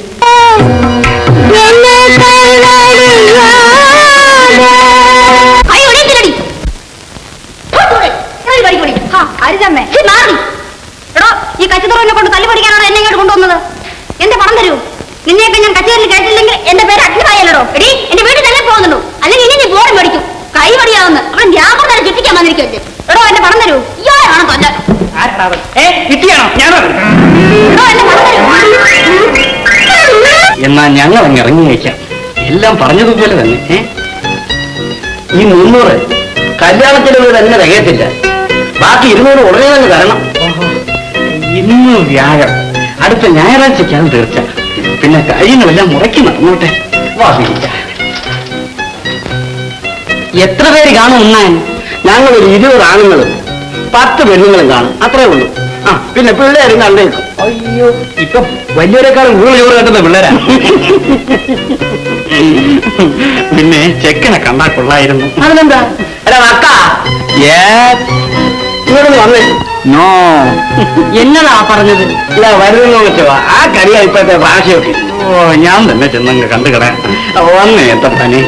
അയ്യോ എണീറ്റില്ലടി. ഫു, ദൂരെ. ഇറങ്ങി പഠിക്കൊടി. ഹാ, അരുതമ്മേ. ഛി, മാറി. എടോ ഈ കച്ചിത്തുറവിനെ കൊണ്ട് തല്ലു പഠിക്കാനാണോ എന്നെ ഇങ്ങോട്ട് കൊണ്ടുവന്നത് എന്റെ പണം തരൂ നിന്നെയൊക്കെ ഞാൻ കച്ചേരിയിൽ കേട്ടില്ലെങ്കിൽ എന്റെ പേര് അഗ്നിഭായല്ലോ എടി എന്റെ വീട്ടിൽ തന്നെ പോകുന്നുള്ളൂ അല്ലെങ്കിൽ ഇനി നീ ബോറും മേടിക്കും കൈ പടിയാവുന്ന അവൻ വ്യാപാരം തന്നെ ചുറ്റിക്കാൻ വന്നിരിക്കുമല്ലേ എടോ എന്റെ പണം തരൂ ഇയാളെ വേണം കൊല്ലാൻ കിട്ടിയാണോ ഞാനോ എടോ എന്റെ പണം തരൂ എന്നാ ഞങ്ങൾ അങ്ങ് ഇറങ്ങി വയ്ക്കാം എല്ലാം പറഞ്ഞതുപോലെ തന്നെ ഏ? ഈ മുന്നൂറ് കല്യാണത്തിന് തന്നെ തികയത്തില്ല ബാക്കി ഇരുന്നൂറ് ഉടനെ തന്നെ തരണം ഇന്ന് വ്യാഴം അടുത്ത ഞായറാഴ്ചയ്ക്കാണ് തീർച്ച പിന്നെ കാര്യങ്ങളെല്ലാം മുടക്കി നടന്നോട്ടെ വാ വിളിച്ച. എത്ര പേര് കാണും ഉണ്ണാൻ ഞങ്ങൾ ഒരു ഇരുപത് ആണുങ്ങളും പത്ത് പെണ്ണുങ്ങളും കാണും അത്രേ ഉള്ളൂ ആ പിന്നെ പിള്ളേരും കണ്ടേക്കും അയ്യോ ഇപ്പൊ വലിയവരെക്കാളും കൂടുതൽ ചോറ് കണ്ടുന്ന പിള്ളേരാ പിന്നെ ചെക്കനെ കണ്ടാ കൊള്ളായിരുന്നു അതിനെന്താ എടാ അക്ക ഇങ്ങോട്ട് വന്നേ നോ എന്നതാ പറഞ്ഞത് ഇല്ല വരുന്നോ വെച്ചോ ആ കരിയാ ഇപ്പോഴത്തെ ഭാഷയൊക്കെ ഓ ഞാൻ തന്നെ ചെന്നങ്ങ് കണ്ടു കിടാ വന്നേ എത്ര തന്നെ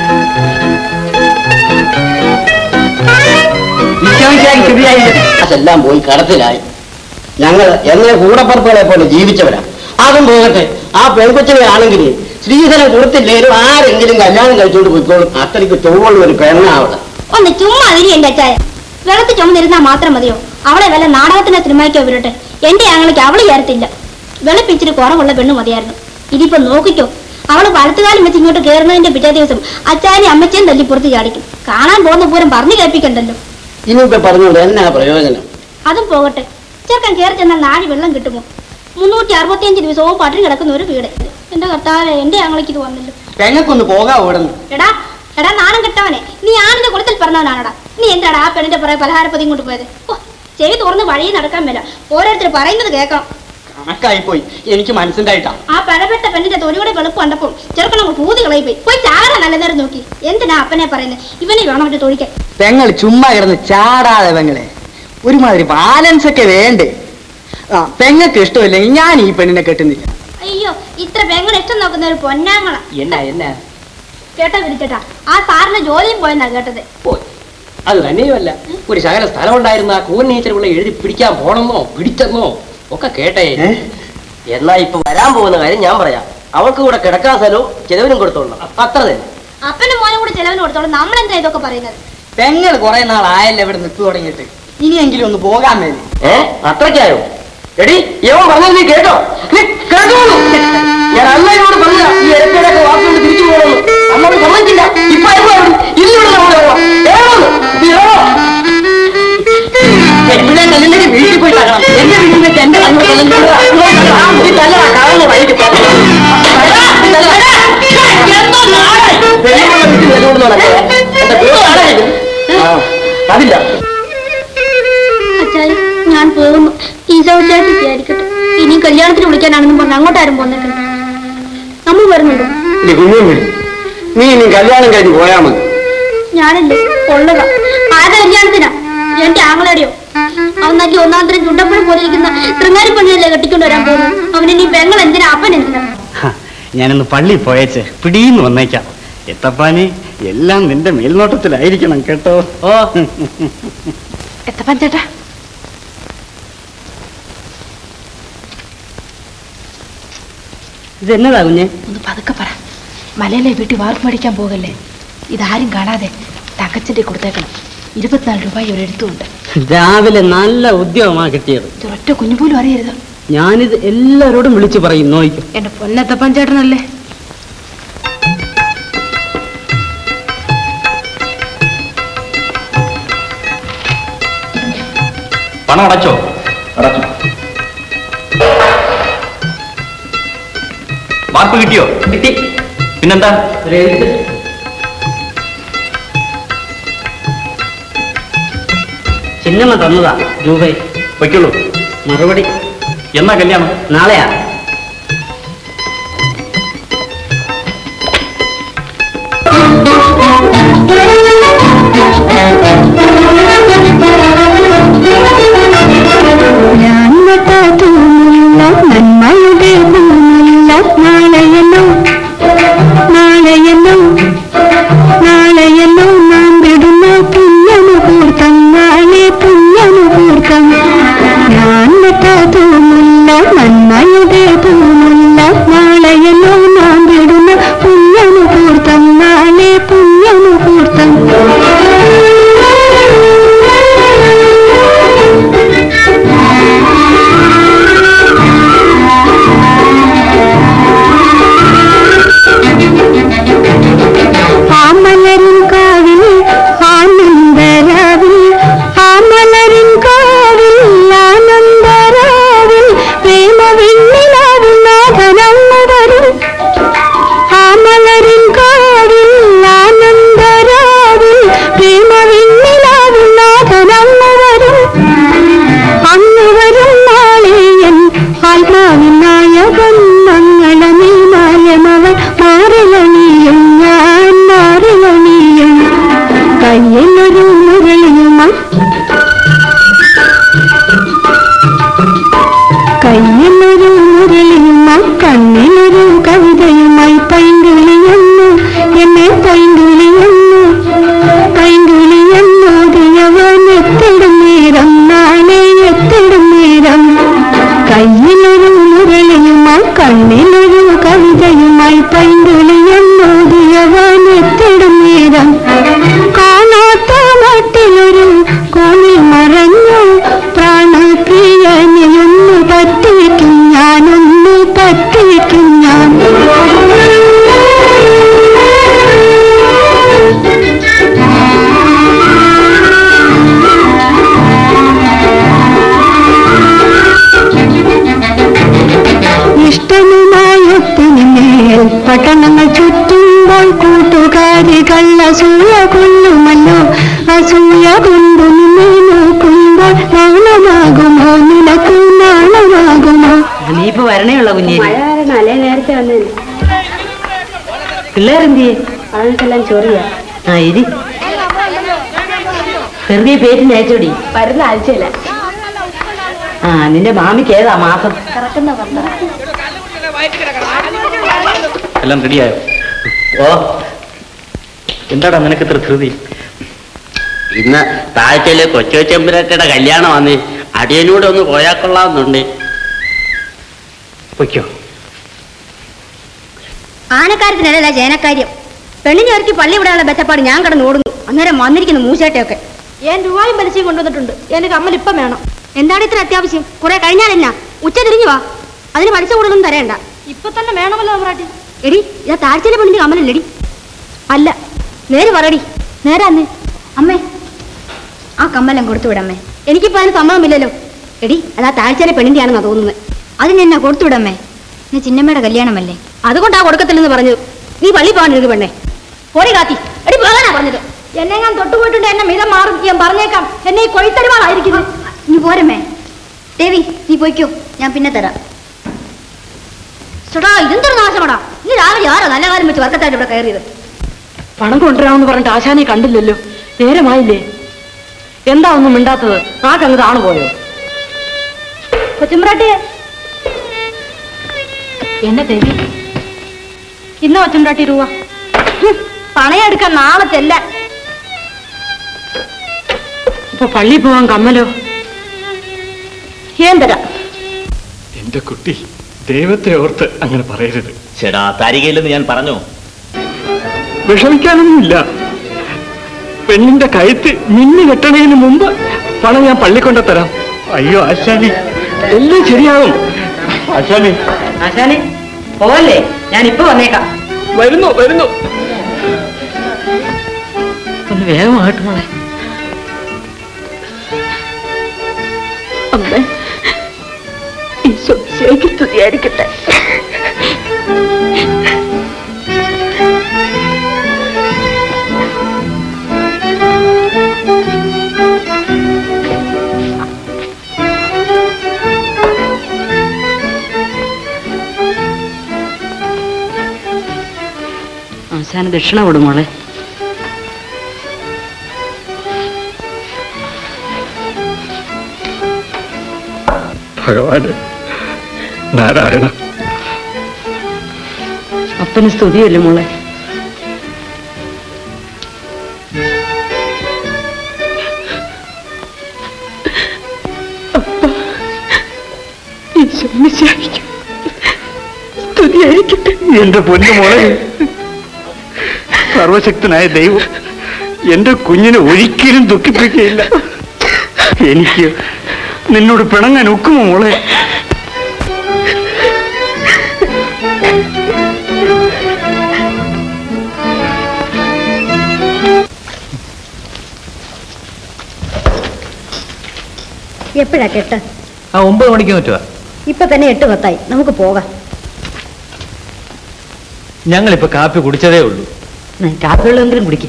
എല്ലാം പോയി കടത്തിലായി ഞങ്ങൾ എന്നെ കൂടപ്പറപ്പുകളെ പോലെ ജീവിച്ചവരാ അതും പോകട്ടെ ആ പെൺകൊച്ചിനെ ആണെങ്കിൽ സ്ത്രീധനം കൊടുത്തില്ലേലും ആരെങ്കിലും കല്യാണം കഴിച്ചോണ്ട് പോയിക്കോളും അത്രയ്ക്ക് ചൊവ്വുള്ള ഒരു പെണ്ണാവള് ഒന്ന് ചുമ്മാ അതിരി എന്റെ അച്ചായ വെള്ളത്തിൽ ചുമന്നിരുന്നാ മാത്രം മതിയോ അവളെ വല്ല നാടകത്തിന് സിനിമയ്ക്കോ വിടട്ടെ എന്റെ ആങ്ങൾക്ക് അവള് ചേർത്തില്ല വെളുപ്പിച്ചിരി കുറവുള്ള പെണ്ണ് മതിയായിരുന്നു ഇതിപ്പോ നോക്കിക്കോ അവള് വലത്തുകാലം വെച്ച് ഇങ്ങോട്ട് കയറുന്നതിന്റെ പിറ്റേ ദിവസം അച്ചാനും അമ്മച്ചയും തല്ലി പുറത്ത് ചാടിക്കും കാണാൻ പോകുന്ന പൂരം പറഞ്ഞു കേൾപ്പിക്കണ്ടല്ലോ ഇനിയിപ്പോ പറഞ്ഞോണ്ട് എന്നാ പ്രയോജനം അതും പോകട്ടെ ചെറുക്കൻ കയറി ചെന്നാൽ നാഴി വെള്ളം കിട്ടുമോ മുന്നൂറ്റി അറുപത്തിയഞ്ച് ദിവസവും പട്ടിണി കിടക്കുന്ന ഒരു വീട് എന്റെ കർത്താവേ എന്റെ ആങ്ങൾക്ക് ഇത് വന്നല്ലോ പെങ്ങക്കൊന്ന് പോകാ ഓടുന്നു എടാ എടാ നാണം കെട്ടവനെ നീ ആണിന്റെ കുളത്തിൽ പറഞ്ഞവനാണടാ നീ എന്താണ് ആ പെണ്ണിന്റെ പുറകെ പലഹാരപ്പതിയും കൊണ്ട് പോയത് ഓ ചെവി തുറന്ന് വഴി നടക്കാൻ മേല ഓരോരുത്തർ പറയുന്നത് കേൾക്കണം കണക്കായി പോയി എനിക്ക് മനസ്സിലായിട്ടാ ആ പഴപ്പെട്ട പെണ്ണിന്റെ തൊലിയുടെ വെളുപ്പ് കണ്ടപ്പോൾ ചെറുക്കണങ്ങൾ പൂതി കളയി പോയി പോയി ചാടാൻ നല്ല നേരം നോക്കി എന്തിനാ അപ്പനെ പറയുന്നത് ഇവനെ വേണം അവന്റെ തൊഴിക്കാൻ പെങ്ങൾ ചുമ്മാ കിടന്ന് ചാടാതെ പെങ്ങളെ ഒരുമാതിരി ബാലൻസ് ഒക്കെ വേണ്ടേ ആ പെങ്ങൾക്ക് ഇഷ്ടമില്ലെങ്കിൽ ഞാൻ ഈ പെണ്ണിനെ കെട്ടുന്നില്ല അയ്യോ ഇത്ര പെങ്ങൾ ഇഷ്ടം നോക്കുന്ന ഒരു പൊന്നാങ്ങള എന്നാ എന്നാ കേട്ടോ വിളിച്ചേട്ടാ ആ സാറിന് ജോലിയും പോയെന്നാ കേട്ടത് അത് തന്നെയുമല്ല ഒരു ശകല സ്ഥലം ഉണ്ടായിരുന്ന ആ കൂൻ ടീച്ചറുള്ള എഴുതി പിടിക്കാൻ പോണെന്നോ പിടിച്ചെന്നോ ഒക്കെ കേട്ടേ എന്നാ ഇപ്പൊ വരാൻ പോകുന്ന കാര്യം ഞാൻ പറയാം അവൾക്ക് കൂടെ കിടക്കാൻ സ്ഥലവും ചെലവിനും കൊടുത്തോളണം അത്ര തന്നെ അപ്പനും മോനും കൂടെ ചെലവിന് കൊടുത്തോളൂ നമ്മളെന്താ ഇതൊക്കെ പറയുന്നത് പെങ്ങൾ കുറെ നാളായല്ലോ ഇവിടെ നിൽക്കു തുടങ്ങിയിട്ട് ഇനിയെങ്കിലും ഒന്ന് പോകാൻ വേണ്ടി ഏ അത്രയ്ക്കായോ എടി യവൻ പറഞ്ഞത് നീ കേട്ടോ നീ കേട്ടോളൂ ഞാൻ അമ്മയോട് പറഞ്ഞ ഈ എരപ്പേരൊക്കെ വാക്കുകൊണ്ട് തിരിച്ചു പോകണമെന്ന് അമ്മ സമ്മതിച്ചില്ല ഇപ്പൊ ഇന്നിവിടെ നമ്മളെ ഇവിടെ കല്ലിന്റെ വീട്ടിൽ പോയി തകണം എന്റെ വീട്ടിൽ വെച്ച് എന്റെ കണ്ണു തല്ല കളഞ്ഞ വഴിക്ക് അതില്ല അച്ചായി ഞാൻ പോകുന്നു ഈ സൗച്ചായിട്ട് വിചാരിക്കട്ടെ ഇനി കല്യാണത്തിന് വിളിക്കാനാണെന്നും പറഞ്ഞ് അങ്ങോട്ടാരും പോന്നേക്കണം നമ്മൾ വരുന്നുണ്ടോ ഇനി കുഞ്ഞും വിളി നീ ഇനി കല്യാണം കഴിഞ്ഞ് പോയാ മതി ഞാനല്ലേ ഉള്ളതാ ആരുടെ കല്യാണത്തിനാ എന്റെ ആങ്ങളയുടെയോ അവൻ നല്ല ഒന്നാം തരം ചുണ്ടപ്പഴം പോലെ ഇരിക്കുന്ന ശൃംഗാരി പെണ്ണിനല്ലേ കെട്ടിക്കൊണ്ട് വരാൻ പോകുന്നു അവനിനി പെങ്ങൾ എന്തിനാ അപ്പൻ എന്തിനാ ഞാനൊന്ന് പള്ളി പോയേച്ച് പിടിയിന്ന് വന്നേക്കാം എത്തപ്പാനി എല്ലാം നിന്റെ മേൽനോട്ടത്തിലായിരിക്കണം കേട്ടോ ഓ എത്തപ്പാൻ ചേട്ടാ ഇത് എന്നതാ കുഞ്ഞെ ഒന്ന് പതുക്കെ പറ മലയിലെ വീട്ടിൽ വാർക്ക് മേടിക്കാൻ പോകല്ലേ ഇതാരും കാണാതെ തങ്കച്ചന്റെ കൊടുത്തേക്കണം ഇരുപത്തിനാല് രൂപ ഒരു എഴുത്തുണ്ട് രാവിലെ നല്ല ഉദ്യോഗമാ കിട്ടിയത് ഇതൊരൊറ്റ കുഞ്ഞു പോലും അറിയരുത് ഞാനിത് എല്ലാവരോടും വിളിച്ചു പറയും നോയിക്കും എന്റെ പൊന്നെത്തപ്പൻ ചേട്ടനല്ലേ പണം അടച്ചോ അടച്ചു വാർപ്പ് കിട്ടിയോ കിട്ടി പിന്നെന്താ ചിന്നമ്മ തന്നതാ രൂപ വയ്ക്കുള്ളൂ മറുപടി എന്നാ കല്യാണം നാളെയാ ഞാൻ നട്ടാത്തുമില്ല നന്മയുടെ ഭൂമിയില്ല നാളെയല്ലോ നാളെയല്ലോ നാളെയല്ലോ നാം വിടുന്ന പുണ്യമുഹൂർത്തം നാളെ പുണ്യമുഹൂർത്തം ഞാൻ നട്ടാത്തുമില്ല നന്മയുടെ ഭൂമിയില്ല നാളെയല്ലോ നാം വിടുന്ന പുണ്യമുഹൂർത്തം നാളെ പുണ്യമുഹൂർത്തം ആമലരിൻ കാവിൽ ആനന്ദരാവിൽ ആമലരിൻ കാവിൽ ആനന്ദരാവിൽ പ്രേമ വെണ്ണിലാവിൽ നാഥനമ്മ വരും ആമലരിൻ കാവിൽ ആനന്ദരാവിൽ പ്രേമ വെണ്ണിലാവിൽ നാഥനമ്മ വരും അന്ന് വരും നാളെയൻ ആത്മാവിൻ നായകൻ മംഗളമേ മായമവൻ മാറിലണിയും ഞാൻ മാറിലണിയും കയ്യിലൊരു മുരളിയുമായി കയ്യിലൊരു മുരളിയുമായി കണ്ണിലൊരു കവിതയുമായി പൈങ്കുളിയെന്നു എന്നെ പൈങ്കുളിയെന്നു പൈങ്കുളിയെന്നു ദിയവൻ എത്തിടും നേരം നാളെ എത്തിടും നേരം കയ്യിലൊരു മുരളിയുമായി കണ്ണിലൊരു കവിതയുമായി പൈങ്കുളിയെന്നു ദിയവൻ എത്തിടും നേരം കാണാത്ത നാട്ടിലൊരു കോണിൽ മറഞ്ഞു പ്രാണപ്രിയനെ ഒന്ന് പറ്റിക്കും ഞാനൊന്ന് പറ്റിക്കും ഞാൻ ഇഷ്ടനുമായൊത്തിനിമേൽ പട്ടണങ്ങൾ ചുറ്റുമ്പോൾ കൂട്ടുകാരികൾ അസൂയ കൊള്ളുമല്ലോ അസൂയ കൊണ്ടു നിന്നെ നോക്കുമ്പോൾ നാണമാകുമോ നിനക്ക് നാണമാകുമോ നീ ഇപ്പൊ വരണേ ഉള്ള കുഞ്ഞേരി മഴ കാരണം അല്ലേ നേരത്തെ വന്നേനെ പിള്ളേരെന്തിയെ അതിനെല്ലാം ചൊറിയാ ആ ഇരി ചെറുതിയെ പേറ്റിന് അയച്ചോടി വരുന്ന ആഴ്ചയില്ല ആ നിന്റെ മാമിക്ക് ഏതാ മാസം കിടക്കുന്ന പന്ത എല്ലാം റെഡിയായോ ഓ എന്താടാ നിനക്ക് ഇത്ര ധൃതി ഇന്ന് താഴ്ചയിലെ കൊച്ചുവച്ചമ്പുരട്ടയുടെ കല്യാണം വന്ന് അടിയനൂടെ ഒന്ന് പോയാൽ കൊള്ളാമെന്നുണ്ട് പൊയ്ക്കോ ആനക്കാര്യത്തിനല്ല ജേനക്കാര്യം പെണ്ണിനെ ഒരുക്കി പള്ളി വിടാനുള്ള ബെച്ചപ്പാട് ഞാൻ കിടന്ന് ഓടുന്നു അന്നേരം വന്നിരിക്കുന്നു മൂശേട്ടയൊക്കെ ഏൻ രൂപയും പലിശയും കൊണ്ടുവന്നിട്ടുണ്ട് എന്റെ കമ്മൽ ഇപ്പം വേണം എന്താണ് ഇത്ര അത്യാവശ്യം കുറെ കഴിഞ്ഞാലെന്നാ ഉച്ച തിരിഞ്ഞു വാ അതിന് പലിശ കൂടുതലൊന്നും തരേണ്ട ഇപ്പൊ തന്നെ വേണമല്ലോ പ്രാട്ടി എടി ഇതാ താഴ്ചയിലെ പെണ്ണിന്റെ കമ്മലല്ലേടി അല്ല നേര് പറയടി നേരാന്ന് അമ്മേ ആ കമ്മലം കൊടുത്തു വിടമ്മേ എനിക്കിപ്പോ അതിന് സമ്മതമില്ലല്ലോ എടി അതാ താഴ്ചയിലെ പെണ്ണിന്റെ ആണെന്നാ തോന്നുന്നത് അതിന് എന്നാ കൊടുത്തു വിടമ്മേ ഇന്ന് ചിന്നമ്മയുടെ കല്യാണമല്ലേ അതുകൊണ്ടാ കൊടുക്കത്തില്ലെന്ന് പറഞ്ഞു നീ പള്ളി പോകാൻ പെണ്ണേ പോടി കാത്തി എടി പോകാനാ പറഞ്ഞത് എന്നെ ഞാൻ തൊട്ടുപോയിട്ടുണ്ട് എന്നെ മിതം മാറും ഞാൻ പറഞ്ഞേക്കാം എന്നെ ഈ കൊയ്ത്തരുവാളായിരിക്കുന്നു നീ പോരമ്മേ ദേവി നീ പോയിക്കോ ഞാൻ പിന്നെ തരാം ചേട്ടാ ഇതെന്തൊരു നാശമാടാ നീ രാവിലെ ആരോ നല്ല കാലം വെച്ച് വർക്കത്തായിട്ട് ഇവിടെ കയറിയത് പണം കൊണ്ടുവരാമെന്ന് പറഞ്ഞിട്ട് ആശാനെ കണ്ടില്ലല്ലോ നേരമായില്ലേ എന്താ ഒന്നും മിണ്ടാത്തത് നാക്കങ്ങ് താണു പോയോ കൊച്ചുമ്പ്രാട്ടിയെ എന്നെ ദേവി ഇന്ന കൊച്ചുമ്പ്രാട്ടി രൂപ പണയെടുക്കാൻ നാളെ ചെല്ലാൻ ഇപ്പൊ പള്ളി പോവാൻ കമ്മലോ ഏൻ തരാം എന്റെ കുട്ടി ദൈവത്തെ ഓർത്ത് അങ്ങനെ പറയരുത് ചേടാ തരികയില്ലെന്ന് ഞാൻ പറഞ്ഞു വിഷമിക്കാനൊന്നുമില്ല പെണ്ണിന്റെ കഴുത്ത് മിന്നി കെട്ടണതിന് മുമ്പ് പണം ഞാൻ പള്ളിക്കൊണ്ട തരാം അയ്യോ ആശാനി എല്ലാം ശരിയാവും ആശാനി ആശാനെ പോവല്ലേ ഞാൻ ഇപ്പൊ വന്നേക്കാം വരുന്നു വരുന്നു ഒന്ന് വേഗമായിട്ട് മോളെ അമ്മ ഈശോ ശരിക്കും സ്തുതിയായിരിക്കട്ടെ ആശാന് ദക്ഷിണ വിടും മോളെ ഭഗവാന് നാരായണ അപ്പന് സ്തുതിയല്ലേ മോളെ ഈശോ മിശിഹായിക്കും സ്തുതിയായിരിക്കട്ടെ എന്റെ പൊന്നു മോളെ സർവശക്തനായ ദൈവം എന്റെ കുഞ്ഞിനെ ഒരിക്കലും ദുഃഖിപ്പിക്കുകയില്ല എനിക്ക് നിന്നോട് പിണങ്ങാൻ ഒക്കുമോ മോളെ എപ്പോഴാ കെട്ട് ആ ഒമ്പത് മണിക്ക് പറ്റുക ഇപ്പൊ തന്നെ എട്ട് പത്തായി നമുക്ക് പോകാം ഞങ്ങളിപ്പോ കാപ്പി കുടിച്ചതേ ഉള്ളൂ കാപ്പി വെള്ളമെങ്കിലും കുടിക്കും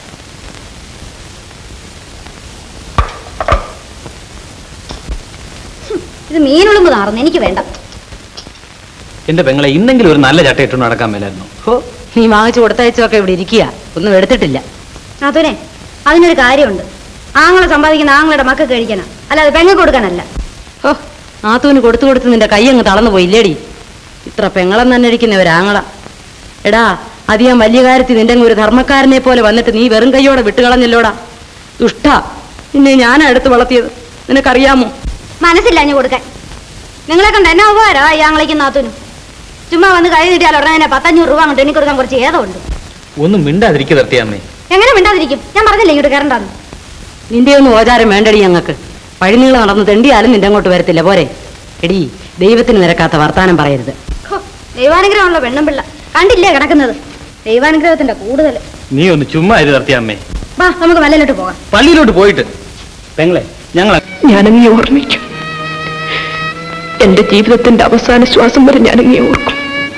ഇത് മീനുളുമ്പ് നാറുന്നു എനിക്ക് വേണ്ട എന്റെ പെങ്ങളെ ഇന്നെങ്കിലും ഒരു നല്ല ചട്ട ഇട്ടുകൊണ്ട് നടക്കാൻ മേലായിരുന്നു ഹോ നീ വാങ്ങിച്ചു കൊടുത്തയച്ചൊക്കെ ഇവിടെ ഇരിക്കുക ഒന്നും എടുത്തിട്ടില്ല നാത്തൂനെ അതിനൊരു കാര്യമുണ്ട് ആങ്ങളെ സമ്പാദിക്കുന്ന ആങ്ങളുടെ മക്കൾക്ക് കഴിക്കണം അല്ലാതെ പെങ്ങൾക്ക് കൊടുക്കാനല്ല ഓ നാത്തൂന് കൊടുത്തു കൊടുത്ത് നിന്റെ കൈ അങ്ങ് തളർന്നു പോയില്ലേടി ഇത്ര പെങ്ങളം തന്നെ ഇരിക്കുന്ന ഒരാങ്ങള എടാ അത് ഞാൻ വലിയ കാര്യത്തിൽ നിന്റെ അങ്ങ് ഒരു ധർമ്മക്കാരനെ പോലെ വന്നിട്ട് നീ വെറും കൈയോടെ വിട്ടുകളഞ്ഞല്ലോടാ ദുഷ്ട നിന്നെ ഞാനാ എടുത്ത് വളർത്തിയത് നിനക്കറിയാമോ മനസ്സില്ല ഞാൻ കൊടുക്കാൻ നിങ്ങളെ കണ്ട എന്നാ ഉപകാരോ ഈ ആങ്ങളേക്കും നാത്തൂനും ചുമ്മാ വന്ന് കൈ കിട്ടിയാൽ ഉടനെ തന്നെ പത്തഞ്ഞൂറ് രൂപ അങ്ങോട്ട് എനിക്ക് കൊടുക്കാൻ കുറച്ച് ഏതമുണ്ട് ഒന്നും മിണ്ടാതിരിക്കുക നിർത്തിയമ്മേ എങ്ങനെ മിണ്ടാതിരിക്കും ഞാൻ പറഞ്ഞില്ലേ ഇങ്ങോട്ട് കയറണ്ടാന്ന് നിന്റെ ഒന്നും ഓചാരം വേണ്ടടി ഞങ്ങൾക്ക് വഴിനീളം നടന്ന് തെണ്ടിയാലും നിന്റെ അങ്ങോട്ട് വരത്തില്ല പോരെ എടി ദൈവത്തിന് നിരക്കാത്ത വർത്താനം പറയരുത് ഹോ, ദൈവാനുഗ്രഹമുള്ള പെണ്ണും പിള്ള കണ്ടില്ലേ കിടക്കുന്നത് ദൈവാനുഗ്രഹത്തിന്റെ കൂടുതൽ നീ ഒന്ന് ചുമ്മാ ഇത് നിർത്തിയമ്മേ വാ നമുക്ക് മലയിലോട്ട് പോകാം പള്ളിയിലോട്ട് പോയിട്ട് പെങ്ങളെ ഞങ്ങൾ ഞാനങ്ങേ ഓർമ്മിക്കും എന്റെ ജീവിതത്തിന്റെ അവസാന ശ്വാസം വരെ ഞാനങ്ങേ ഓർക്കും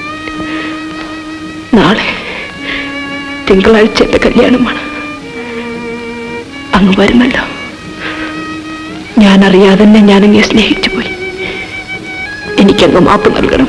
നാളെ തിങ്കളാഴ്ച എന്റെ കല്യാണമാണ് അങ്ങ് വരുമല്ലോ ഞാൻ അറിയാതെ തന്നെ ഞാനങ്ങേ സ്നേഹിച്ചു പോയി എനിക്കങ്ങ് മാപ്പ് നൽകണം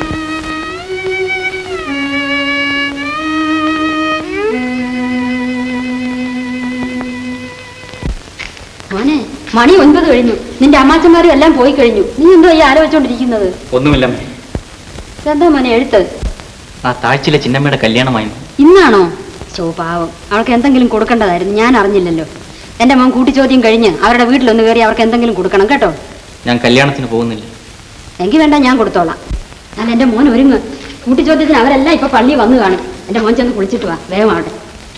മോനെ മണി ഒൻപത് കഴിഞ്ഞു നിന്റെ അമ്മാച്ചന്മാരും എല്ലാം പോയി കഴിഞ്ഞു നീ എന്തോ ഈ ആലോചിച്ചോണ്ടിരിക്കുന്നത് ഒന്നുമില്ല എന്താ മോനെ എഴുത്ത് ആ താഴ്ചയിലെ ചിന്നമ്മയുടെ കല്യാണമായിരുന്നു ഇന്നാണോ ചോ പാവം അവൾക്ക് എന്തെങ്കിലും കൊടുക്കേണ്ടതായിരുന്നു ഞാൻ അറിഞ്ഞില്ലല്ലോ എന്റെ മോൻ കൂട്ടിച്ചോദ്യം കഴിഞ്ഞ് അവരുടെ വീട്ടിലൊന്ന് കയറി അവർക്ക് എന്തെങ്കിലും കൊടുക്കണം കേട്ടോ ഞാൻ കല്യാണത്തിന് പോകുന്നില്ല എങ്കിൽ വേണ്ട ഞാൻ കൊടുത്തോളാം ഞാൻ എന്റെ മോൻ ഒരുങ്ങ് കൂട്ടിച്ചോദ്യത്തിന് അവരെല്ലാം ഇപ്പൊ പള്ളി വന്നു കാണും എന്റെ മോൻ ചെന്ന് കുളിച്ചിട്ട് വാ വേഗമാവട്ടെ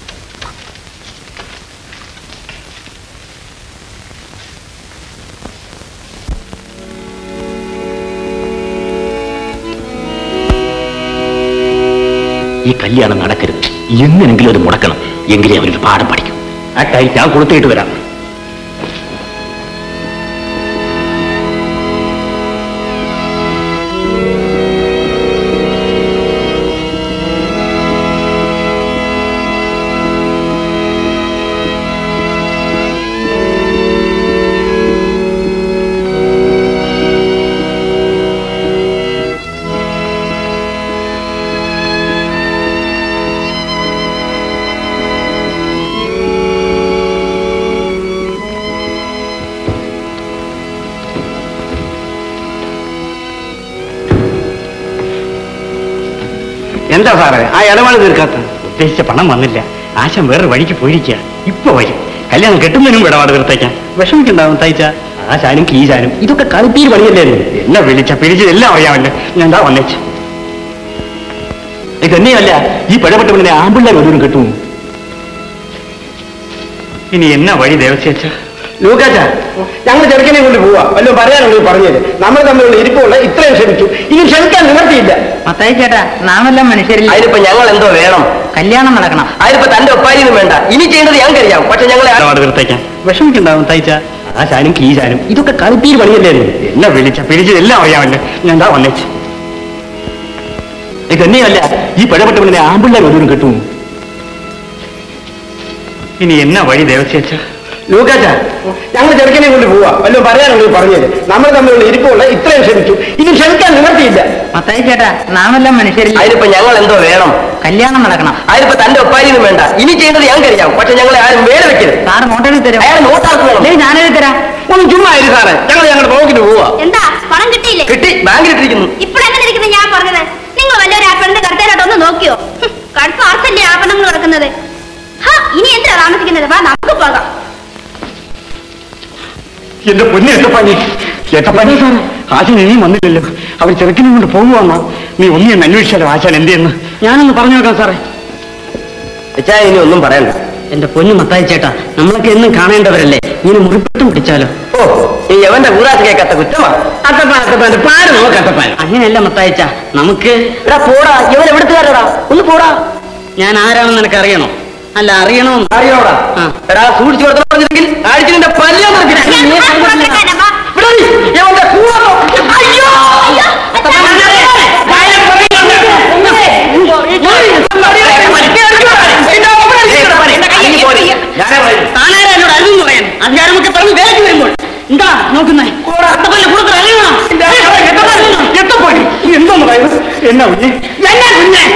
ഈ കല്യാണം നടക്കരുത് എങ്ങനെങ്കിലും അത് മുടക്കണം എങ്കിലേ അവരൊരു പാഠം പഠിക്കും ആ ടൈ ഞാൻ കൊടുത്തിട്ട് വരാം എന്താ സാറേ ആ ഇടപാട് തീർക്കാത്ത ഉദ്ദേശിച്ച പണം വന്നില്ല ആശം വേറെ വഴിക്ക് പോയിരിക്കുക ഇപ്പൊ വരും കല്യാണം കെട്ടുന്നതിനും ഇടപാട് തീർത്തേക്കാം വിഷമിക്കുണ്ടാവും തയ്ച്ച ആശാനും കീശാനും ഇതൊക്കെ കളിപ്പീര് പണിയല്ലേ എന്നെ വിളിച്ച പിരിച്ച് എല്ലാം അറിയാമല്ലോ ഞാൻ എന്താ വന്നേച്ച് ഇത് തന്നെയല്ല ഈ പിഴപ്പെട്ട പെണ്ണിനെ ആമ്പിള്ളേർ ഒന്നും കിട്ടും ഇനി എന്നാ വഴി ദേവസ്യച്ച ലൂക്കാച്ച ഞങ്ങൾ ചെറുക്കനെ കൊണ്ട് പോവാ വല്ലതും പറയാനുണ്ടെങ്കിൽ പറഞ്ഞത് നമ്മൾ തമ്മിലുള്ള ഇരിപ്പുള്ള ഇത്രയും ക്ഷമിച്ചു ഇനി ക്ഷമിക്കാൻ നിവർത്തിയില്ല മത്തായി ചേട്ടാ നാമെല്ലാം മനുഷ്യരില്ല അതിനിപ്പോ ഞങ്ങൾ എന്തോ വേണം കല്യാണം നടക്കണം അതിനിപ്പോ തന്റെ ഒപ്പാരിയൊന്നും വേണ്ട ഇനി ചെയ്യേണ്ടത് ഞങ്ങൾക്കറിയാം പക്ഷെ ഞങ്ങളെ ഇടപാട് തീർത്തേക്കാം വിഷമിക്കുണ്ടാവും തയ്ച്ച ആശാനും കീശാനും ഇതൊക്കെ കളിപ്പീര് പണിയല്ലേ എന്നെ വിളിച്ച പിരിച്ച് എല്ലാം അറിയാമല്ലോ ഞാൻ എന്താ വന്നേച്ച് ഇത് തന്നെയല്ല ഈ പിഴപ്പെട്ട പെണ്ണിനെ ആമ്പിള്ളേർ ഒന്നും കിട്ടും ഇനി എന്നാ വഴി ദേവസ്യച്ച ലൂക്കാച്ച ഞങ്ങൾ ചെറുക്കനെ കൊണ്ട് പോവാ വല്ലതും പറയാനുണ്ടെങ്കിൽ പറഞ്ഞത് നമ്മൾ തമ്മിലുള്ള ഇരിപ്പുള്ള ഇത്രയും ക്ഷമിച്ചു ഇനി ക്ഷമിക്കാൻ നിവർത്തിയില്ല മത്തായി ചേട്ടാ നാമെല്ലാം മനുഷ്യരില്ല അതിനിപ്പോ ഞങ്ങൾ എന്തോ വേണം കല്യാണം നടക്കണം അതിനിപ്പോ തന്റെ ഒപ്പാരിയൊന്നും വേണ്ട ഇനി ചെയ്യേണ്ടത് ഞങ്ങൾക്കറിയാം പക്ഷെ ഞങ്ങളെ ആരും വേറെ വെക്കരുത് സാറ് നോട്ടെഴുതി തരും അയാൾ നോട്ടാക്ക് വേണം ഞാനെഴുതി തരാം ഒന്ന് ചുമ്മാ ആയിരു സാറേ ഞങ്ങൾ ഞങ്ങളുടെ പോക്കിന് പോവാ എന്താ പണം കിട്ടിയില്ലേ കിട്ടി ബാങ്കിലിട്ടിരിക്കുന്നു ഇപ്പോഴെങ്ങനെ ഇരിക്കുന്നു ഞാൻ പറഞ്ഞത് നിങ്ങൾ വല്ലവരും ആ പെണ്ണിന്റെ കടത്തേലോട്ട് ഒന്ന് നോക്കിയോ ഹും, കടുത്ത ആർച്ചല്ലേ ആ പെണ്ണുങ്ങൾ നടക്കുന്നത് ഹാ ഇനി എന്തിനാ താമസിക്കുന്നത് വാ നമുക്ക് പോകാം എന്റെ പൊന്നെ എട്ടപ്പാനി എട്ടപ്പാനി ആശാൻ ഇനിയും വന്നില്ലല്ലോ അവർ ചെറുക്കിനെ കൊണ്ട് പോകുവാന്നാ നീ ഒന്നി എന്ന് അന്വേഷിച്ചാലോ ആശാൻ എന്തെന്ന് ഞാനൊന്ന് പറഞ്ഞു നോക്കാം സാറേ വെച്ചാ ഇനി ഒന്നും പറയണ്ട എന്റെ പൊന്നു മത്തായി ചേട്ടാ നമ്മളൊക്കെ എന്നും കാണേണ്ടവരല്ലേ ഇങ്ങനെ മുറിപ്പെട്ടും പിടിച്ചാലോ ഓ ഈ യവന്റെ ഊരാസ് കേൾക്കാത്ത കുറ്റമാ അത്തപ്പാൻ അത്തപ്പാൻ പാട് നോക്കത്തപ്പാൻ അങ്ങനെയല്ല മത്തായിച്ച നമുക്ക് എടാ പോടാ ഇവൻ എവിടുത്തുകാരടാ ഒന്ന് പോടാ ഞാൻ ആരാണെന്ന് നിനക്ക് അറിയണോ അല്ല അറിയണോ അറിയോടാ എടാ സൂക്ഷിച്ചു കൊടുത്ത പറഞ്ഞില്ലെങ്കിൽ ആഴ്ച നിന്റെ പല്ലിയാ അധികാരമൊക്കെ പറഞ്ഞ് വേലയ്ക്ക് വരുമ്പോൾ എന്താ നോക്കുന്നേ അത്തപ്പല്ലേ കൂടുതൽ അറിയണം എന്തോന്ന് പറയുന്നത് എന്നാ കുഞ്ഞെ എന്നാ കുഞ്ഞെ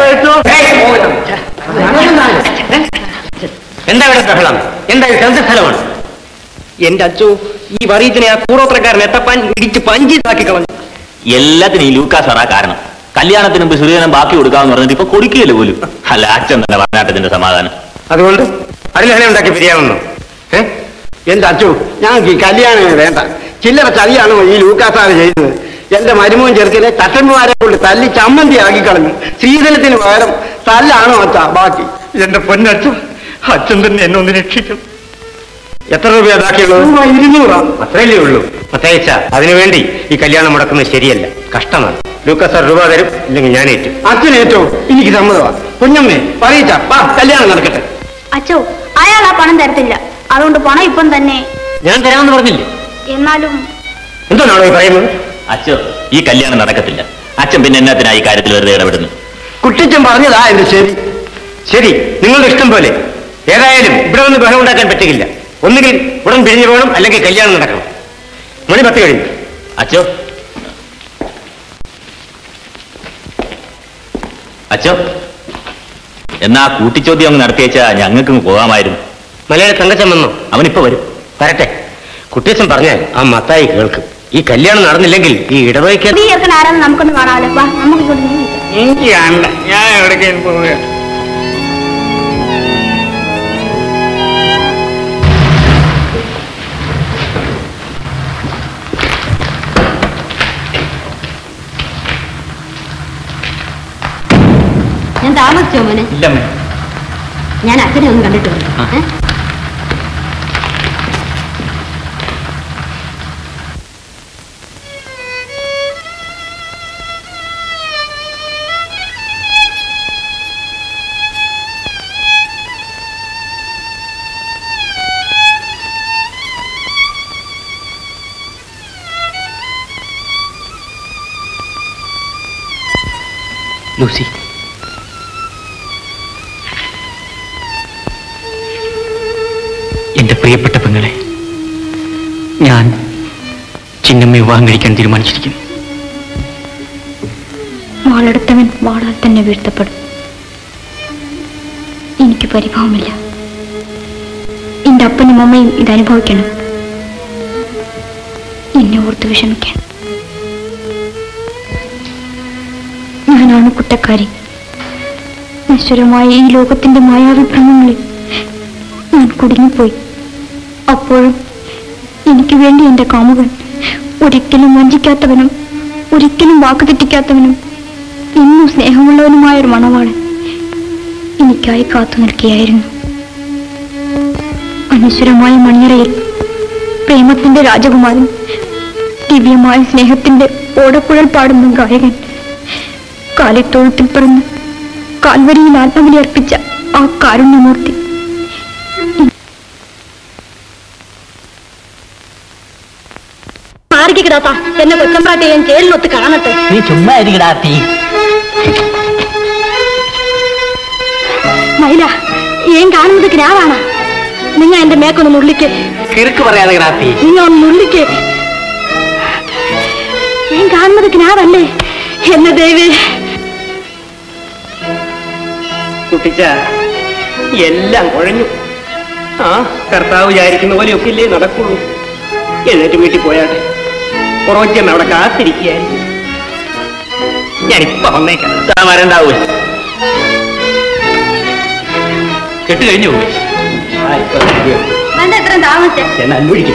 എന്താ ഇവിടെ ബഹളം എന്താ ഇത് എന്ത് സ്ഥലമാണ് എന്റെ അച്ചു ഈ വറീത്തിനെ ആ കൂടോത്രക്കാരൻ എത്തപ്പാൻ ഇടിച്ച് പഞ്ചീസാക്കി കളഞ്ഞു എല്ലാത്തിനും ഈ ലൂക്കാ സാറാ കാരണം കല്യാണത്തിന് മുമ്പ് ശ്രീധരൻ ബാക്കി കൊടുക്കാന്ന് പറഞ്ഞിട്ട് ഇപ്പൊ കൊടുക്കുകയില്ല പോലും അല്ല അച്ഛൻ തന്നെ പറഞ്ഞാട്ടത്തിന്റെ സമാധാനം അതുകൊണ്ട് അതിനെ ഉണ്ടാക്കി പിരിയാമെന്നോ ഏ എന്റെ അച്ചു ഞങ്ങൾക്ക് ഈ കല്യാണം വേണ്ട ചില്ലറ ചതിയാണോ ഈ ലൂക്കാസാറ് ചെയ്തത് എന്റെ മരുമോൻ ചെറുക്കനെ തട്ടന്മാരെ കൊണ്ട് തല്ലി ചമ്മന്തി ആക്കി കളഞ്ഞു ശ്രീധരത്തിന് പകരം തല്ലാണോ അച്ഛാ ബാക്കി എന്റെ പൊന്നച്ചു അച്ഛൻ തന്നെ എന്നെ ഒന്ന് രക്ഷിക്കും എത്ര രൂപ ബാക്കിയുള്ളത് ഇരുന്നൂറാ അത്രയല്ലേ ഉള്ളൂ പ്രത്യേകിച്ച അതിനുവേണ്ടി ഈ കല്യാണം മുടക്കുന്നത് ശരിയല്ല കഷ്ടമാണ് ലൂക്കാസ് സാർ രൂപ തരും ഇല്ലെങ്കിൽ ഞാൻ ഏറ്റു അച്ഛനേറ്റോ എനിക്ക് സമ്മതമാ കുഞ്ഞമ്മേ പറയിച്ച പാ കല്യാണം നടക്കട്ടെ അച്ചോ അയാൾ ആ പണം തരത്തില്ല അതുകൊണ്ട് പണം ഇപ്പം തന്നെ ഞാൻ തരാമെന്ന് പറഞ്ഞില്ലേ എന്നാലും എന്തോന്നാണോ ഈ പറയുന്നത് അച്ഛോ ഈ കല്യാണം നടക്കത്തില്ല അച്ഛൻ പിന്നെ എന്നാത്തിനാ ഈ കാര്യത്തിൽ വെറുതെ ഇടപെടുന്നു കുട്ടിച്ചൻ പറഞ്ഞതാ എന്റെ ശരി ശരി നിങ്ങളുടെ ഇഷ്ടം പോലെ ഏതായാലും ഇവിടെ ഒന്ന് ബഹളം ഉണ്ടാക്കാൻ പറ്റുകയില്ല ഒന്നുകിൽ ഉടൻ പിരിഞ്ഞു പോകണം അല്ലെങ്കിൽ കല്യാണം നടക്കണം മണി പത്ത് കഴിഞ്ഞു അച്ഛോ അച്ഛോ എന്നാ ആ കൂട്ടിച്ചോദ്യം അങ്ങ് നടത്തിയേച്ചാ ഞങ്ങൾക്ക് പോകാമായിരുന്നു മലയാള തങ്കച്ചൻ വന്നോ അവനിപ്പോ വരും വരട്ടെ കുട്ടിയച്ചൻ പറഞ്ഞാൽ ആ മത്തായി കേൾക്കും ഈ കല്യാണം നടന്നില്ലെങ്കിൽ ഈ ഇടവയ്ക്ക് നീ ചേർക്കണ ആരാന്ന് നമുക്കൊന്ന് കാണാമല്ലോ വാ നമുക്ക് ഇങ്ങോട്ട് നിന്ന് നിൽക്കാം. എനിക്ക് കാണണ്ട ഞാൻ എവിടേക്കും പോവുക ഞാൻ താമസിച്ചോ മോനെ ഇല്ലമ്മേ ഞാൻ അച്ഛനെ ഒന്ന് കണ്ടിട്ടുണ്ട് ഏ? ലൂസി എന്റെ പ്രിയപ്പെട്ട പെങ്ങളെ ഞാൻ ചിന്നമ്മ വിവാഹം കഴിക്കാൻ തീരുമാനിച്ചിരിക്കുന്നു വാളെടുത്തവൻ വാളാൽ തന്നെ വീഴ്ത്തപ്പെടും എനിക്ക് പരിഭവമില്ല എന്റെ അപ്പനും അമ്മയും ഇത് അനുഭവിക്കണം എന്നെ ഓർത്ത് വിഷമിക്കാൻ ഞാനാണ് കുറ്റക്കാരി നശ്വരമായ ഈ ലോകത്തിന്റെ മായാവിഭ്രമങ്ങളിൽ ഞാൻ കുടുങ്ങിപ്പോയി അപ്പോഴും എനിക്ക് വേണ്ടി എന്റെ കാമുകൻ ഒരിക്കലും വഞ്ചിക്കാത്തവനും ഒരിക്കലും വാക്ക് തെറ്റിക്കാത്തവനും ഇന്നും സ്നേഹമുള്ളവനുമായ ഒരു മണവാളൻ എനിക്കായി കാത്തു നിൽക്കുകയായിരുന്നു അനശ്വരമായ മണിയറയിൽ പ്രേമത്തിന്റെ രാജകുമാരൻ ദിവ്യമായ സ്നേഹത്തിന്റെ ഓടക്കുഴൽ പാടുന്ന ഗായകൻ കാലിത്തൊഴുത്തിൽ പിറന്ന് കാൽവരിയിൽ ആത്മബലി അർപ്പിച്ച ആ കാരുണ്യമൂർത്തി മാറിക്ക് കിടാത്ത എന്നെ കൊച്ചമ്പ്രാട്ടി ഞാൻ ചേലിനൊത്ത് കാണട്ടെ നീ ചുമ്മാ ഇരിക്കടാത്തി മൈല ഏൻ കാണുന്നത് ഗ്രാവാണ് നിങ്ങ എന്റെ മേക്കൊന്ന് നുള്ളിക്ക് കിറുക്ക് പറയാതെ കിടാത്തി നിങ്ങ ഒന്ന് നുള്ളിക്ക് ഏൻ കാണുന്നത് ഗ്രാവല്ലേ എന്നെ ദേവി കുട്ടിച്ച എല്ലാം കുഴഞ്ഞു ആ കർത്താവ് വിചാരിക്കുന്ന പോലെയൊക്കെ ഇല്ലേ നടക്കുള്ളൂ എഴുന്നേറ്റ് വീട്ടിൽ പോയാട്ടെ കുറവച്ചമ്മ അവിടെ കാത്തിരിക്കുകയായിരിക്കും ഞാനിപ്പോ വന്നേക്കാം താൻ വരണ്ടാവൂ കെട്ട് കഴിഞ്ഞു പോയി എന്താ ഇത്രയും താമസിച്ചേ എന്നാ അന്വേഷിക്കും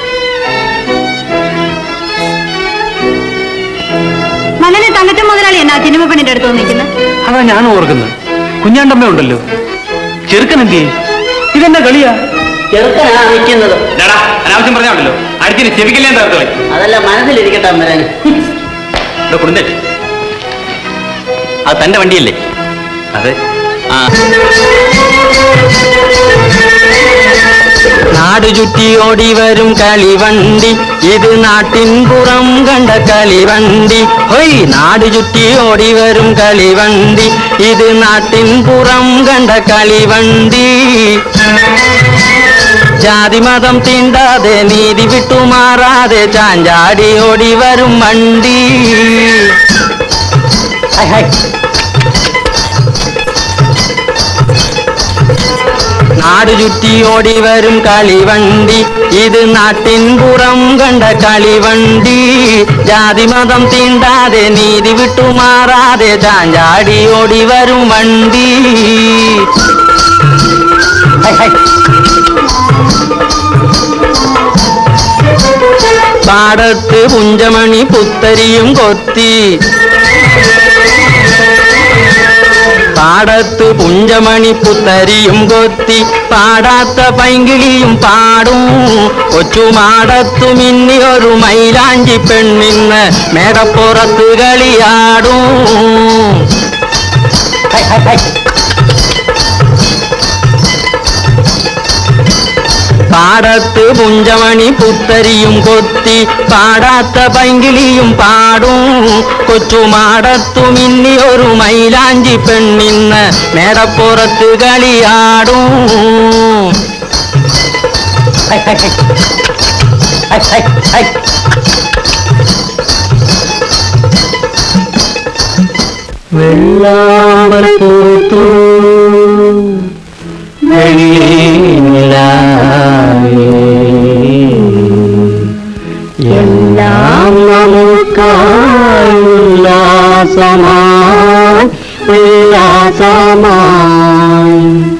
മകനെ തങ്കച്ച മുതലാളി എന്നാ സിനിമ പെണ്ണിന്റെ അടുത്ത് നിൽക്കുന്നത് അതാ ഞാൻ ഓർക്കുന്നത് കുഞ്ഞാണ്ടമ്മ ഉണ്ടല്ലോ ചെറുക്കൻ എന്തിയെ ഇതെന്നാ കളിയാ ചെറുക്കനാ നിൽക്കുന്നത് അനാവശ്യം പറഞ്ഞാണല്ലോ അടുത്തിന് ചെവിക്കല്ലേ തകർത്തോളെ അതല്ല മനസ്സിലിരിക്കട്ടെ അമ്മരൻ കുടുന്തൻ അത് തന്റെ വണ്ടിയല്ലേ അതെ ആ നാട് ചുറ്റി ഓടി വരും കളിവണ്ടി ഇത് നാട്ടിൻ പുറം കണ്ട കളിവണ്ടി ഹൊയ് നാട് ചുറ്റി ഓടി വരും കളിവണ്ടി ഇത് നാട്ടിൻ പുറം കണ്ട കളിവണ്ടി ജാതി മതം തീണ്ടാതെ നീതി വിട്ടുമാറാതെ ചാഞ്ചാടി ഓടി വരും വണ്ടി ഹൈ ഹൈ നാട് ചുറ്റി ഓടി വരും കളിവണ്ടി ഇത് നാട്ടിൻ പുറം കണ്ട കളിവണ്ടി ജാതി മതം തീണ്ടാതെ നീതി വിട്ടുമാറാതെ ചാഞ്ചാടി ഓടി വരും വണ്ടി ഹൈ, ഹൈ. പാടത്ത് പുഞ്ചമണി പുത്തരിയും കൊത്തി പാടത്ത് പുഞ്ചമണി പുത്തരിയും കൊത്തി പാടാത്ത പൈങ്കിളിയും പാടും കൊച്ചുമാടത്തു മിന്നി ഒരു മൈലാഞ്ചി പെണ്ണിന്ന് മേടപ്പുറത്ത് കളിയാടും ഹൈ, ഹൈ, ഹൈ. പാടത്ത് പുഞ്ചമണി പുത്തരിയും കൊത്തി പാടാത്ത പൈങ്കിളിയും പാടും കൊച്ചുമാടത്തു മിന്നി ഒരു മൈലാഞ്ചി പെണ്ണിന്ന് മേടപ്പുറത്ത് കളിയാടും ഹൈ, ഹൈ, ഹൈ. ഹൈ, ഹൈ, ഹൈ. വെള്ളാമ്പൽ പൂത്തു എല്ലാം നമുക്കായി ഉല്ലാസമായി ഉല്ലാസമായി